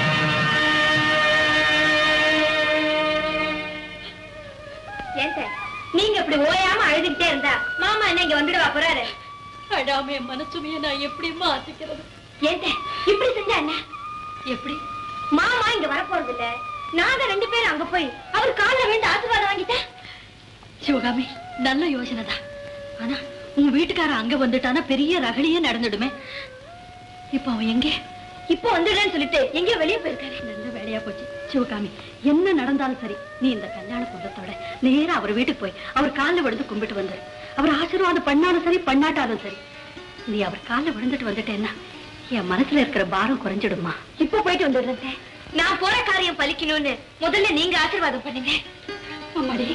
ஏன் சார் நீங்க இப்படி ஓயாம அழுதுகிட்டே இருந்தா மாமா என்ன இங்க வந்துடுவா போறாரு அடாம என் மனசுமைய நான் எப்படி மாத்திக்கிறது ஏன் சார் இப்படி செஞ்சா என்ன எப்படி மாமா இங்க வரப்போறது இல்ல நாங்க ரெண்டு பேரும் அங்க போய் அவர் கால்ல விழுந்து ஆசீர்வாதம் வாங்கிட்டேன் சிவகாமி நல்ல யோசனை தான் ஆனா உங்க வீட்டுக்காரன் அங்க வந்துட்டானா பெரிய ரகளையே நடந்துடுமே இப்ப அவன் எங்கே இப்போ வந்துடுறேன்னு சொல்லிட்டு எங்கேயோ வெளியே போயிருக்காரு நல்ல வேலையா போச்சு சிவகாமி என்ன நடந்தாலும் சரி நீ இந்த கல்யாண குண்டத்தோட நேரா அவர் வீட்டுக்கு போய் அவர் காலில் விழுந்து கும்பிட்டு வந்துரு அவர் ஆசீர்வாதம் பண்ணாலும் சரி பண்ணாட்டாலும் சரி நீ அவர் காலில் விழுந்துட்டு வந்துட்டேன்னா என் மனசுல இருக்கிற பாரம் குறைஞ்சிடுமா இப்போ போயிட்டு வந்துடுறேன் சார் நான் போற காரியம் பலிக்கணும்னு முதல்ல நீங்க ஆசீர்வாதம் பண்ணுங்க அம்மாடி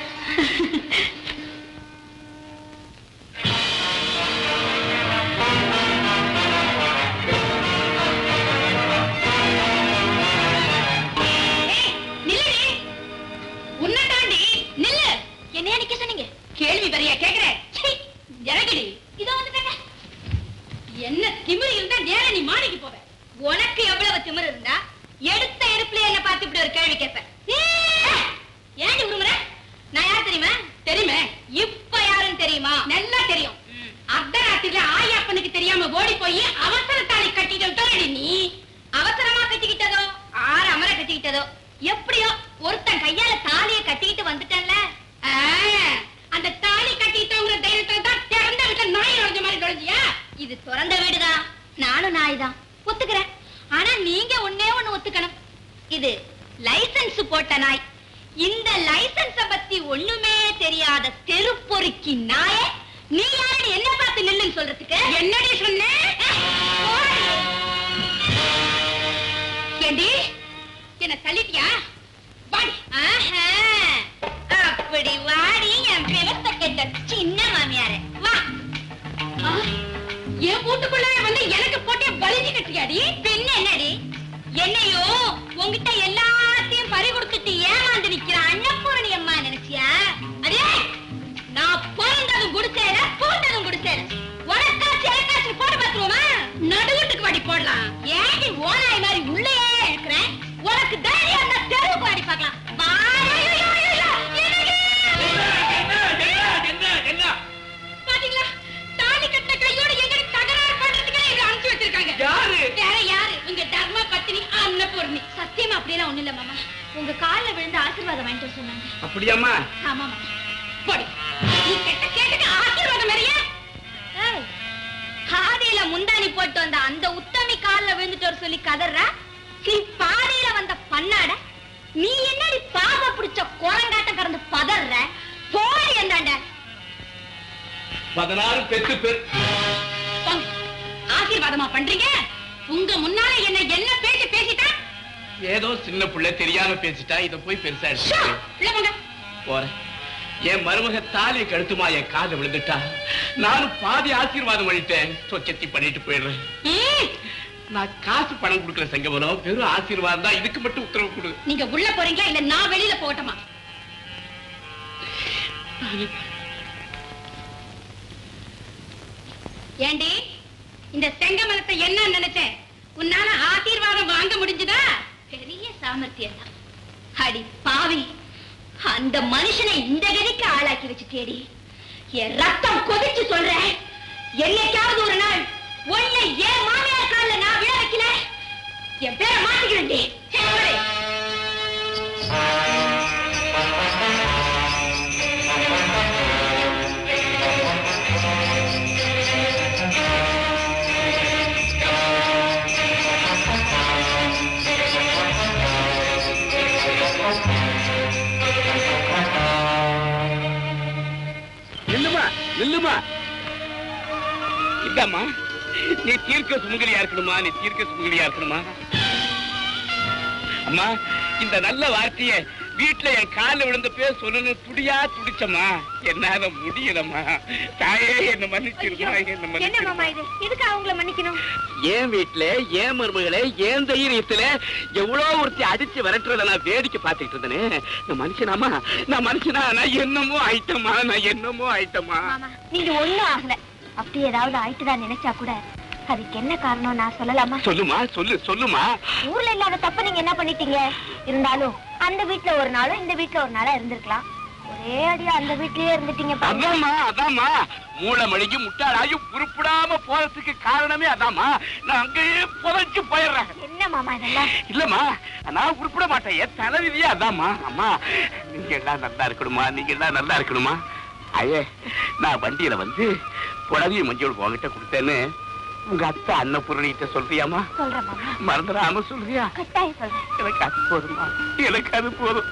நில்லுடி உன்னை தாண்டி நில்லு என்னையா நிக்க சொன்னீங்க கேள்வி பெரிய கேக்குறேன் இறங்கிடி இதோ வந்துட்டேங்க என்ன திமிரு இருந்தா நேரா நீ மாடிக்கு போவ உனக்கு எவ்வளவு திமிரு இருந்தா எடுத்த எடுப்புல என்ன பார்த்து இப்படி ஒரு கேள்வி கேட்பேன் ஏன் உருமுற நான் யார் தெரியுமா தெரியுமே இப்ப யாருன்னு தெரியுமா நல்லா தெரியும் அர்த்தராத்திரில ஆயாப்பனுக்கு தெரியாம ஓடி போய் அவசர தாலி கட்டிட்டு நீ அவசரமா கட்டிக்கிட்டதோ ஆறு அமர கட்டிக்கிட்டதோ எப்படியோ ஒருத்தன் கையால தாலிய கட்டிக்கிட்டு வந்துட்டேன்ல ஆ, அந்த தாலி கட்டிட்டோங்கிற தைரியத்துல தான் திறந்த வீட்டுல நாய் நுழைஞ்ச மாதிரி நுழைஞ்சியா இது திறந்த வீடுதான் நானும் நாய் தான் ஒத்துக்கிறேன் ஆனா நீங்க ஒண்ணே ஒண்ணு ஒத்துக்கணும் இது லைசென்ஸ் போட்ட நாய் இந்த லைசென்ஸ பத்தி ஒண்ணுமே தெரியாத தெருப்பொறுக்கி நாயே நீ யாரு என்ன பார்த்து நில்லுன்னு சொல்றதுக்கு என்னடி சொன்ன ஏண்டி என்ன தள்ளிட்டியா வாடி ஆஹா அப்படி வாடி என் விவசாய கேட்ட சின்ன மாமியாரே வா ஆ, என் வீட்டுக்குள்ள வந்து எனக்கு போட்டே வலிஞ்சு கட்டியாடி பின்ன என்னடி என்னையோ உன்கிட்ட எல்லாத்தையும் பறி கொடுத்துட்டு ஏமாந்து நிக்கிற அன்னபூரணி அம்மா நினைச்சியா அடே நான் பிறந்ததும் குடிசேல பூந்ததும் குடிசேல உனக்காச்சு எனக்காச்சு போட்டு பார்த்துருவோமா நடுவுட்டுக்கு வாடி போடலாம் ஏண்டி ஓனாய் மாதிரி உள்ளே இருக்கிறேன் உனக்கு தைரியம் இருந்தா தெருவுக்கு வாடி பார்க்கலாம் வாடி. ஐயோ, ஐயோ, ஐயோ, என்னடி? பாத்தீங்களா தாலி கட்ட கையோட எங்கடி தகராறு பண்றதுக்கு இவங்க அனுப்பிச்சு வச்சிருக்காங்க யாரு? வேற யாரு உங்க தர்ம பத்தினி அன்னபூர்ணி சத்தியமா அப்படியெல்லாம் ஒண்ணு இல்ல மாமா உங்க கால்ல விழுந்து ஆசீர்வாதம் வாங்கிட்டு வர சொன்னாங்க அப்படியாம்மா ஆமா மாமா போடி நீ கெட்ட கேட்டுட்டு ஆசீர்வாதம் வரையா ஏய், ஆதியில முந்தானி போட்டு வந்த அந்த உத்தமி கால்ல விழுந்துட்டு வர சொல்லி கதற நீ பாதியில வந்த பண்ணாட நீ என்னடி பாவ பிடிச்ச கோரங்காட்டம் கறந்து பதற போடி என்றாண்ட பதினாறு பெத்து பெரு போங்க. ஆசீர்வாதமா பண்றீங்க உங்க முன்னால என்ன என்ன பேசி பேசிட்டா ஏதோ சின்ன புள்ள தெரியாம பேசிட்டா இத போய் பெருசா ஷோ, எடுத்து உள்ள போங்க போறேன் என் மருமக தாலியை கழுத்துமா என் காதை விழுந்துட்டா நானும் பாதி ஆசீர்வாதம் பண்ணிட்டேன் சொச்சத்தி பண்ணிட்டு போயிடுறேன் ம், நான் காசு பணம் கொடுக்குற சங்கமனம் வெறும் ஆசீர்வாதம் தான் இதுக்கு மட்டும் உத்தரவு கொடு நீங்க உள்ள போறீங்களா இல்ல நான் வெளியில போகட்டுமா ஏண்டி இந்த செங்கமலத்தை என்ன நினைச்சேன் உன்னால ஆசீர்வாதம் வாங்க முடிஞ்சுதா பெரிய சாமர்த்தியம் தான் அடி பாவி அந்த மனுஷனை இந்த கதிக்கு ஆளாக்கி வச்சுட்டேடி என் ரத்தம் கொதிச்சு சொல்றேன் என்னைக்காவது ஒரு நாள் உன்னை ஏன் மாமியார் கால்ல நான் விழ வைக்கல என் பேரை மாத்திக்கிறேன்டி சரி, போடு. நில்லுமா நில்லுமா இதாம்மா நீ தீர்க்க சுமங்கலியா இருக்கணுமா நீ தீர்க்க சுமங்கலியா இருக்கணுமா அம்மா இந்த நல்ல வார்த்தைய வீட்டுல என் கால்ல விழுந்தப்பே சொல்லணும் துடியா துடிச்சம்மா என்னால முடியலம்மா தாயே என்ன மன்னிச்சிருமா என்ன என்ன மன்னிச்சிருமா மாமா இது எதுக்கு அவங்கள மன்னிக்கணும் ஏன் வீட்டுல ஏன் மருமகளே ஏன் தைரியத்துல எவ்வளவு ஒருத்தி அடிச்சு விரட்டுறத நான் வேடிக்கை பார்த்துட்டு இருந்தேனே நான் மனுஷனாமா நான் மனுஷனா நான் என்னமோ ஆயிட்டமா நான் என்னமோ ஆயிட்டமா மாமா நீங்க ஒண்ணும் ஆகல அப்படி ஏதாவது ஆயிட்டுதான் நினைச்சா கூட அதுக்கு என்ன காரணம் நான் சொல்லலாமா சொல்லுமா சொல்லு சொல்லுமா ஊர்ல இல்லாத தப்பு நீங்க என்ன பண்ணிட்டீங்க இருந்தாலும் அந்த வீட்ல ஒரு நாளும் இந்த வீட்ல ஒரு நாளா இருந்திருக்கலாம் ஒரே அடியா அந்த வீட்லயே இருந்துட்டீங்க பாருங்க. அதாம்மா அதாம்மா மூளை மழிஞ்சு முட்டாளாகி உருப்படாம போறதுக்கு காரணமே அதாம்மா நான் அங்கேயே புதைச்சு போயிடுறேன் என்ன மாமா இதெல்லாம் இல்லம்மா நான் உருப்பிட மாட்டேன் என் தலைவிதியே அதாம்மா அம்மா நீங்க எல்லாம் நல்லா இருக்கணுமா நீங்க எல்லாம் நல்லா இருக்கணுமா ஐயே நான் வண்டியில வந்து புடவையும் மஞ்சள் உங்ககிட்ட கொடுத்தேன்னு உங்க அத்தை அன்னபூரணிகிட்ட சொல்றியாமா சொல்றேன் மாமா மறந்துடாம சொல்றியா கட்டாயம் சொல்றேன் எனக்கு அது போதுமா எனக்கு அது போதும்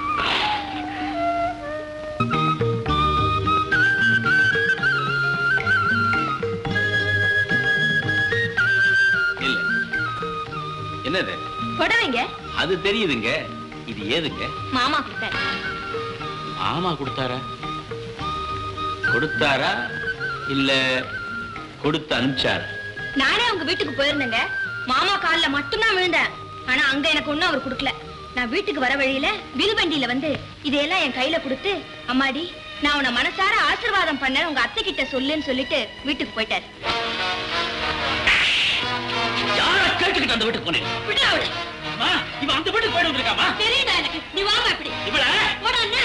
இல்ல என்னது புடவைங்க அது தெரியுதுங்க இது ஏதுங்க மாமா கொடுத்தாரு ஆமா கொடுத்தாரா கொடுத்தாரா இல்ல கொடுத்து அனுப்பிச்சாரா நானே அவங்க வீட்டுக்கு போயிருந்தேங்க மாமா கால்ல மட்டும்தான் விழுந்தேன் ஆனா அங்க எனக்கு ஒண்ணும் அவர் கொடுக்கல நான் வீட்டுக்கு வர வழியில வில்வண்டியில வந்து இதையெல்லாம் என் கையில கொடுத்து அம்மாடி நான் உன்னை மனசார ஆசீர்வாதம் பண்ண உங்க அத்தை கிட்ட சொல்லுன்னு சொல்லிட்டு வீட்டுக்கு போயிட்டாரு யாரா கேட்டுக்கிட்டு அந்த வீட்டுக்கு போனேன் விடு அவளை. இவன் அந்த வீட்டுக்கு போயிட்டு வந்திருக்காமா தெரியுதா எனக்கு நீ வாங்க இப்படி இவள போடா அண்ணா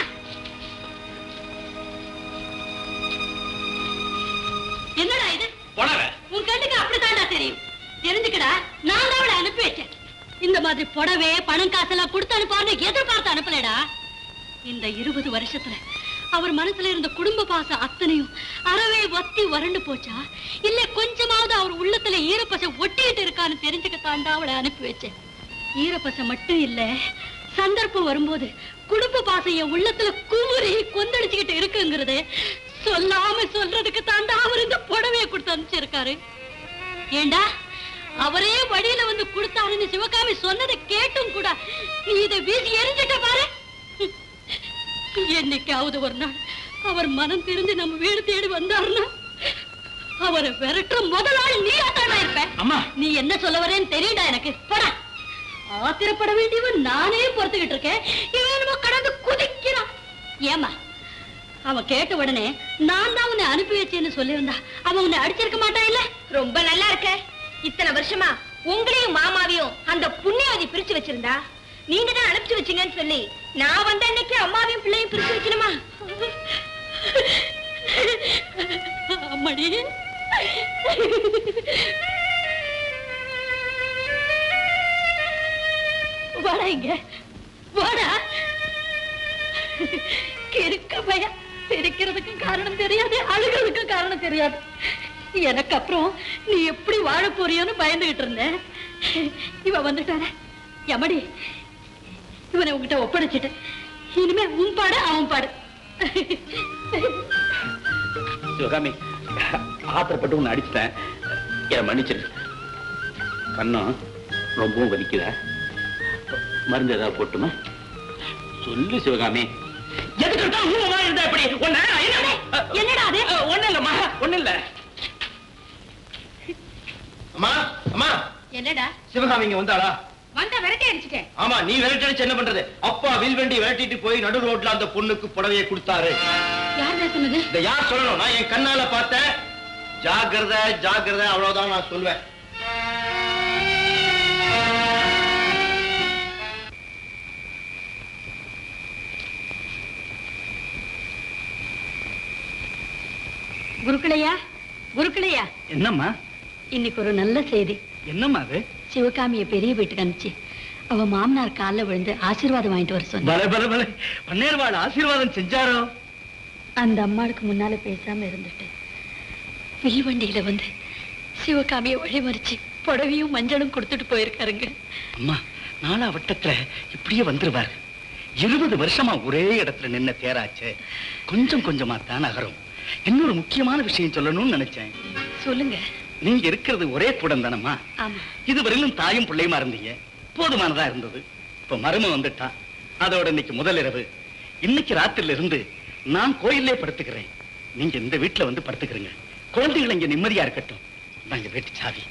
என்னடா இது புடவை உன் கண்ணுக்கு அப்படித்தான்டா தெரியும் தெரிஞ்சுக்கடா நான் தான் அவளை அனுப்பி வச்சேன் இந்த மாதிரி புடவை பணம் காசெல்லாம் கொடுத்து அனுப்பாருன்னு எதிர்பார்த்து அனுப்பலடா இந்த இருபது வருஷத்துல அவர் மனசுல இருந்த குடும்ப பாசம் அத்தனையும் அறவே வத்தி வறண்டு போச்சா இல்ல கொஞ்சமாவது அவர் உள்ளத்துல ஈரப்பசை ஒட்டிட்டு இருக்கான்னு தெரிஞ்சுக்கத்தாண்டா அவளை அனுப்பி வச்சேன் ஈரப்பசை மட்டும் இல்ல சந்தர்ப்பம் வரும்போது குடும்ப பாசம் என் உள்ளத்துல குமுறி கொந்தளிச்சுக்கிட்டு இருக்குங்கிறது சொல்லாம சொல்றதுக்கு தாண்டா அவர் இந்த புடவையை கொடுத்து அனுப்பிச்சிருக்காரு ஏண்டா அவரே வழியில வந்து கொடுத்தாருன்னு சிவகாமி சொன்னதை கேட்டும் கூட நீ இதை வீசி எரிஞ்சிட்ட பாரு என்னைக்காவது ஒரு நாள் அவர் மனம் திருந்து நம்ம வீடு தேடி வந்தாருன்னா அவரை விரட்டுற முதல் ஆள் நீயா தானே இருப்ப அம்மா நீ என்ன சொல்ல வரேன்னு தெரியுடா எனக்கு போடா ஆத்திரப்பட வேண்டியவன் நானே பொறுத்துக்கிட்டு இருக்கேன் இவன் என்னமோ கடந்து குதிக்கிறான் ஏமா அவன் கேட்ட உடனே நான் தான் உன்னை அனுப்பி வச்சேன்னு சொல்லியிருந்தா அவன் உன்னை அடிச்சிருக்க மாட்டான் இல்ல ரொம்ப நல்லா இருக்க இத்தனை வருஷமா உங்களையும் மாமாவையும் அந்த புண்ணியவதி பிரிச்சு வச்சிருந்தா நீங்க தான் அனுப்பிச்சு வச்சீங்கன்னு சொல்லி நான் வந்த அன்னைக்கு அம்மாவையும் பிள்ளையும் பிரிச்சு வைக்கணுமா அம்மாடி வாடா இங்க வாடா கிறுக்க பைய சிரிக்கிறதுக்கும் காரணம் தெரியாது அழுகிறதுக்கும் காரணம் தெரியாது எனக்கு அப்புறம் நீ எப்படி வாழ போறியோன்னு பயந்துகிட்டு இருந்தேன் இவ வந்துட்டான எமடி இவனை உன்கிட்ட ஒப்படைச்சிட்டேன் இனிமே உன் பாடு அவன் பாடு சிவகாமி ஆத்திரப்பட்டு உன்னை அடிச்சிட்டேன் என்னை மன்னிச்சிரு கண்ணம் ரொம்பவும் வலிக்குதா மருந்து ஏதாவது போட்டுமா சொல்லு சிவகாமி எதுக்கு தான் ஊமமா இருந்தா எப்படி ஒண்ணு என்னடா அது ஒண்ணு இல்லம்மா ஒண்ணு இல்ல அம்மா அம்மா என்னடா சிவகாமி இங்க வந்தாளா வந்தா விரட்டி அடிச்சிட்டேன் ஆமா நீ விரட்டடிச்சு என்ன பண்றது அப்பா வில்வண்டி விரட்டிட்டு போய் நடு ரோட்ல அந்த பொண்ணுக்கு புடவையை கொடுத்தாரு யாருடா சொன்னது இத யார் சொல்லணும் நான் என் கண்ணால பார்த்தேன் ஜாக்கிரதை ஜாக்கிரதை அவ்வளவுதான் நான் சொல்வேன் குருக்களையா குருக்களையா என்னம்மா இன்னைக்கு ஒரு நல்ல செய்தி என்னம்மா அது சிவகாமிய பெரிய வீட்டுக்கு அனுப்பிச்சு அவ மாமனார் கால்ல விழுந்து ஆசீர்வாதம் வாங்கிட்டு வர சொன்ன பல பல பல பன்னீர்வாள் ஆசீர்வாதம் செஞ்சாரோ அந்த அம்மாளுக்கு முன்னால பேசாம இருந்துட்டு வில் வண்டியில வந்து சிவகாமிய வழிமறிச்சு புடவையும் மஞ்சளும் கொடுத்துட்டு போயிருக்காருங்க அம்மா நாலா வட்டத்துல இப்படியே வந்துருவாரு இருபது வருஷமா ஒரே இடத்துல நின்ன தேராச்சே கொஞ்சம் கொஞ்சமா தான் நகரும் இன்னொரு முக்கியமான விஷயம் சொல்லணும்னு நினைச்சேன் சொல்லுங்க நீங்க இருக்கிறது ஒரே கூடம் தானம்மா ஆமா இதுவரையிலும் தாயும் பிள்ளையுமா இருந்தீங்க போதுமானதா இருந்தது இப்ப மரும வந்துட்டான் அதோட இன்னைக்கு முதல் இரவு இன்னைக்கு ராத்திரில இருந்து நான் கோயிலே படுத்துக்கிறேன் நீங்க இந்த வீட்டுல வந்து படுத்துக்கிறீங்க குழந்தைகள் இங்க நிம்மதியா இருக்கட்டும் நாங்க வீட்டு சாவி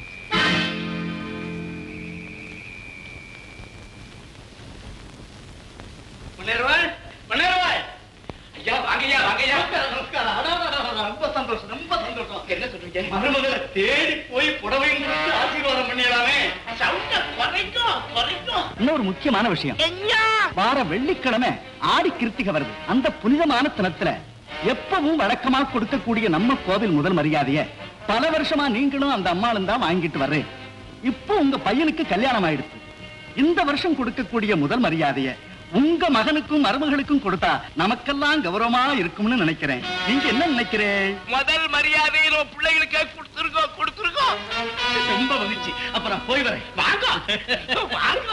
மன்னர்வாள் மன்னர்வாள் ஐயா வாங்கய்யா வாங்கய்யா ரொம்ப சந்தோஷம் ரொம்ப சந்தோஷம் என்ன சொல்றீங்க மருமகளை தேடி போய் புடவையும் கொடுத்து ஆசீர்வாதம் பண்ணிடலாமே குறைக்கும் குறைக்கும் இன்னொரு முக்கியமான விஷயம் வார வெள்ளிக்கிழமை ஆடி கிருத்திகை வருது அந்த புனிதமான தினத்துல எப்பவும் வழக்கமா கொடுக்கக்கூடிய நம்ம கோவில் முதல் மரியாதைய பல வருஷமா நீங்களும் அந்த அம்மாளும் தான் வாங்கிட்டு வர்றேன் இப்போ உங்க பையனுக்கு கல்யாணம் ஆயிடுச்சு இந்த வருஷம் கொடுக்கக்கூடிய முதல் மரியாதைய உங்க மகனுக்கும் மருமகளுக்கும் கொடுத்தா நமக்கெல்லாம் கௌரவமா இருக்கும்னு நினைக்கிறேன் நீங்க என்ன நினைக்கிறேன் முதல் மரியாதையை நம்ம பிள்ளைகளுக்கே கொடுத்துருக்கோம் கொடுத்துருக்கோம் ரொம்ப மகிழ்ச்சி அப்ப நான் போய் வரேன் வாங்க வாங்க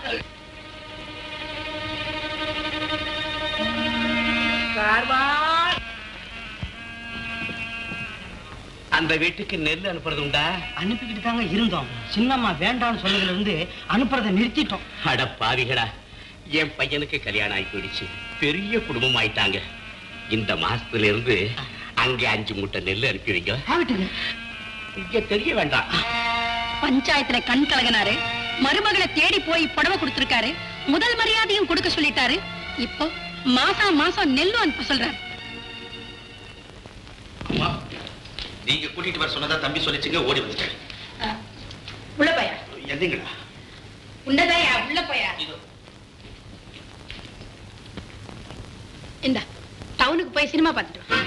அந்த வீட்டுக்கு நெல் அனுப்புறது உண்டா அனுப்பிக்கிட்டு தாங்க இருந்தோம் சின்னம்மா வேண்டாம்னு சொன்னதுல இருந்து அனுப்புறதை நிறுத்திட்டோம் அட பாவிகளா என் பையனுக்கு கல்யாணம் ஆகி போயிடுச்சு பெரிய குடும்பம் ஆயிட்டாங்க இந்த மாசத்துல இருந்து அங்க அஞ்சு மூட்டை நெல் அனுப்பி வைங்க ஆகட்டுங்க இங்க தெரிய வேண்டாம் பஞ்சாயத்துல கண் கலகினாரு மருமகளை தேடி போய் புடவை கொடுத்திருக்காரு முதல் மரியாதையும் கொடுக்க சொல்லிட்டாரு இப்போ மாசம் மாசம் நெல்லு அனுப்ப சொல்றாரு அம்மா நீங்க கூட்டிட்டு வர சொன்னதா தம்பி சொல்லிச்சுங்க ஓடி வந்துட்டேன் உள்ள போயா எந்தீங்களா உன்னதாயா உள்ள போயா இந்த டவுனுக்கு போய் சினிமா பார்த்துட்டு வா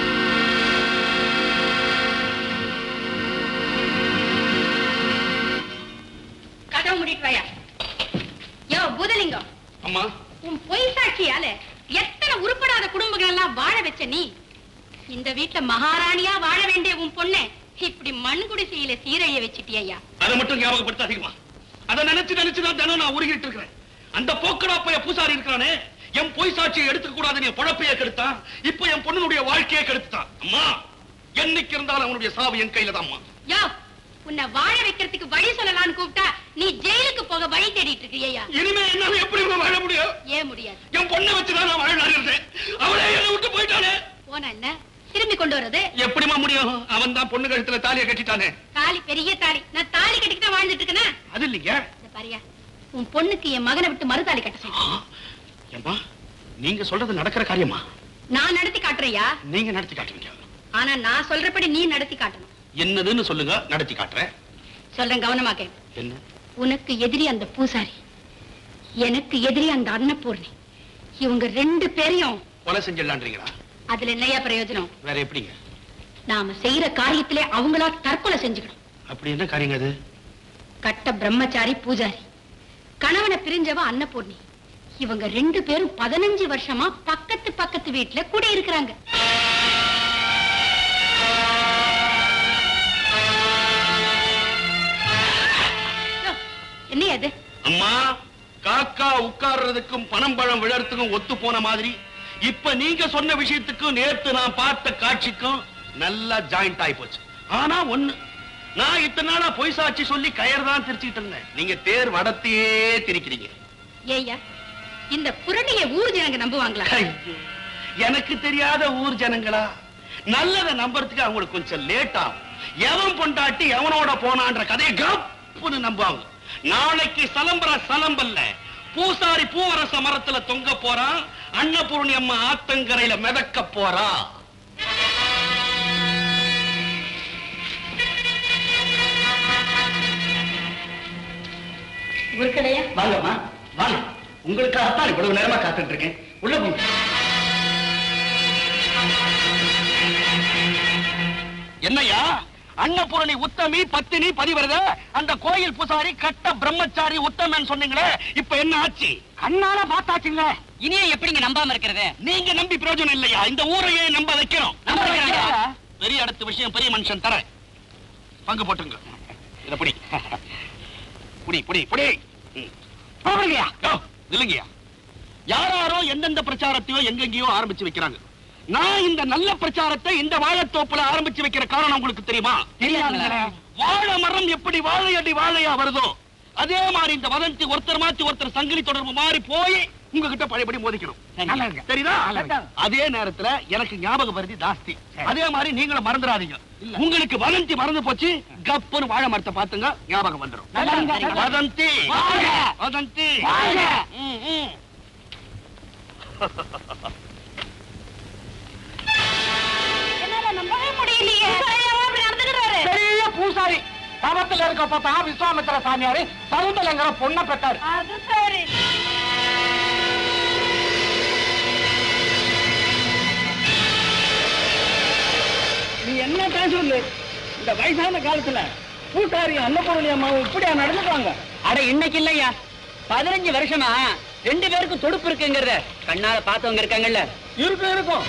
கதவு மூடிட்டு வாயா யோ பூதலிங்கம் அம்மா உன் பொய் சாட்சியால எத்தனை உருப்படாத குடும்பங்கள் எல்லாம் வாழ வச்ச நீ இந்த வீட்டுல மகாராணியா வாழ வேண்டிய உன் பொண்ணை இப்படி மண் குடிசையில சீரைய வச்சிட்டியா அதை மட்டும் ஞாபகப்படுத்தாதீங்கம்மா அதை நினைச்சு நினைச்சு தான் தினம் நான் உருகிட்டு இருக்கிறேன் அந்த போக்கடா பைய பூசாரி இருக்கிறானே என் பொய் சாட்சியை எடுத்துக்க கூடாதுன்னு என் பொழப்பையே கெடுத்தான் இப்ப என் பொண்ணுடைய வாழ்க்கையே கெடுத்தான் அம்மா என்னைக்கு இருந்தாலும் அவனுடைய சாவு என் கையில தான் யோ உன்னை வாழ வைக்கிறதுக்கு வழி சொல்லலாம்னு கூப்பிட்டா நீ ஜெயிலுக்கு போக வழி தேடிட்டு இருக்கியா இனிமே என்னால எப்படி இவன் வாழ முடியும் ஏன் முடியாது என் பொண்ணை வச்சுதான் நான் வாழலாம் இருந்தேன் அவளே என்னை விட்டு போயிட்டானே போனா என்ன திரும்பி கொண்டு வர்றது எப்படிமா முடியும் அவன் தான் பொண்ணு கழுத்துல தாலியை கட்டிட்டானே தாலி பெரிய தாலி நான் தாலி கட்டிக்கிட்டு தான் வாழ்ந்துட்டு இருக்கேனா அது இல்லைங்க இந்த பாரியா உன் பொண்ணுக்கு என் மகனை விட்டு மறுதாலி கட்ட சொல்லு ஏம்மா நீங்க சொல்றது நடக்கிற காரியமா நான் நடத்தி காட்டுறையா நீங்க நடத்தி காட்டுவீங்க ஆனா நான் சொல்றபடி நீ நடத்தி காட்டணும் என்னதுன்னு சொல்லுங்க நடத்தி காட்டுறேன் சொல்றேன் கவனமா கேளு என்ன உனக்கு எதிரி அந்த பூசாரி எனக்கு எதிரி அந்த அன்னபூர்ணி இவங்க ரெண்டு பேரையும் கொலை செஞ்சிடலான்றீங்களா அதுல என்னையா பிரயோஜனம் வேற எப்படிங்க நாம செய்யற காரியத்திலே அவங்களா தற்கொலை செஞ்சுக்கணும் அப்படி என்ன காரியங்க அது கட்ட பிரம்மச்சாரி பூஜாரி கணவனை பிரிஞ்சவ அன்னபூர்ணி இவங்க ரெண்டு பேரும் பதினஞ்சு வருஷமா பக்கத்து பக்கத்து வீட்டுல கூட இருக்கிறாங்க என்ன அது அம்மா காக்கா உட்கார்றதுக்கும் பணம் பழம் விழறதுக்கும் ஒத்து போன மாதிரி இப்ப நீங்க சொன்ன விஷயத்துக்கும் நேத்து நான் பார்த்த காட்சிக்கும் நல்லா ஜாயிண்ட் ஆயி போச்சு ஆனா ஒண்ணு நான் இத்தனை நாளா பொய் சாட்சி சொல்லி கயர் தான் திரிச்சுக்கிட்டு இருந்தேன் நீங்க தேர் வடத்தையே திரிக்கிறீங்க ஏய்யா இந்த புரணிய ஊர் ஜனங்க நம்புவாங்களா ஐயோ, எனக்கு தெரியாத ஊர் ஜனங்களா நல்லதை நம்புறதுக்கு அவங்களுக்கு கொஞ்சம் லேட் ஆகும் எவன் பொண்டாட்டி எவனோட போனான்ற கதையை கப்புன்னு நம்புவாங்க நாளைக்கு சலம்பர சலம்பல்ல பூசாரி பூவரச மரத்துல தொங்க போறான் அன்னபூர்ணி அம்மா ஆத்தங்கரையில மிதக்க போறா குருக்கடையா வாங்கம்மா வாங்க உங்களுக்காகத்தான் இவ்வளவு நேரமா காத்துட்டு இருக்கேன் உள்ள போங்க என்னையா அன்னபூரணி உத்தமி பத்தினி பதிவரத அந்த கோயில் பூசாரி கட்ட பிரம்மச்சாரி உத்தமன் சொன்னீங்களே இப்ப என்ன ஆச்சு கண்ணால பார்த்தாச்சுங்க இனியே எப்படிங்க நம்பாம இருக்கிறது நீங்க நம்பி பிரயோஜனம் இல்லையா இந்த ஊரையே நம்ப வைக்கிறோம் நம்ப வைக்கிறாங்க. பெரிய அடுத்த விஷயம் பெரிய மனுஷன் தரேன் பங்கு போட்டுங்க இத புடி புடி புடி புடி ம். போகலையா யோ, இல்லைங்கய்யா யாராரோ எந்தெந்த பிரச்சாரத்தையோ எங்கெங்கேயோ ஆரம்பிச்சு வைக்கிறாங்க நான் இந்த நல்ல பிரச்சாரத்தை இந்த வாழைத்தோப்புல ஆரம்பிச்சு வைக்கிற காரணம் உங்களுக்கு தெரியுமா தெரியாதுங்களே. வாழை மரம் எப்படி வாழையடி வாழையா வருதோ அதே மாதிரி இந்த வதந்தி ஒருத்தர் மாத்தி ஒருத்தர் சங்கிலி தொடர்பு மாறி போய் உங்ககிட்ட பழையபடி மோதிக்கணும் நல்லதுங்க. தெரியுதா நல்லது. அதே நேரத்துல எனக்கு ஞாபக வருதி ஜாஸ்தி அதே மாதிரி நீங்களும் மறந்துடாதீங்க உங்களுக்கு வதந்தி மறந்து போச்சு கப்புன்னு வாழை மரத்தை பாத்துங்க ஞாபகம் வந்துடும் நல்லதுங்க, நல்லது. வதந்தி வாழ்க. வதந்தி வாழ்க. ம், ம். என்னால நம்பவே முடியலையே அப்படி நடந்துக்கிறாரு பெரிய பூசாரி தவத்துல இருக்க பார்த்தா விஸ்வாமித்திர சாமியாரு சவுந்தலங்கிற பொண்ணை பெற்றாரு அது சரி நீ என்ன பேசுறது இந்த வயசான காலத்துல பூசாரி அன்னபூரணி அம்மாவும் இப்படியா நடந்துப்பாங்க அட இன்னைக்கு இல்லையா பதினஞ்சு வருஷமா ரெண்டு பேருக்கும் தொடுப்பு இருக்குங்கிறத கண்ணால பார்த்தவங்க இருக்காங்கல்ல இருக்கும் இருக்கும்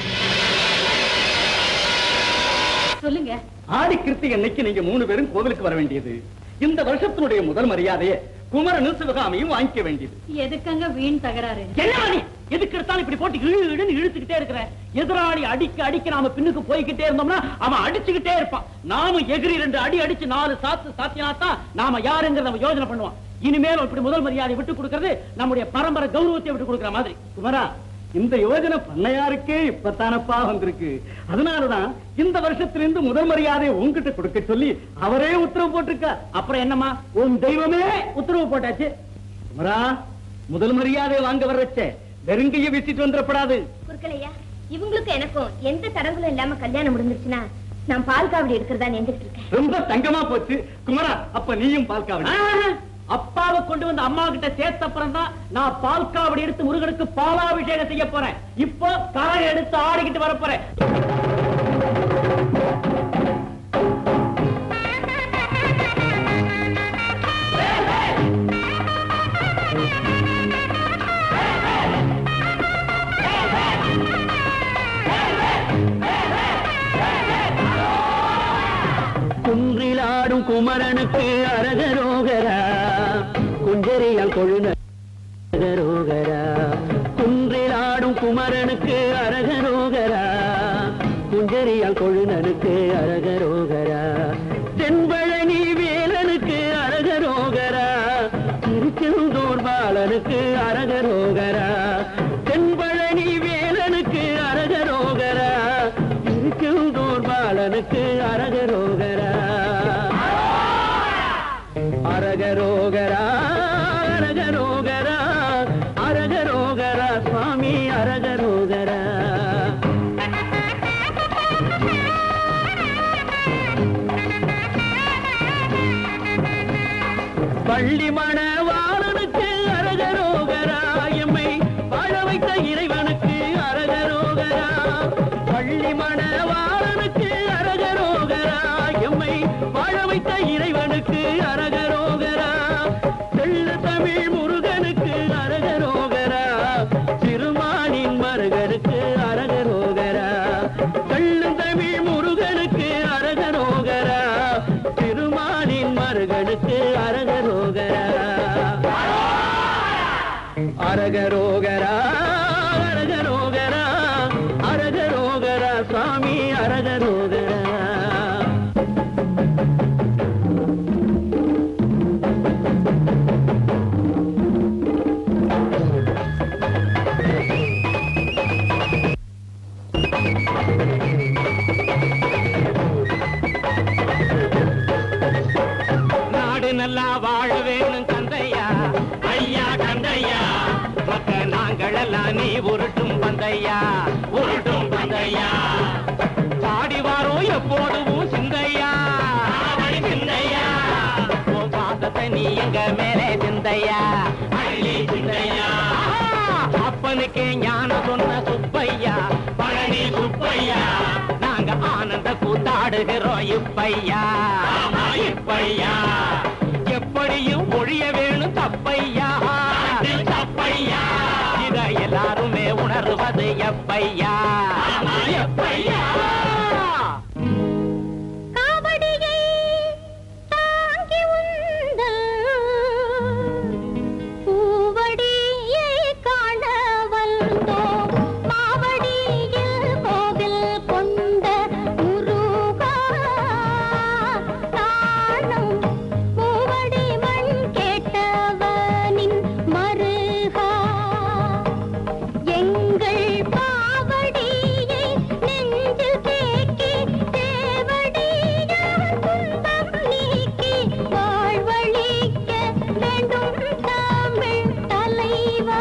சொல்லுங்க ஆடி கிருத்திகை அன்னைக்கு நீங்க மூணு பேரும் கோவிலுக்கு வர வேண்டியது இந்த வருஷத்தினுடைய முதல் மரியாதையை குமரனும் சிவகாமியும் வாங்கிக்க வேண்டியது எதுக்கங்க வீண் தகராறு என்ன நீ எதுக்கு எடுத்தாலும் இப்படி போட்டு இழு இழுன்னு இழுத்துக்கிட்டே இருக்கிற எதிராளி அடிக்க அடிக்க நாம பின்னுக்கு போய்கிட்டே இருந்தோம்னா அவன் அடிச்சுக்கிட்டே இருப்பான் நாம எகிரி ரெண்டு அடி அடிச்சு நாலு சாத்து சாத்தினாத்தான் நாம யாருங்கிறத நம்ம யோசனை பண்ணுவோம் இனிமேல் இப்படி முதல் மரியாதை விட்டு கொடுக்கிறது நம்முடைய பரம்பரை கௌரவத்தை விட்டு கொடுக்கிற மாதிரி குமரா இந்த யோஜனை பண்ணையாருக்கே இப்பத்தானப்பா வந்திருக்கு அதனாலதான் இந்த வருஷத்திலிருந்து முதல் மரியாதை உன்கிட்ட கொடுக்க சொல்லி அவரே உத்தரவு போட்டிருக்க அப்புறம் என்னம்மா உன் தெய்வமே உத்தரவு போட்டாச்சு குமரா முதல் மரியாதை வாங்க வர்றச்சே நெருங்கைய வீசிட்டு வந்துடப்படாது குறுக்கலையா இவங்களுக்கு எனக்கும் எந்த தடங்களும் இல்லாம கல்யாணம் முடிஞ்சிருச்சுன்னா நான் பால் காவடி எடுக்கிறதா நினைச்சிட்டு இருக்கேன் ரொம்ப தங்கமா போச்சு குமரா அப்ப நீயும் பால் காவடி அப்பாவை கொண்டு வந்து அம்மா கிட்ட சேர்த்த அப்புறம் தான் நான் பால் காவடி எடுத்து முருகனுக்கு பாலாபிஷேகம் செய்ய போறேன் இப்போ கரை எடுத்து ஆடிக்கிட்டு வர போறேன் குன்றிலாடும் குமரனுக்கு அரகரோகரா குஞ்சரியால் கொழுநரோகரா குன்றிலாடும் குமரனுக்கு அரகரோகரா குஞ்சரியால் கொழுநனுக்கு அரகரோகரா தென்பழனி வேலனுக்கு அரகரோகரா திருச்செந்தூர் பாலனுக்கு அரகரோகரா தென்பழனி வேலனுக்கு அரகரோகரா திருச்செந்தூர் பாலனுக்கு அரகரோகரா அரகரோகரா அரகரோகரா அரகரோகரா சுவாமி அரகரோகரா பள்ளி மணவாளனுக்கு அரகரோகரா எம்மை வாழ வைத்த இறைவனுக்கு அரகரோகரா பள்ளி மணவாளனுக்கு அரகரோகரா எம்மை வாழ வைத்த இறைவனுக்கு அரகரோகரா தெள்ள தமிழ் முருகனுக்கு அரகரோகரா திருமாலின் மருகனுக்கு அரகரோகரா தெள்ள தமிழ் முருகனுக்கு அரகரோகரா திருமாலின் மருகனுக்கு அரகரோகரா அரகரோகரா அரகரோகரா அரகரோகரா சுவாமி அரகரோகரா நாடு நல்லா வாழ வேணும் கந்தையா ஐயா கந்தையா மக்க நாங்கள் எல்லாம் நீ உருட்டும் பந்தையா உருட்டும் பந்தையா பாடி வாரோம் எப்போதும் சிந்தையா அவளி சிந்தையா உன் பாசத்தை நீ எங்க மேலே சிந்தையா அள்ளி சிந்தையா அப்பனுக்கு ஞானம் சொன்ன சுப்பையா பழனி சுப்பையா நாங்க ஆனந்த கூத்தாடுகிறோம் இப்பையா இப்பையா எப்படியும் ஒழிய வேணும் தப்பையா தப்பையா இத எல்லாருமே உணர்வது எப்பையா எப்பையா காவடியை தாங்கி உந்தல் பூவடியை காண வந்தோம் மாவடியில் கோவில் கொண்ட முருகா தானம் பூவடி மண் கேட்டவனின் மருகா எங்கள் பாவடியை நெஞ்சில் தேக்கி தேவடியார் துன்பம் நீக்கி வாழ்வழிக்க வேண்டும் தமிழ் தலைவா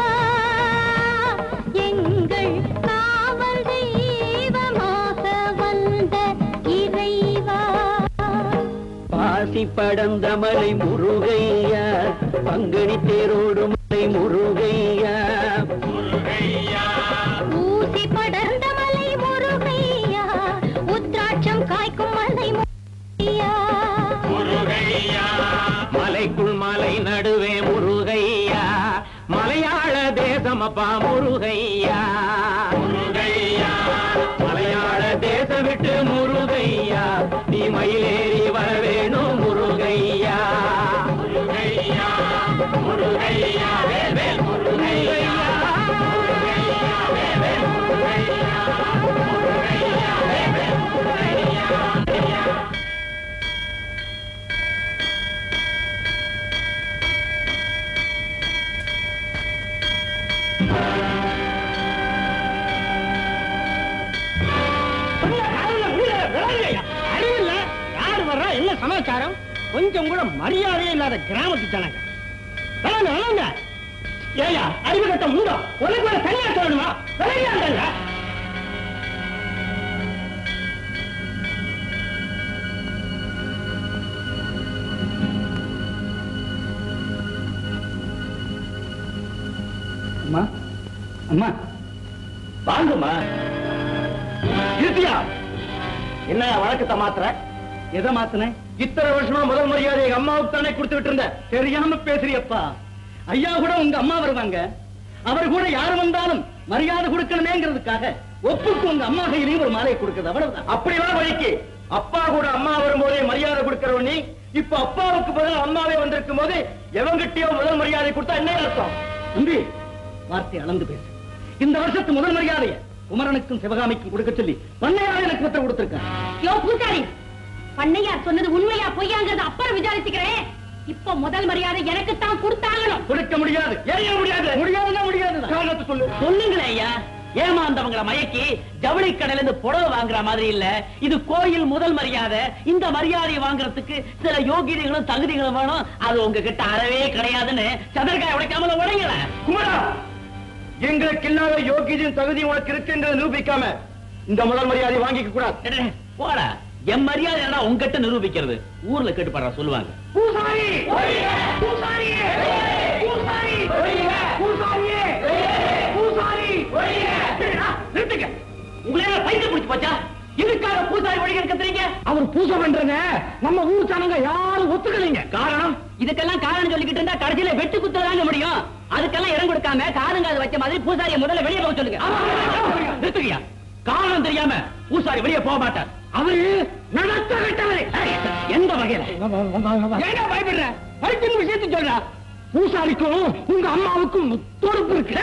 எங்கள் காவல் தெய்வமாக வந்த இறைவா பாசி படந்த மலை முருகையா பங்குனி தேரோடு மலை முருகையா ஊசி படர்ந்த மலை முருகையா உத்ராட்சம் காய்க்கும் மலை முருகையா மலைக்குள் மலை நடுவே முருகையா மலையாள தேசமப்பா முருகையா முருகையா மலையாள தேசம் விட்டு முருகையா நீ மயிலேறி வர வேணும் முருகையா முருகையா முருகையா வேல் வேல் முருகையா முருகையா வேல் வேல் முருகையா முருகையா வேல் வேல் முருகையா அறிவில்ல யார் வர்றா என்ன சமாச்சாரம் கொஞ்சம் கூட மரியாதையே இல்லாத கிராமத்து ஜனங்க விளங்க விளங்க ஏயா அறிவு கட்ட முண்டோ உனக்கு வேற தனியா சொல்லணுமா விளையாண்டங்க அம்மா அம்மா வாங்கம்மா இருத்தியா என்ன வழக்கத்தை மாத்துற எதை மாத்துன இத்தனை வருஷமா முதல் மரியாதை எங்க அம்மாவுக்கு தானே கொடுத்துட்டு இருந்த தெரியாம பேசுறியப்பா ஐயா கூட உங்க அம்மா வருவாங்க அவர் கூட யார் வந்தாலும் மரியாதை கொடுக்கணுமேங்கிறதுக்காக ஒப்புக்கு உங்க அம்மா கையிலையும் ஒரு மாலையை கொடுக்குது அவ்வளவுதான் அப்படிலாம் வழிக்கு அப்பா கூட அம்மா வரும்போதே மரியாதை கொடுக்கறவ நீ இப்ப அப்பாவுக்கு பதில் அம்மாவே வந்திருக்கும் போது எவங்கிட்டயோ முதல் மரியாதை கொடுத்தா என்ன அர்த்தம் தம்பி வார்த்தை அளந்து பேசு இந்த வருஷத்து முதல் மரியாதையை குமரனுக்கும் சிவகாமிக்கும் கொடுக்க சொல்லி பண்ணையாரே எனக்கு உத்தரவு கொடுத்திருக்கேன் யோ பூசாரி பண்ணையார் சொன்னது உண்மையா பொய்யாங்கிறது அப்புறம் விசாரிச்சுக்கிறேன் இப்போ முதல் மரியாதை எனக்கு தான் கொடுத்தாங்கணும் கொடுக்க முடியாது ஏன் முடியாது முடியாதுன்னா முடியாது காரணத்தை சொல்லு சொல்லுங்களேன் ஐயா ஏமாந்தவங்கள மயக்கி ஜவுளி கடையில இருந்து புடவை வாங்குற மாதிரி இல்ல இது கோயில் முதல் மரியாதை இந்த மரியாதையை வாங்குறதுக்கு சில யோகியதைகளும் தகுதிகளும் வேணும் அது உங்ககிட்ட அறவே கிடையாதுன்னு சதற்காய் உடைக்காமல உடைங்கள குமரா எங்களுக்கு இல்லாத யோகியதையும் தகுதியும் உனக்கு இருக்குன்றதை நிரூபிக்காம இந்த முதல் மரியாதை வாங்கிக்க கூடாது போடா என் மரியாதை என்ன உங்ககிட்ட நிரூபிக்கிறது ஊர்ல கேட்டுப்பாடா சொல்லுவாங்க பூசாரி பூசாரி பூசாரி பூசாரி பூசாரி நிறுத்துங்க உங்களே பைத்தியம் பிடிச்சு போச்சா இதுக்காக பூசாரி வழி கத்துறீங்க அவர் பூஜை பண்றங்க நம்ம ஊர் ஜனங்க யாரும் ஒத்துக்கலைங்க காரணம் இதுக்கெல்லாம் காரணம் சொல்லிக்கிட்டு இருந்தா கடைசியில வெட்டு குத்த தாங்க முடியும் அதுக்கெல்லாம் இடம் கொடுக்காம காதுங்க அது வச்ச மாதிரி பூசாரியை முதல்ல வெளியே போக சொல்லுங்க நிறுத்துங்கய்யா காரணம் தெரியாம பூசாரி வெளியே போக மாட்டார் அவரு நடத்த விட்டவரே எந்த வகையில ஏங்க பயப்படுற வைத்தின் விஷயத்தை சொல்றா பூசாரிக்கும் உங்க அம்மாவுக்கும் தொடர்பு இருக்கு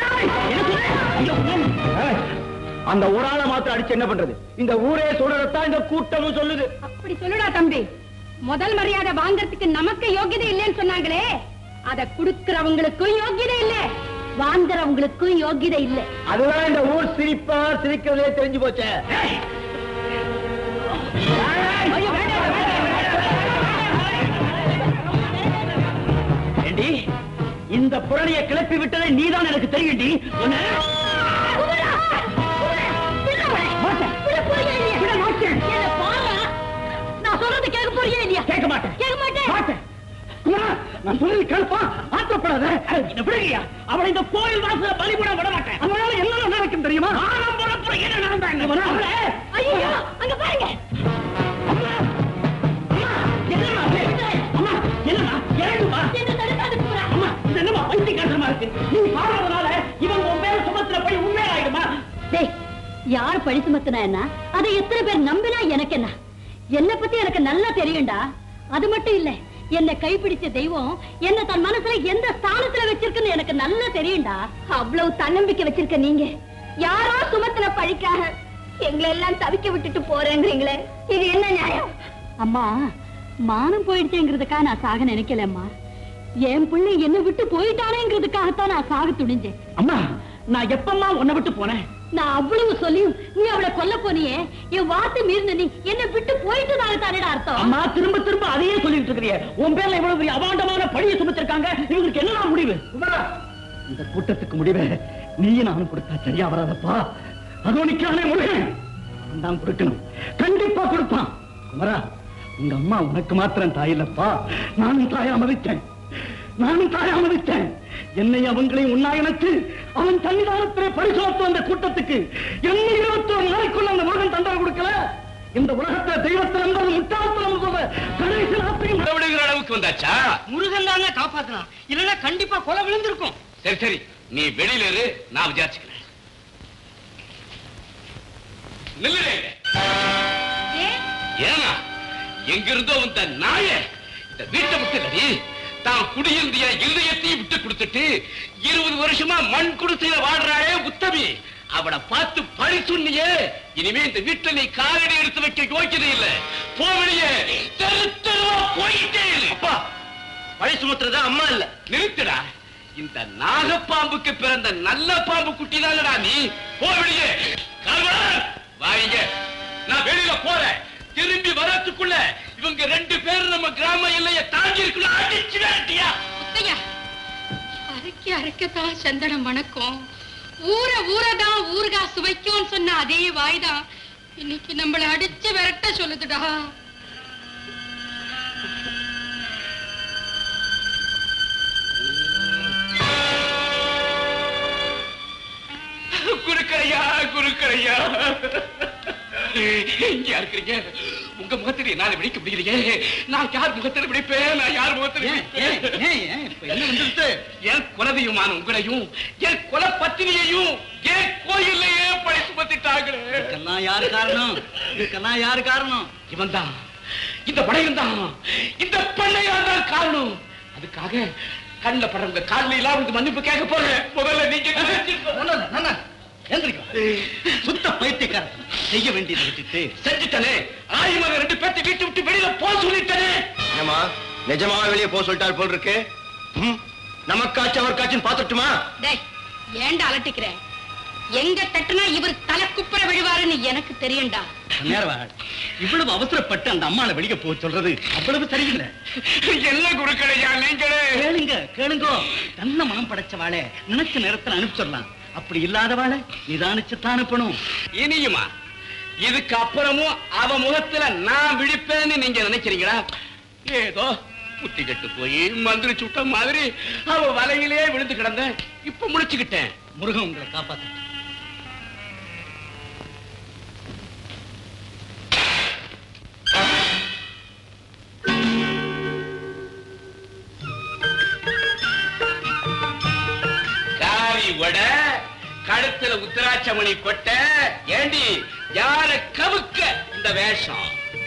ஏய், அந்த ஒரு ஆளை மாத்திரம் அடிச்சு என்ன பண்றது இந்த ஊரே சொல்றதான் இந்த கூட்டமும் சொல்லுது அப்படி சொல்லுடா தம்பி முதல் மரியாதை வாங்குறதுக்கு நமக்கு யோகியதை இல்லைன்னு சொன்னாங்களே அத குடுக்கிறவங்களுக்கும் யோகியதை இல்ல வாங்குறவங்களுக்கும் யோகியதை இல்ல அதுதான் இந்த ஊர் சிரிப்பா சிரிக்கிறதே தெரிஞ்சு போச்சே ஏண்டி இந்த புரணியை கிளப்பி விட்டதை நீதான் எனக்கு தெரியும்டி உன்னை- நான் சொல்றது கேட்க போறியா இல்லையா கேட்க மாட்டேன் கேட்க மாட்டேன் மாட்டேன் குமரா, நான் சொல்றது கேൾப்பா ஆத்திரப்படாத இதை விடுங்கய்யா. அவளை இந்த கோயில் வாசல பலிபட விட மாட்டேன் அவனால என்ன நடக்கும் தெரியுமா ஆனம் புறப்புற என்ன நடந்தாங்க குமரா, ஐயோ அங்க பாருங்க இருக்கு நீ பாடுறதுனால இவன் உன் பேர சுமத்துல போய் உண்மையாயிடுமா டேய் யார் பழி சுமத்துனா என்ன அதை எத்தனை பேர் நம்பினா எனக்கு என்ன என்ன பத்தி எனக்கு நல்லா தெரியும்டா அது மட்டும் இல்ல என்ன கைப்பிடிச்ச தெய்வம் என்ன தன் மனசுல எந்த ஸ்தானத்துல வச்சிருக்குன்னு எனக்கு நல்லா தெரியும்டா அவ்வளவு தன்னம்பிக்கை வச்சிருக்க நீங்க யாரோ சுமத்தின பழிக்காக எங்களை எல்லாம் தவிக்க விட்டுட்டு போறேங்கிறீங்களே இது என்ன நியாயம் அம்மா மானம் போயிடுச்சேங்கிறதுக்காக நான் சாக நினைக்கலம்மா என் பிள்ளை என்ன விட்டு போயிட்டானேங்கிறதுக்காகத்தான் நான் சாக துணிஞ்சேன் அம்மா நான் எப்பம்மா உன்னை விட்டு போனேன் நான் அவ்வளவு சொல்லியும் நீ அவளை கொல்ல போனியே என் வார்த்தை மீறின நீ என்ன விட்டு போயிட்டு நான் தானடா அர்த்தம் அம்மா திரும்ப திரும்ப அதையே சொல்லிட்டு இருக்கிறிய உன் பேர்ல இவ்வளவு பெரிய அபாண்டமான பழியை சுமத்திருக்காங்க இவங்களுக்கு என்னடா முடிவு குமரா, இந்த கூட்டத்துக்கு முடிவு நீயும் நானும் கொடுத்தா சரியா வராதப்பா அதோ நிக்கிறானே முருகன் அவன் தான் கொடுக்கணும் கண்டிப்பா கொடுப்பான் குமரா உங்க அம்மா உனக்கு மாத்திரம் தாய் இல்லப்பா நானும் தாயா மதித்தேன் நானும் தாயா மதித்தேன் என்னை அவங்களையும் உண்ணா இணைத்து அவன் சன்னிதானத்திலே பரிசோத்து வந்த கூட்டத்துக்கு என்ன இருபத்தோரு நாளைக்குள்ள அந்த முருகன் தண்டனை கொடுக்கல இந்த உலகத்துல தெய்வத்தில் என்பது முட்டாள்தனம் சொல்ற கடைசி நாட்டையும் விடுகிற அளவுக்கு வந்தாச்சா முருகன் தானே காப்பாத்தலாம் இல்லன்னா கண்டிப்பா கொலை விழுந்திருக்கும் சரி சரி நீ வெளியில இரு நான் விசாரிச்சுக்கிறேன் நில்லுடே ஏனா எங்கிருந்தோ வந்த நாய இந்த வீட்டை விட்டு இல்லடி தான் குடியிருந்திய இருதயத்தையும் விட்டு கொடுத்துட்டு இருபது வருஷமா மண் குடிசையில வாடுறாளே உத்தமி அவளை பார்த்து பழி சொன்னியே இனிமே இந்த வீட்டுல நீ காலடி எடுத்து வைக்க யோக்கியதை இல்ல போவழியே தெரு தெருவா போயிட்டே இரு அப்பா பழி சுமத்துறதா அம்மா இல்ல நிறுத்துடா இந்த நாகப்பாம்புக்கு பிறந்த நல்ல பாம்பு குட்டி தானடா நீ போவழியே வாங்க நான் வெளியில போறேன் திரும்பி வரத்துக்குள்ள இவங்க ரெண்டு பேரும் நம்ம கிராம எல்லைய தாண்டி இருக்கணும் அடிச்சு வேட்டியா முத்தையா அரைக்க அரைக்கத்தான் சந்தனம் வணக்கம் ஊற ஊறதான் ஊறுகா சுவைக்கும்னு சொன்ன அதே வாய்தான் இன்னைக்கு நம்மள அடிச்சு விரட்ட சொல்லுதுடா குறுக்கரையா குறுக்கரையா இங்க இருக்கிறீங்க உங்க முகத்திலே நான் விழிக்க முடியலையே நான் யார் முகத்தில் விழிப்பேன் நான் யார் முகத்தில் என்ன வந்துருச்சு என் குலதையுமான உங்களையும் என் குல பத்தினியையும் என் கோயிலையே பழி சுமத்திட்டாங்களே இதுக்கெல்லாம் யாரு காரணம் இதுக்கெல்லாம் யாரு காரணம் இவன் தான் இந்த படையன் தான் இந்த பண்ணையான் தான் காரணம் அதுக்காக கண்ணுல படுறவங்க காலில் எல்லாம் வந்து மன்னிப்பு கேட்க போறேன் முதல்ல நீங்க சுத்த பைத்தியக்காரன் செய்ய வேண்டியதை விட்டுட்டு செஞ்சுட்டனே ஆயிமக ரெண்டு பேர்த்தை வீட்டு விட்டு வெளியில போ சொல்லிட்டனே ஏமா நிஜமாவே வெளியே போக சொல்லிட்டார் போல் இருக்கு ம்? நமக்காச்சும் அவருக்காச்சும் பாத்துட்டுமா டேய் ஏன்டா அலட்டிக்கிற எங்க தட்டுனா இவர் தலை குப்புற விழுவாருன்னு எனக்கு தெரியும்டா நேரவாள் இவ்வளவு அவசரப்பட்டு அந்த அம்மாளை வெளிய போக சொல்றது அவ்வளவு சரியில்லை என்ன குருக்களையா நீங்களே கேளுங்க கேளுங்க நல்ல மனம் படைச்சவாளே நினைச்ச நேரத்துல அனுப்பிச்சிடலாம் அப்படி இல்லாதவாளை நிதானிச்சுத்தான் அனுப்பணும் இனியுமா இதுக்கு அப்புறமும் அவ முகத்துல நான் விழிப்பேன்னு நீங்க நினைக்கிறீங்களா ஏதோ புத்தி கெட்டு போய் மந்திரி சுட்ட மாதிரி அவ வலையிலே விழுந்து கிடந்த இப்ப முழிச்சுக்கிட்டேன் முருகன் உங்களை காப்பாத்து காரி வட கழுத்துல உத்தராட்சமணி கொட்ட ஏண்டி யார கவுக்க இந்த வேஷம்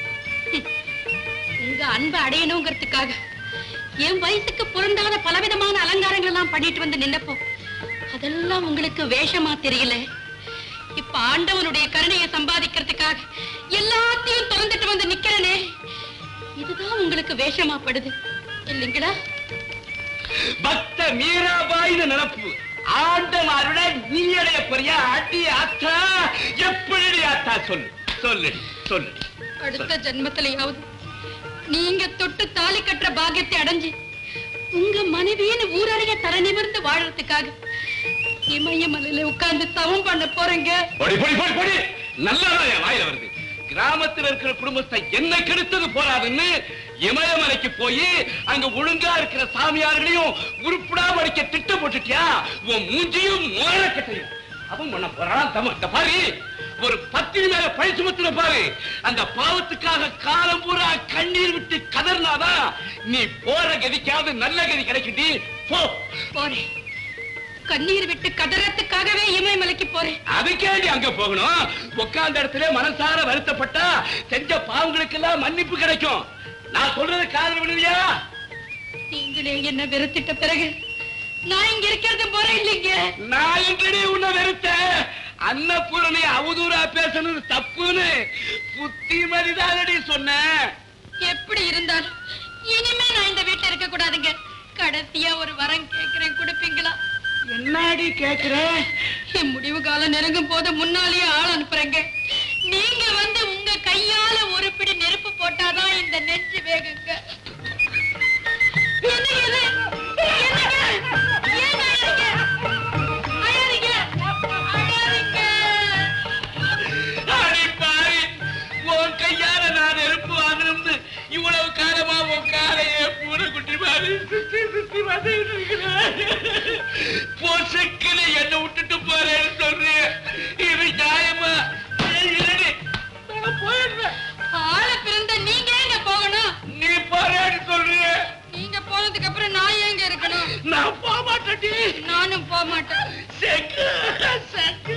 உங்க அன்பை அடையணுங்கிறதுக்காக என் வயசுக்கு பொருந்தாத பலவிதமான அலங்காரங்கள் எல்லாம் பண்ணிட்டு வந்து நின்னப்போ அதெல்லாம் உங்களுக்கு வேஷமா தெரியல இப்ப ஆண்டவனுடைய கருணையை சம்பாதிக்கிறதுக்காக எல்லாத்தையும் திறந்துட்டு வந்து நிக்கிறனே இதுதான் உங்களுக்கு வேஷமா படுது இல்லைங்களா பக்த மீராபாயின் நினப்பு ஆண்டவருட நீ அடைய போறியா அடி ஆத்தா எப்படி ஆத்தா சொல்லு சொல்லு சொல்லு அடுத்த ஜென்மத்திலேயாவது நீங்க தொட்டு தாலி கட்டுற பாக்கியத்தை அடைஞ்சு உங்க மனைவின்னு ஊரறிய தர நிமிர்ந்து வாழறதுக்காக இமயமலையில உட்கார்ந்து தவம் பண்ண போறேங்க பொடி பொடி பொடி பொடி நல்லதா என் வாயில வருது கிராமத்துல இருக்கிற குடும்பத்தை என்ன கெடுத்தது போறாதுன்னு இமயமலைக்கு போய் அங்க ஒழுங்கா இருக்கிற சாமியார்களையும் உருப்படா படிக்க திட்டம் போட்டுட்டியா உன் மூஞ்சியும் மோரக்கட்டையும் அவன் பண்ண போறான் தம இந்த பாரு ஒரு பத்தினி மேல பழி சுமத்துன பாரு அந்த பாவத்துக்காக காலம் பூரா கண்ணீர் விட்டு கதர்னாதான் நீ போற கதிக்காவது நல்ல கதி கிடைக்குடி போ போறேன் கண்ணீர் விட்டு கதறத்துக்காகவே இமயமலைக்கு போறேன் அதுக்கேண்டி அங்க போகணும் உட்கார்ந்த இடத்துல மனசார வருத்தப்பட்டா செஞ்ச பாவங்களுக்கெல்லாம் மன்னிப்பு கிடைக்கும் நான் சொல்றது காதல் விடுவியா நீங்களே என்ன வெறுத்திட்ட பிறகு நான் இங்க இருக்கிறது போற இல்லைங்க நான் எங்கடி உன்னை வெறுத்தேன் அன்னபூரணி அவதூறா பேசணும் தப்புன்னு புத்திமதிதானடி சொன்னேன் எப்படி இருந்தாலும் இனிமே நான் இந்த வீட்டுல இருக்க கூடாதுங்க கடைசியா ஒரு வரம் கேக்குறேன் கொடுப்பீங்களா என்னடி கேக்குற என் முடிவு காலம் நெருங்கும் போது முன்னாலேயே ஆள் அனுப்புறேங்க நீங்க வந்து உங்க கையால ஒரு பிடி நெருப்பு போட்டாதான் இந்த நெஞ்சு வேகுங்க என்னங்க இது? என்னங்க? ஏன் அழறீங்க? அழறீங்க? அழறீங்க? அடி பாவி, உன் கையால நான் நெருப்பு வாங்கணும்னு இவ்வளவு காலமா உன் காலையே பூனைக்குட்டி மாதிரி சுத்தி சுத்தி வந்துட்டு இருக்கிறேன். பொசுக்குன்னு என்னை விட்டுட்டு போறேன்னு சொல்றேன் இது நியாயமா ஏய், இல்லடி, நான் போயிடுறேன் ஆள பிறந்த நீங்க எங்க போகணும் நீ போறேன்னு சொல்றிய நீங்க போனதுக்கு அப்புறம் நான் எங்க இருக்கணும் நான் போக மாட்டேன்டி நானும் போக மாட்டேன் செக்கு செக்கு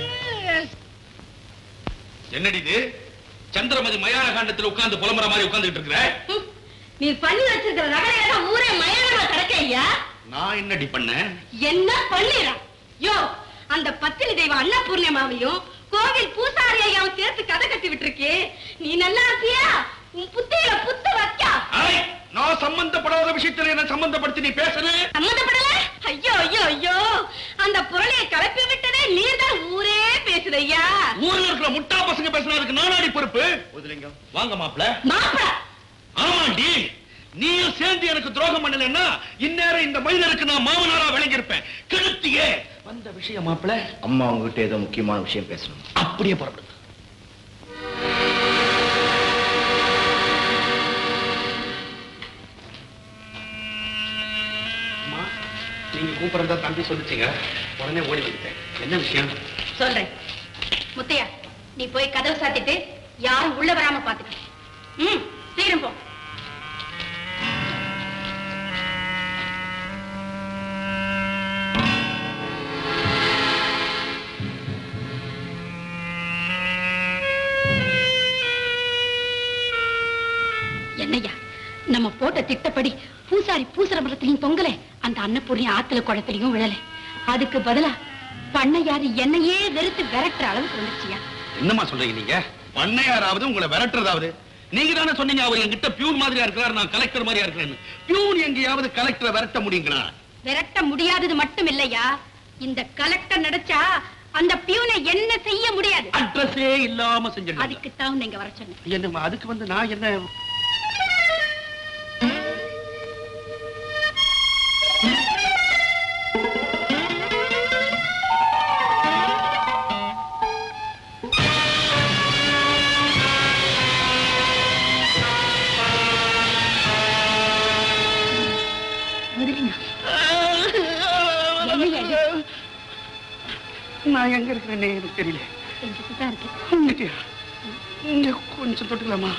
என்னடி இது சந்திரமதி மயான காண்டத்தில் உட்கார்ந்து புலம்புற மாதிரி உட்கார்ந்துட்டு இருக்கிற நீ பண்ணி வச்சிருக்கிற நகரையெல்லாம் ஊரே மயானமா கிடக்க ஐயா நான் என்னடி பண்ணேன் என்ன பண்ணிடா யோ அந்த பத்தினி தெய்வம் அன்னபூர்ணிமாவையும் கோவில் பூசாரி ஐயாவும் சேர்த்து கதை கட்டி விட்டுருக்கே நீ நல்லா இருக்கியா உன் புத்தியில புத்து வைக்கா ஐய், நான் சம்பந்தப்படாத விஷயத்துல என்ன சம்பந்தப்படுத்தி நீ பேசுற சம்மந்தப்படல ஐயோ ஐயோ ஐயோ அந்த புரளையை கலப்பி விட்டதே நீர்தான் ஊரே பேசுது ஐயா ஊர்ல இருக்கிற முட்டா பசங்க பேசுறதுக்கு நானாடி பொறுப்பு ஒதுலிங்கம் வாங்க மாப்பிள மாப்பிள ஆமாண்டி நீயும் சேர்ந்து எனக்கு துரோகம் பண்ணலன்னா இந்நேரம் இந்த மனிதனுக்கு நான் மாமனாரா விளங்கி இருப்பேன் கெடுத்தியே வந்த விஷயம் மாப்பிள அம்மா உங்ககிட்ட ஏதோ முக்கியமான விஷயம் பேசணும் அப்படியே புறப்படுது அம்மா, நீங்க கூப்பிடுறதா தம்பி சொல்லிச்சீங்க உடனே ஓடி வந்துட்டேன் என்ன விஷயம் சொல்றேன் முத்தையா நீ போய் கதவை சாத்திட்டு யாரும் உள்ள வராம பாத்துக்க ம் சீக்கிரம் போ என்னய்யா நம்ம போட்ட திட்டப்படி பூசாரி பூசர மரத்திலையும் தொங்கல அந்த அன்னபூர்ணி ஆத்துல குளத்திலையும் விழல அதுக்கு பதிலா பண்ணையாரு என்னையே வெறுத்து விரட்டுற அளவுக்கு வந்துருச்சியா என்னம்மா சொல்றீங்க நீங்க பண்ணையாராவது உங்களை விரட்டுறதாவது நீங்க தானே சொன்னீங்க அவர் என்கிட்ட பியூன் மாதிரியா இருக்கிறார் நான் கலெக்டர் மாதிரியா இருக்கிறேன்னு பியூன் எங்கேயாவது கலெக்டரை விரட்ட முடியுங்களா விரட்ட முடியாதது மட்டும் இல்லையா இந்த கலெக்டர் நடிச்சா அந்த பியூனை என்ன செய்ய முடியாது அட்ரஸே இல்லாம செஞ்சிருந்தேன் அதுக்கு தான் நீங்க வர சொன்னேன் என்னம்மா அதுக்கு வந்து நான் என்ன முதலிங்க என்னய்யா இது? நான் எங்க இருக்கிறேன்னு எனக்கு தெரியல என்கிட்ட தான் இருக்கு இங்கேயா? இங்க கொஞ்சம் தொட்டுக்கலாமா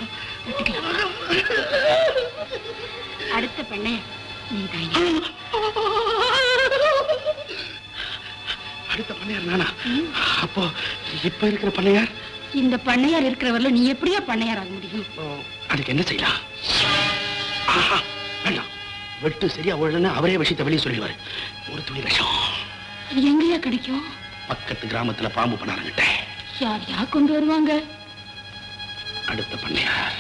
அடுத்த பெண்ணே நீ அடுத்த பண்ணையார் நானா அப்போ இப்ப இருக்கிற பண்ணையார் இந்த பண்ணையார் இருக்கிறவர்ல நீ எப்படியா பண்ணையார் ஆக முடியும் அதுக்கு என்ன செய்யலாம் ஆஹா, வேண்டாம் வெட்டு சரியா உடனே அவரே விஷயத்தை வெளியே சொல்லிடுவாரு ஒரு துளி விஷம் அது எங்கயா கிடைக்கும் பக்கத்து கிராமத்துல பாம்பு பண்ணாருங்கிட்ட யார் யா கொண்டு வருவாங்க அடுத்த பண்ணையார்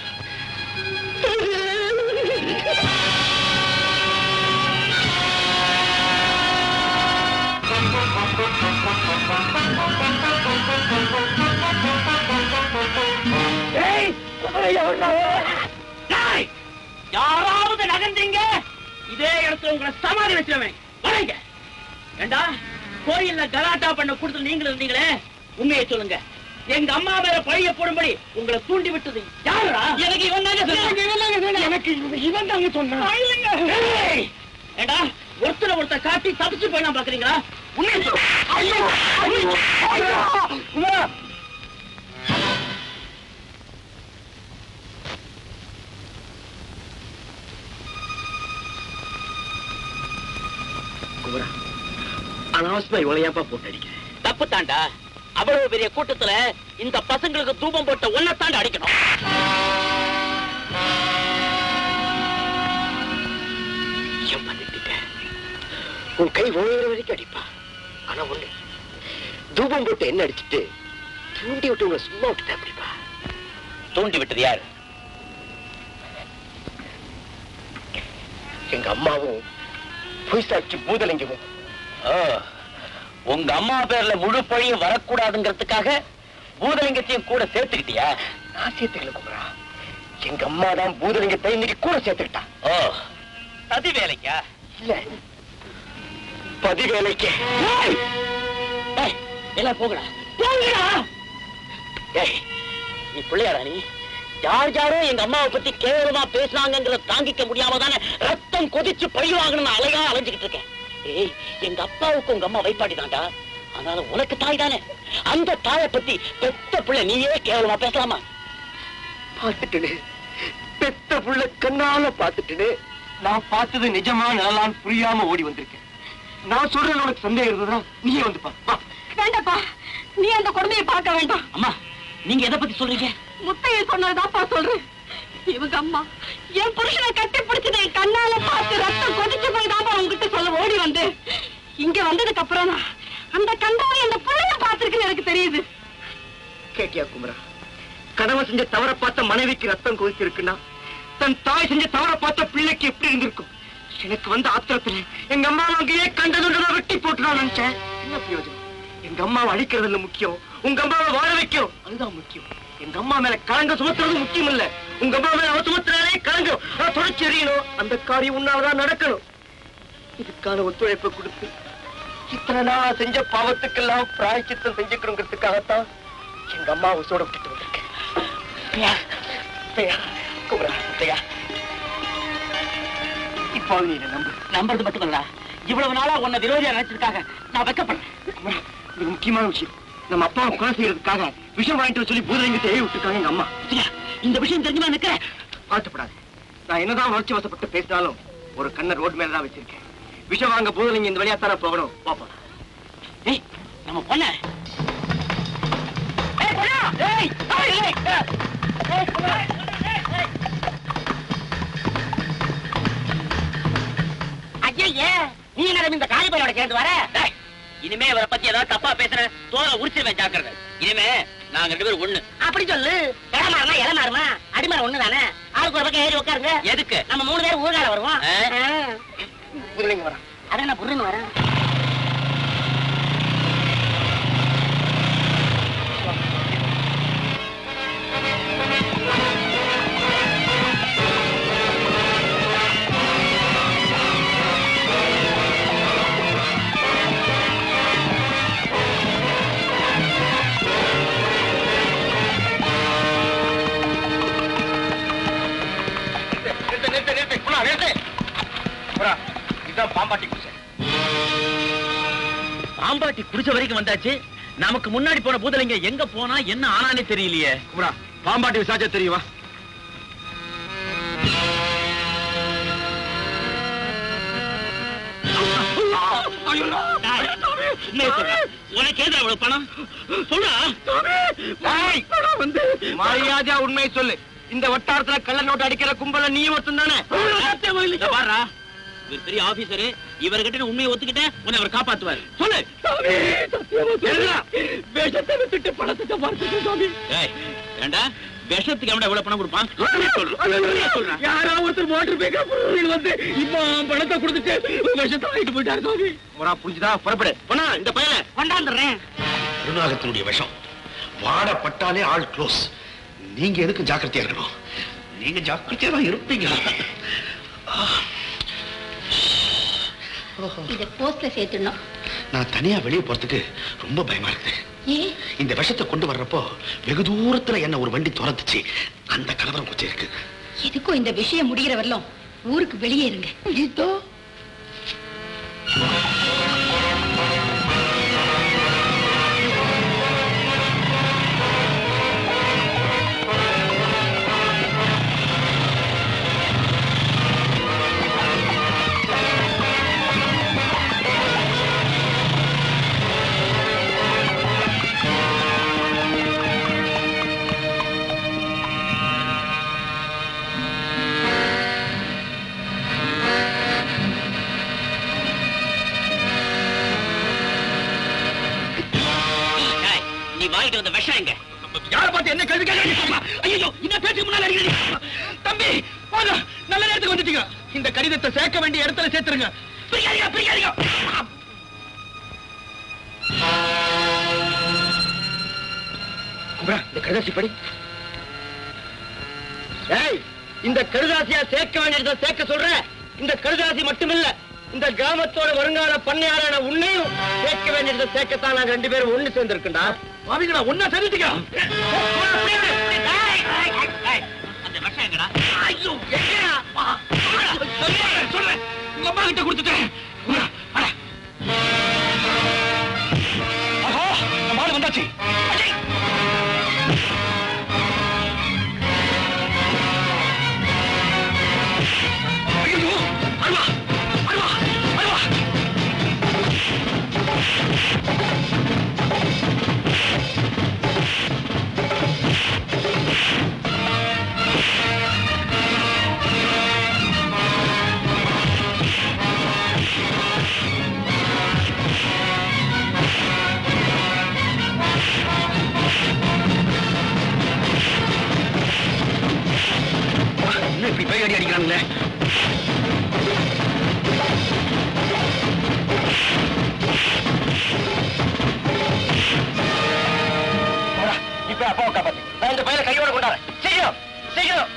யாராவது நகர்ந்தீங்க இதே இடத்துல உங்களை சமாதி வச்சிருவேன் வரைங்க ஏண்டா கோயில்ல கலாட்டா பண்ண கொடுத்து நீங்களும் இருந்தீங்களே உண்மையை சொல்லுங்க எங்க அம்மா மேல பழிய போடும்படி உங்களை தூண்டி விட்டது யாருடா எனக்கு இவன் தாங்க எனக்கு இவன் தாங்க சொன்னான் ஏண்டா ஒருத்தர ஒருத்தர் காட்டி தப்பிச்சு போயிடலாம் பாக்குறீங்களா உண்மையை சொல்லு ஐயோ ஐயோ ஐயோ குமாரா குமரா அனாவசியமா இவளை ஏன்பா போட்டு அடிக்கிறேன் தப்பு தாண்டா அவ்வளவு பெரிய கூட்டத்துல இந்த பசங்களுக்கு தூபம் போட்ட ஒன்ன தாண்ட அடிக்கணும் ஏன் பண்ணிட்ட உன் கை ஓடுற வரைக்கும் அடிப்பா ஆனா ஒண்ணு தூபம் போட்டு என்ன அடிச்சிட்டு தூண்டி விட்டு உங்களை சும்மா விட்டுட்டா அப்படிப்பா தூண்டி விட்டது யாரு எங்க அம்மாவும் பொய் சாட்சி பூதலிங்கமும் ஓ, உங்க அம்மா பேர்ல முழு பழியும் வரக்கூடாதுங்கிறதுக்காக பூதலிங்கத்தையும் கூட சேர்த்துக்கிட்டியா நான் சேர்த்துக்கல குமரா எங்க அம்மா தான் பூதலிங்கத்தை இன்னைக்கு கூட சேர்த்துக்கிட்டா ஓ சதி வேலைக்கா இல்ல பதிவேலைக்கு ஏய், ஏய், எல்லாம் போகடா போங்கடா ஏய் நீ பிள்ளையாடா நீ யார் யாரோ எங்க அம்மாவை பத்தி கேவலமா பேசுனாங்கிறத தாங்கிக்க முடியாம தானே ரத்தம் கொதிச்சு பழி வாங்கணும்னு அலையா அலைஞ்சுக்கிட்டு இருக்கேன் ஏய் எங்க அப்பாவுக்கு உங்க அம்மா வைப்பாடி தான்டா அதனால உனக்கு தாய் தானே அந்த தாயை பத்தி பெத்த பிள்ளை நீயே கேவலமா பேசலாமா பார்த்துட்டு பெத்த புள்ள கண்ணால பார்த்துட்டு நான் பார்த்தது நிஜமா நிழலான்னு புரியாம ஓடி வந்திருக்கேன் நான் சொல்றது உனக்கு சந்தேகம் இருந்ததுன்னா நீயே வந்து பா வா வேண்டாப்பா நீ அந்த கொடுமையை பார்க்க வேண்டாம் அம்மா நீங்க எதை பத்தி சொல்றீங்க முத்தைய சொன்னதாப்பா சொல்றேன் இவங்க அம்மா என் புருஷனை கட்டி பிடிச்சதை என் கண்ணால பார்த்து ரத்தம் கொதிச்சு போய் தான்ப்பா உங்ககிட்ட சொல்ல ஓடி வந்து இங்க வந்ததுக்கு அப்புறம் தான் அந்த கண்டாவை அந்த புள்ளைய பார்த்திருக்குன்னு எனக்கு தெரியுது கேட்டியா குமரா கணவன் செஞ்ச தவற பார்த்த மனைவிக்கு ரத்தம் கொதிச்சிருக்குன்னா தன் தாய் செஞ்ச தவற பார்த்த பிள்ளைக்கு எப்படி இருந்திருக்கும் எனக்கு வந்த ஆத்திரத்துல எங்க அம்மா அங்கேயே கண்டதுன்றதை வெட்டி போட்டுதான் நினைச்சேன் என்ன பிரயோஜனம் எங்க அம்மாவை அழிக்கிறது இல்ல முக்கியம் உங்க அம்மாவை வாழ வைக்கணும் அதுதான் முக்கியம் எங்க அம்மா மேல கலங்க சுமத்துறது முக்கியம் இல்ல உங்க அம்மா மேல அவ சுமத்துறாலே கலங்கம் அதை தொடர்ச்சி எறியணும் அந்த காரியம் உன்னாலதான் நடக்கணும் இதுக்கான ஒத்துழைப்பை கொடுத்து இத்தனை நாளா செஞ்ச பாவத்துக்கெல்லாம் பிராய்ச்சித்தம் செஞ்சுக்கணுங்கிறதுக்காகத்தான் எங்க அம்மா உசோட விட்டுட்டு வந்திருக்கேன் பிரியா, பிரியா, குமரா, பிரியா. இப்போ நீ என்னை நம்பு நம்புறது மட்டும் இல்லடா இவ்வளவு நாளா உன்னை விரோதியா நினைச்சிருக்காங்க நான் வெக்கப்படுறேன் குமரா, இது முக்கியமான விஷயம் நம்ம அப்பாவை கொலை செய்யறதுக்காக விஷம் வாங்கிட்டு வர சொல்லி பூதலிங்கத்தை ஏவி விட்டுருக்காங்க எங்க அம்மா சரியா? இந்த விஷயம் தெரிஞ்சுமா நிக்கிற ஆசைப்படாது நான் என்னதான் உணர்ச்சி வசப்பட்டு பேசினாலும் ஒரு கண்ணை ரோடு மேல தான் வச்சிருக்கேன் விஷம் வாங்க பூதலிங்க இந்த வழியா தானே போகணும் பாப்பா ஏய் நம்ம பொண்ண ஏய் பொண்ணா ஏய் ஏய் ஏய் ஏய் பொண்ணா ஐயே நீ என்ன இந்த காரிபையோட சேர்ந்து வர டேய், இனிமே இவரை பத்தி ஏதாவது தப்பா பேசுறேன் தோலை உரிச்சிருவேன் ஜாக்கிரதை இனிமே நாங்க ரெண்டு பேரும் ஒண்ணு அப்படி சொல்லு இளமாறுமா இளமாறுமா அடிமரம் ஒண்ணு தானே ஆளுக்கு ஒரு பக்கம் ஏறி உட்காருங்க எதுக்கு நம்ம மூணு பேரும் ஊர்கால வருவோம் ஆ. ஆ. பூதலிங்க வரா அதான் என்ன புருன்னு வரேன் நிறுத்து நிறுத்து நிறுத்து புறா நிறுத்து புறா இதுதான் பாம்பாட்டி குடிசை பாம்பாட்டி குடிச்ச வரைக்கும் வந்தாச்சு நமக்கு முன்னாடி போன பூதலிங்க எங்க போனா என்ன ஆனானே தெரியலையே குமரா பாம்பாட்டி விசாரிச்சா தெரியுமா உண்மையை சொல்றா. உனக்கு ஏதா அவ்வளவு பணம் சொல்றா வந்து மரியாதையா உண்மையை சொல்லு இந்த வட்டாரத்துல கள்ள நோட்டு அடிக்கிற கும்பல நீ ஒருத்தன் தானே இங்க பாருடா. இவர் பெரிய ஆபீசரு இவர்கிட்ட நீ உண்மையை ஒத்துக்கிட்டேன் உன்னை அவர் காப்பாத்துவார் சொல்லு விஷத்தை வித்துட்டு பணத்தை பார்த்துட்டு சாமி ஏண்டா விஷத்துக்கு எவன்டா எவ்வளவு பணம் கொடுப்பான் சொல்றா யாரோ ஒருத்தர் மோட்டர் பைக்கர் வந்து இப்போ பணத்தை கொடுத்துட்டு விஷத்தை வாங்கிட்டு போயிட்டாரு சாமி முறா புரிஞ்சுதா புறப்படு போனா இந்த பையனை கொண்டாந்துடுறேன் குருநாகத்தினுடைய விஷம் வாடப்பட்டாலே ஆள் க்ளோஸ் நீங்க எதுக்கு ஜாக்கிரதையா இருக்கணும் நீங்க ஜாக்கிரதையா தான் இருப்பீங்க இத போஸ்ட்ல சேர்த்துடணும் நான் தனியா வெளியே போறதுக்கு ரொம்ப பயமா இருக்குது ஏ இந்த விஷத்தை கொண்டு வர்றப்போ வெகு தூரத்துல என்ன ஒரு வண்டி துரத்துச்சு அந்த கலவரம் கொஞ்சம் இருக்கு எதுக்கும் இந்த விஷயம் முடிகிற வரலாம் ஊருக்கு வெளியே இருங்க இதோ ஆ பார்த்து என்ன கேள்வி கேட்கறீங்க ஐயோ இந்த பேச்சுக்கு முன்னால அடிக்கிறீங்க தம்பி போதும் நல்ல நேரத்துக்கு வந்துட்டீங்க இந்த கடிதத்தை சேர்க்க வேண்டிய இடத்துல சேர்த்துருங்க பிரிக்காதீங்க பிரிக்காதீங்க குமரா இந்த கடிதாசி படி ஏய் இந்த கடுதாசியா சேர்க்க வேண்டியதை சேர்க்க சொல்ற இந்த கடுதாசி மட்டுமில்ல இந்த கிராமத்தோட வருங்கால பண்ணையாரான உன்னையும் சேர்க்க வேண்டியதை சேர்க்கத்தான் நாங்க ரெண்டு பேரும் ஒண்ணு சேர்ந்திருக்கோம்டா பாவிங்களா ஒன்னா சேர்ந்துட்டீங்க அந்த விஷம் எங்கடா ஐயோ எங்கடா? வா, சொல்றேன், சொல்றேன். உங்க அம்மா கிட்ட கொடுத்துட்டேன் குமரா, வாடா. ஆஹா, நம்ம ஆளு வந்தாச்சு அடே. ஐயோ, அருவா, அருவா, அருவா. என்ன இப்படி பை அடி அடிக்கிறாங்களே இப்ப அப்பாவை காப்பாத்து நான் இந்த பையனை கையோட கொண்டாடுறேன் சீக்கிரம் சீக்கிரம்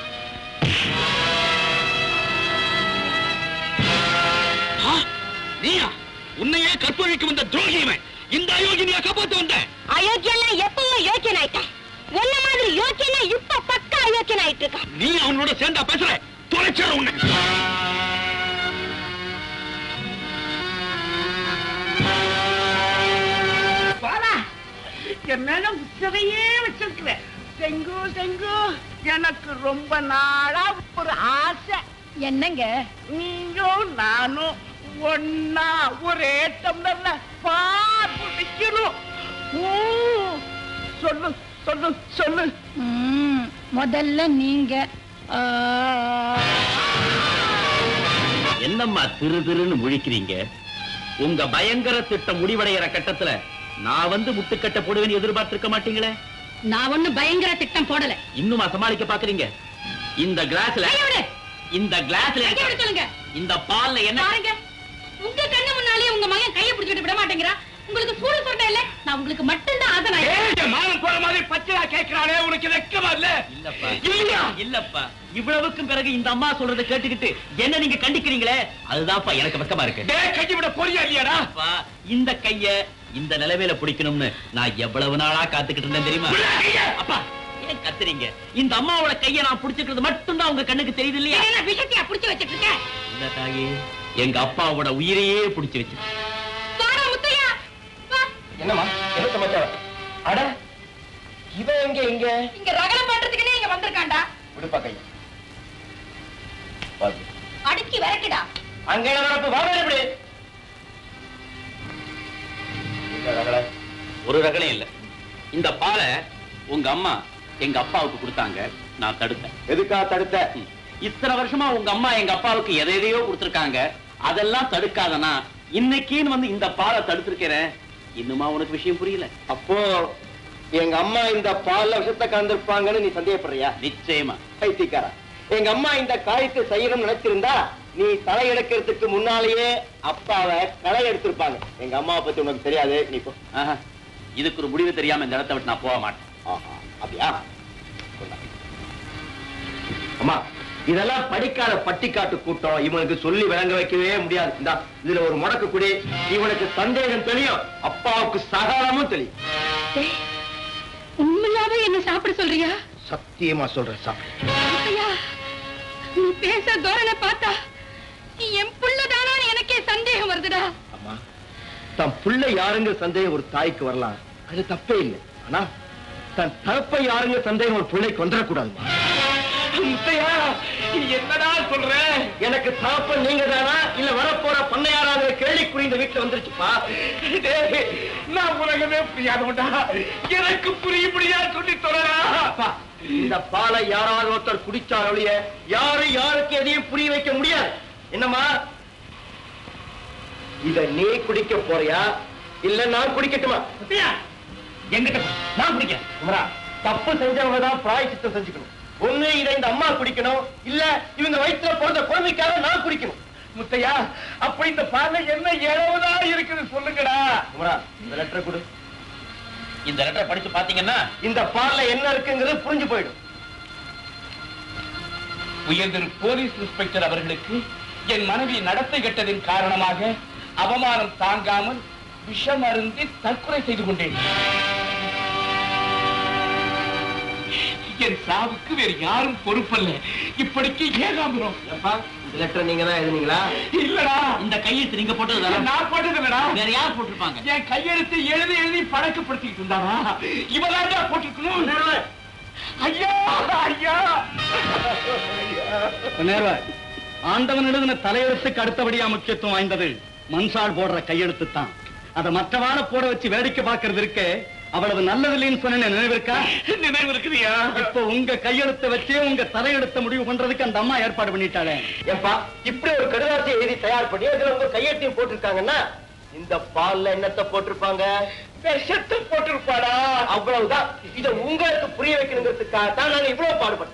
ஆ, நீயா உன்னையே கற்பழிக்க வந்த துரோகி இவன் இந்த அயோக்கியனையா காப்பாத்த வந்த அயோக்கியெல்லாம் எப்பவும் யோக்கியன் ஆயிட்டான் என்ன மாதிரி யோக்கியனா இப்ப பக்கா அயோக்கியன் ஆயிட்டு இருக்கான் நீ அவனோட சேர்ந்தா பேசுற தொலைச்சிட உன்னை பாலா என் மேல உச்சதையே வச்சிருக்கிற செங்கு செங்கு எனக்கு ரொம்ப நாளா ஒரு ஆசை என்னங்க நீயும் நானும் ஒன்னா ஒரே டம்ளர்ல பால் குடிக்கணும் ஊ, சொல்லு சொல்லு சொல்லு முதல்ல நீங்க என்னம்மா திரு திருன்னு முழிக்கிறீங்க உங்க பயங்கர திட்டம் முடிவடைகிற கட்டத்துல நான் வந்து முட்டுக்கட்ட போடுவேன்னு எதிர்பார்த்திருக்க மாட்டீங்களே நான் ஒண்ணு பயங்கர திட்டம் போடல இன்னுமா சமாளிக்க பாக்குறீங்க இந்த கிளாஸ்ல கையை விடு. இந்த கிளாஸ்ல கையை விட சொல்லுங்க இந்த பால்ல என்ன பாருங்க உங்க கண்ணு முன்னாலே உங்க மகன் கையை பிடிச்சிட்டு விட மாட்டேங்கிறா உங்களுக்கு சூடு சொன்ன இல்ல நான் உங்களுக்கு மட்டும்தான் ஆதனா ஏய், மானம் போற மாதிரி பச்சையா கேட்கிறானே உனக்கு வெக்கமா இல்ல இல்லப்பா இல்லையா இல்லப்பா இவ்வளவுக்கும் பிறகு இந்த அம்மா சொல்றதை கேட்டுக்கிட்டு என்ன நீங்க கண்டிக்கிறீங்களே அதுதான்ப்பா எனக்கு வெக்கமா இருக்கு டேய் கையை விட போறியா இல்லையாடா அப்பா, இந்த கைய இந்த நிலைமையில பிடிக்கணும்னு நான் எவ்வளவு நாளா காத்துக்கிட்டு இருந்தேன் தெரியுமா விடுடா கைய. அப்பா ஏன் கத்துறீங்க இந்த அம்மாவோட கைய நான் பிடிச்சிக்கிறது மட்டும்தான் உங்க கண்ணுக்கு தெரியுது இல்லையா என்ன விஷத்தையா புடிச்சு வச்சிட்டு இருக்க இல்ல தாயே எங்க அப்பாவோட உயிரையே பிடிச்சு வச்சு வாடா முத்தையா வா என்னம்மா என்ன சமாச்சாரம் அட இவன் எங்க இங்க இங்க ரகலம் பண்றதுக்குன்னே இங்க வந்திருக்கான்டா விடுப்பா கையா பாத்து அடிச்சு விரட்டுடா அங்க என்ன நடப்பு வாங்க எப்படி இந்த ரகளை ஒரு ரகலையும் இல்ல இந்த பாலை உங்க அம்மா எங்க அப்பாவுக்கு கொடுத்தாங்க நான் தடுத்தேன் எதுக்கா தடுத்த ம். இத்தனை வருஷமா உங்க அம்மா எங்க அப்பாவுக்கு எதை எதையோ கொடுத்திருக்காங்க அதெல்லாம் தடுக்காதனா இன்னைக்குன்னு வந்து இந்த பாலை தடுத்திருக்கிறேன் இன்னுமா உனக்கு விஷயம் புரியல அப்போ எங்க அம்மா இந்த பால்ல விஷத்தை கலந்திருப்பாங்கன்னு நீ சந்தேகப்படுறியா நிச்சயமா பைத்தியக்காரா எங்க அம்மா இந்த காரியத்தை செய்யணும்னு நினைச்சிருந்தா நீ தலை எடுக்கிறதுக்கு முன்னாலேயே அப்பாவை களை எடுத்திருப்பாங்க எங்க அம்மாவை பத்தி உனக்கு தெரியாது நீ போ ஆஹா. இதுக்கு ஒரு முடிவு தெரியாம இந்த இடத்தை விட்டு நான் போக மாட்டேன் ஆஹா, அப்படியா கொண்டா. அம்மா இதெல்லாம் படிக்காத பட்டிக்காட்டு கூட்டம் இவனுக்கு சொல்லி விளங்க வைக்கவே முடியாது இந்தா இதுல ஒரு முடக்கு குடி இவனுக்கு சந்தேகம் தெரியும் அப்பாவுக்கு சகலமும் தெரியும் உண்மையாவே என்ன சாப்பிட சொல்றியா சத்தியமா சொல்றேன் சாப்பிடு ஐயா நீ பேச தோரணை பார்த்தா நீ என் புள்ளதானா எனக்கே சந்தேகம் வருதுடா அம்மா தன் புள்ள யாருங்க சந்தேகம் ஒரு தாய்க்கு வரலாம் அது தப்பே இல்லை ஆனா தன் தகப்பை யாருங்க சந்தேகம் ஒரு பிள்ளைக்கு வந்துடக்கூடாதுமா முத்தையா என்னடா சொல்ற எனக்கு தகப்பன் நீங்க தானா இல்ல வரப்போற பண்ணையாராங்கிற கேள்விக்குறி இந்த வீட்டுல வந்துருச்சுப்பா டேய், நான் உலகமே புரியாதவன்டா எனக்கு புரியும்படியா சொல்லி தொடரா அப்பா, இந்த பாலை யாராவது ஒருத்தர் குடிச்சார் ஒழிய யாரு யாருக்கு எதையும் புரிய வைக்க முடியாது என்னம்மா இத நீ குடிக்க போறியா இல்ல நான் குடிக்கட்டுமா முத்தையா எங்கிட்ட நான் பிடிக்கிறேன் குமரா தப்பு செஞ்சவங்க தான் பிராயச்சித்தம் செஞ்சுக்கணும் ஒண்ணு இதை இந்த அம்மா குடிக்கணும் இல்ல இவங்க வயிற்றுல பிறந்த குழந்தைக்காக நான் குடிக்கணும் முத்தையா அப்ப இந்த பால்ல என்ன இழவுதா இருக்குது சொல்லுங்கடா குமரா இந்த லெட்டரை கொடு இந்த லெட்டரை படிச்சு பாத்தீங்கன்னா இந்த பால்ல என்ன இருக்குங்கிறது புரிஞ்சு போயிடும் உயர்திரு போலீஸ் இன்ஸ்பெக்டர் அவர்களுக்கு என் மனைவி நடத்தை கெட்டதின் காரணமாக அவமானம் தாங்காமல் விஷம் அருந்தி தற்கொலை செய்து கொண்டேன் என் சாவுக்கு வேறு யாரும் பொறுப்பல்ல இப்படிக்கு ஏகாம்பரம் இந்த லெட்டர் நீங்க தான் எழுதுனீங்களா இல்லடா இந்த கையெழுத்து நீங்க போட்டது நான் போட்டது இல்லடா வேற யார் போட்டிருப்பாங்க என் கையெழுத்து எழுதி எழுதி பழக்கப்படுத்திட்டு இருந்தாரா இவதான் போட்டிருக்கணும் ஐயா ஐயா நேர்வா ஆண்டவன் எழுதின தலையெழுத்துக்கு அடுத்தபடியா முக்கியத்துவம் வாய்ந்தது மன்சால் போடுற கையெழுத்து தான் அதை மற்றவாட போட வச்சு வேடிக்கை பார்க்கறது இருக்கே அவ்வளவு நல்லதில்லைன்னு சொன்ன நினைவிருக்கா நினைவு இருக்குதுயா இப்போ உங்க கையெழுத்தை வச்சே உங்க தலையெழுத்த முடிவு பண்றதுக்கு அந்த அம்மா ஏற்பாடு பண்ணிட்டாளே ஏப்பா இப்படி ஒரு கடிதாசி எழுதி தயார் பண்ணி அதுல உங்க கையெழுத்தையும் போட்டிருக்காங்கன்னா இந்த பால்ல என்னத்தை போட்டிருப்பாங்க விஷத்தை போட்டிருப்பாடா அவ்வளவுதான் இத உங்களுக்கு புரிய வைக்கணுங்கிறதுக்காக தான் நாங்க இவ்வளவு பாடுபட்டோம்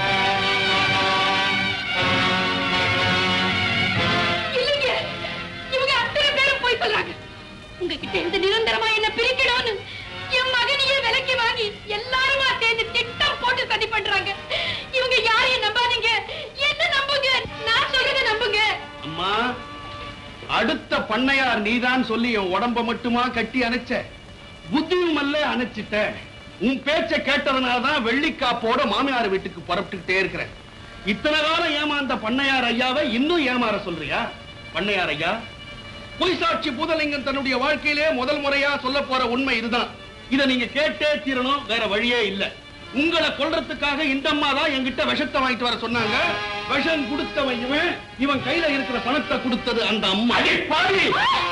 இல்லைங்க இவங்க அத்தனை பேரும் போய் சொல்றாங்க உங்ககிட்ட இருந்து நிரந்தரமா என்ன பிரிக்கணும்னு என் மகனையே விலைக்கு வாங்கி எல்லாருமா சேர்ந்து திட்டம் போட்டு சதி பண்றாங்க இவங்க யாரையும் நம்பாதீங்க என்ன நம்புங்க நான் சொல்றத நம்புங்க அம்மா அடுத்த பண்ணையார் நீதான் சொல்லி என் உடம்ப மட்டுமா கட்டி அணைச்ச புத்தியும் அல்ல அணைச்சிட்ட உன் பேச்ச கேட்டதுனாலதான் வெள்ளிக்காப்போட மாமியார் வீட்டுக்கு புறப்பட்டுக்கிட்டே இருக்கிறேன் இத்தனை காலம் ஏமாந்த பண்ணையார் ஐயாவை இன்னும் ஏமாற சொல்றியா பண்ணையார் ஐயா பொய்சாட்சி பூதலிங்கம் தன்னுடைய வாழ்க்கையிலே முதல் முறையா சொல்ல போற உண்மை இதுதான் இத நீங்க கேட்டே தீரணும் வேற வழியே இல்ல உங்களை கொல்றதுக்காக இந்த அம்மா தான் என்கிட்ட விஷத்தை வாங்கிட்டு வர சொன்னாங்க விஷம் கொடுத்தவன் இவன் இவன் கையில இருக்கிற பணத்தை கொடுத்தது அந்த அம்மா பாவி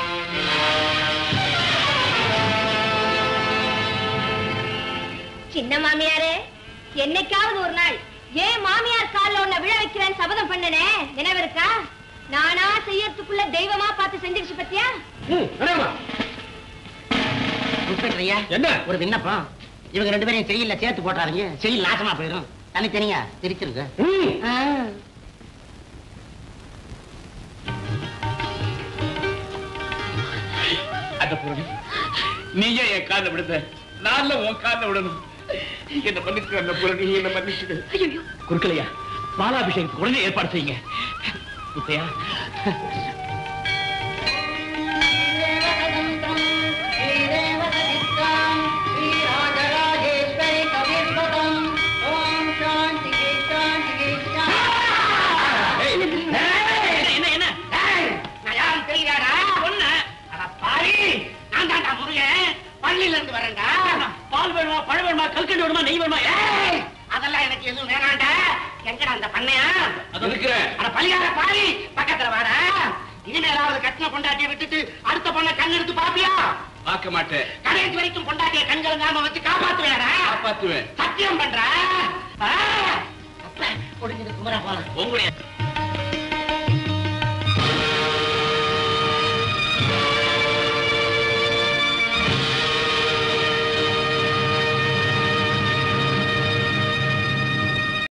சின்ன மாமியாரே என்னைக்காவது ஒரு நாள் ஏன் மாமியார் கால்ல உன்னை விழ வைக்கிறேன் சபதம் பண்ணனே நினைவு இருக்கா நானா செய்யறதுக்குள்ள தெய்வமா பார்த்து செஞ்சிருச்சு பத்தியா இன்ஸ்பெக்டர் ஐயா என்ன ஒரு விண்ணப்பம் இவங்க ரெண்டு பேரையும் செயல்ல சேர்த்து போட்டாருங்க செயல் நாசமா போயிடும் தனித்தனியா பிரிச்சிருங்க ஆ. அந்த பொருள் நீயே என் கால விடுத நான் உன் கால விடணும் என்ன மன்னிச்சு அந்த பொருள் என்ன மன்னிச்சுடு குறுக்கலையா பாலாபிஷேகத்துக்கு உடனே ஏற்பாடு செய்யுங்க முத்தையா என்ன என்ன நான் யாரும் தெரியாதா பொண்ணு அட பாவி நான் தான்டா முருகன் பள்ளியில இருந்து வரேன்டா பால் வேணுமா பழம் வேணுமா கல்கண்டு வேணுமா நெய் வேணுமா ஏய், அதெல்லாம் எனக்கு எதுவும் வேணாம்டா எங்கடா அந்த பண்ணையா அது இருக்கிறேன் அட பள்ளியார பாவி பக்கத்துல வாடா இனிமேலாவது கட்டின பொண்டாட்டியை விட்டுட்டு அடுத்த பொண்ணை கண் எடுத்து பாப்பியா பார்க்க மாட்டேன் கடைசி வரைக்கும் பொண்டாட்டிய கண்கள் நாம வச்சு காப்பாத்துவேடா காப்பாத்துவேன் சத்தியம் பண்ற முடிஞ்சது குமரா போலாம் உங்களுடைய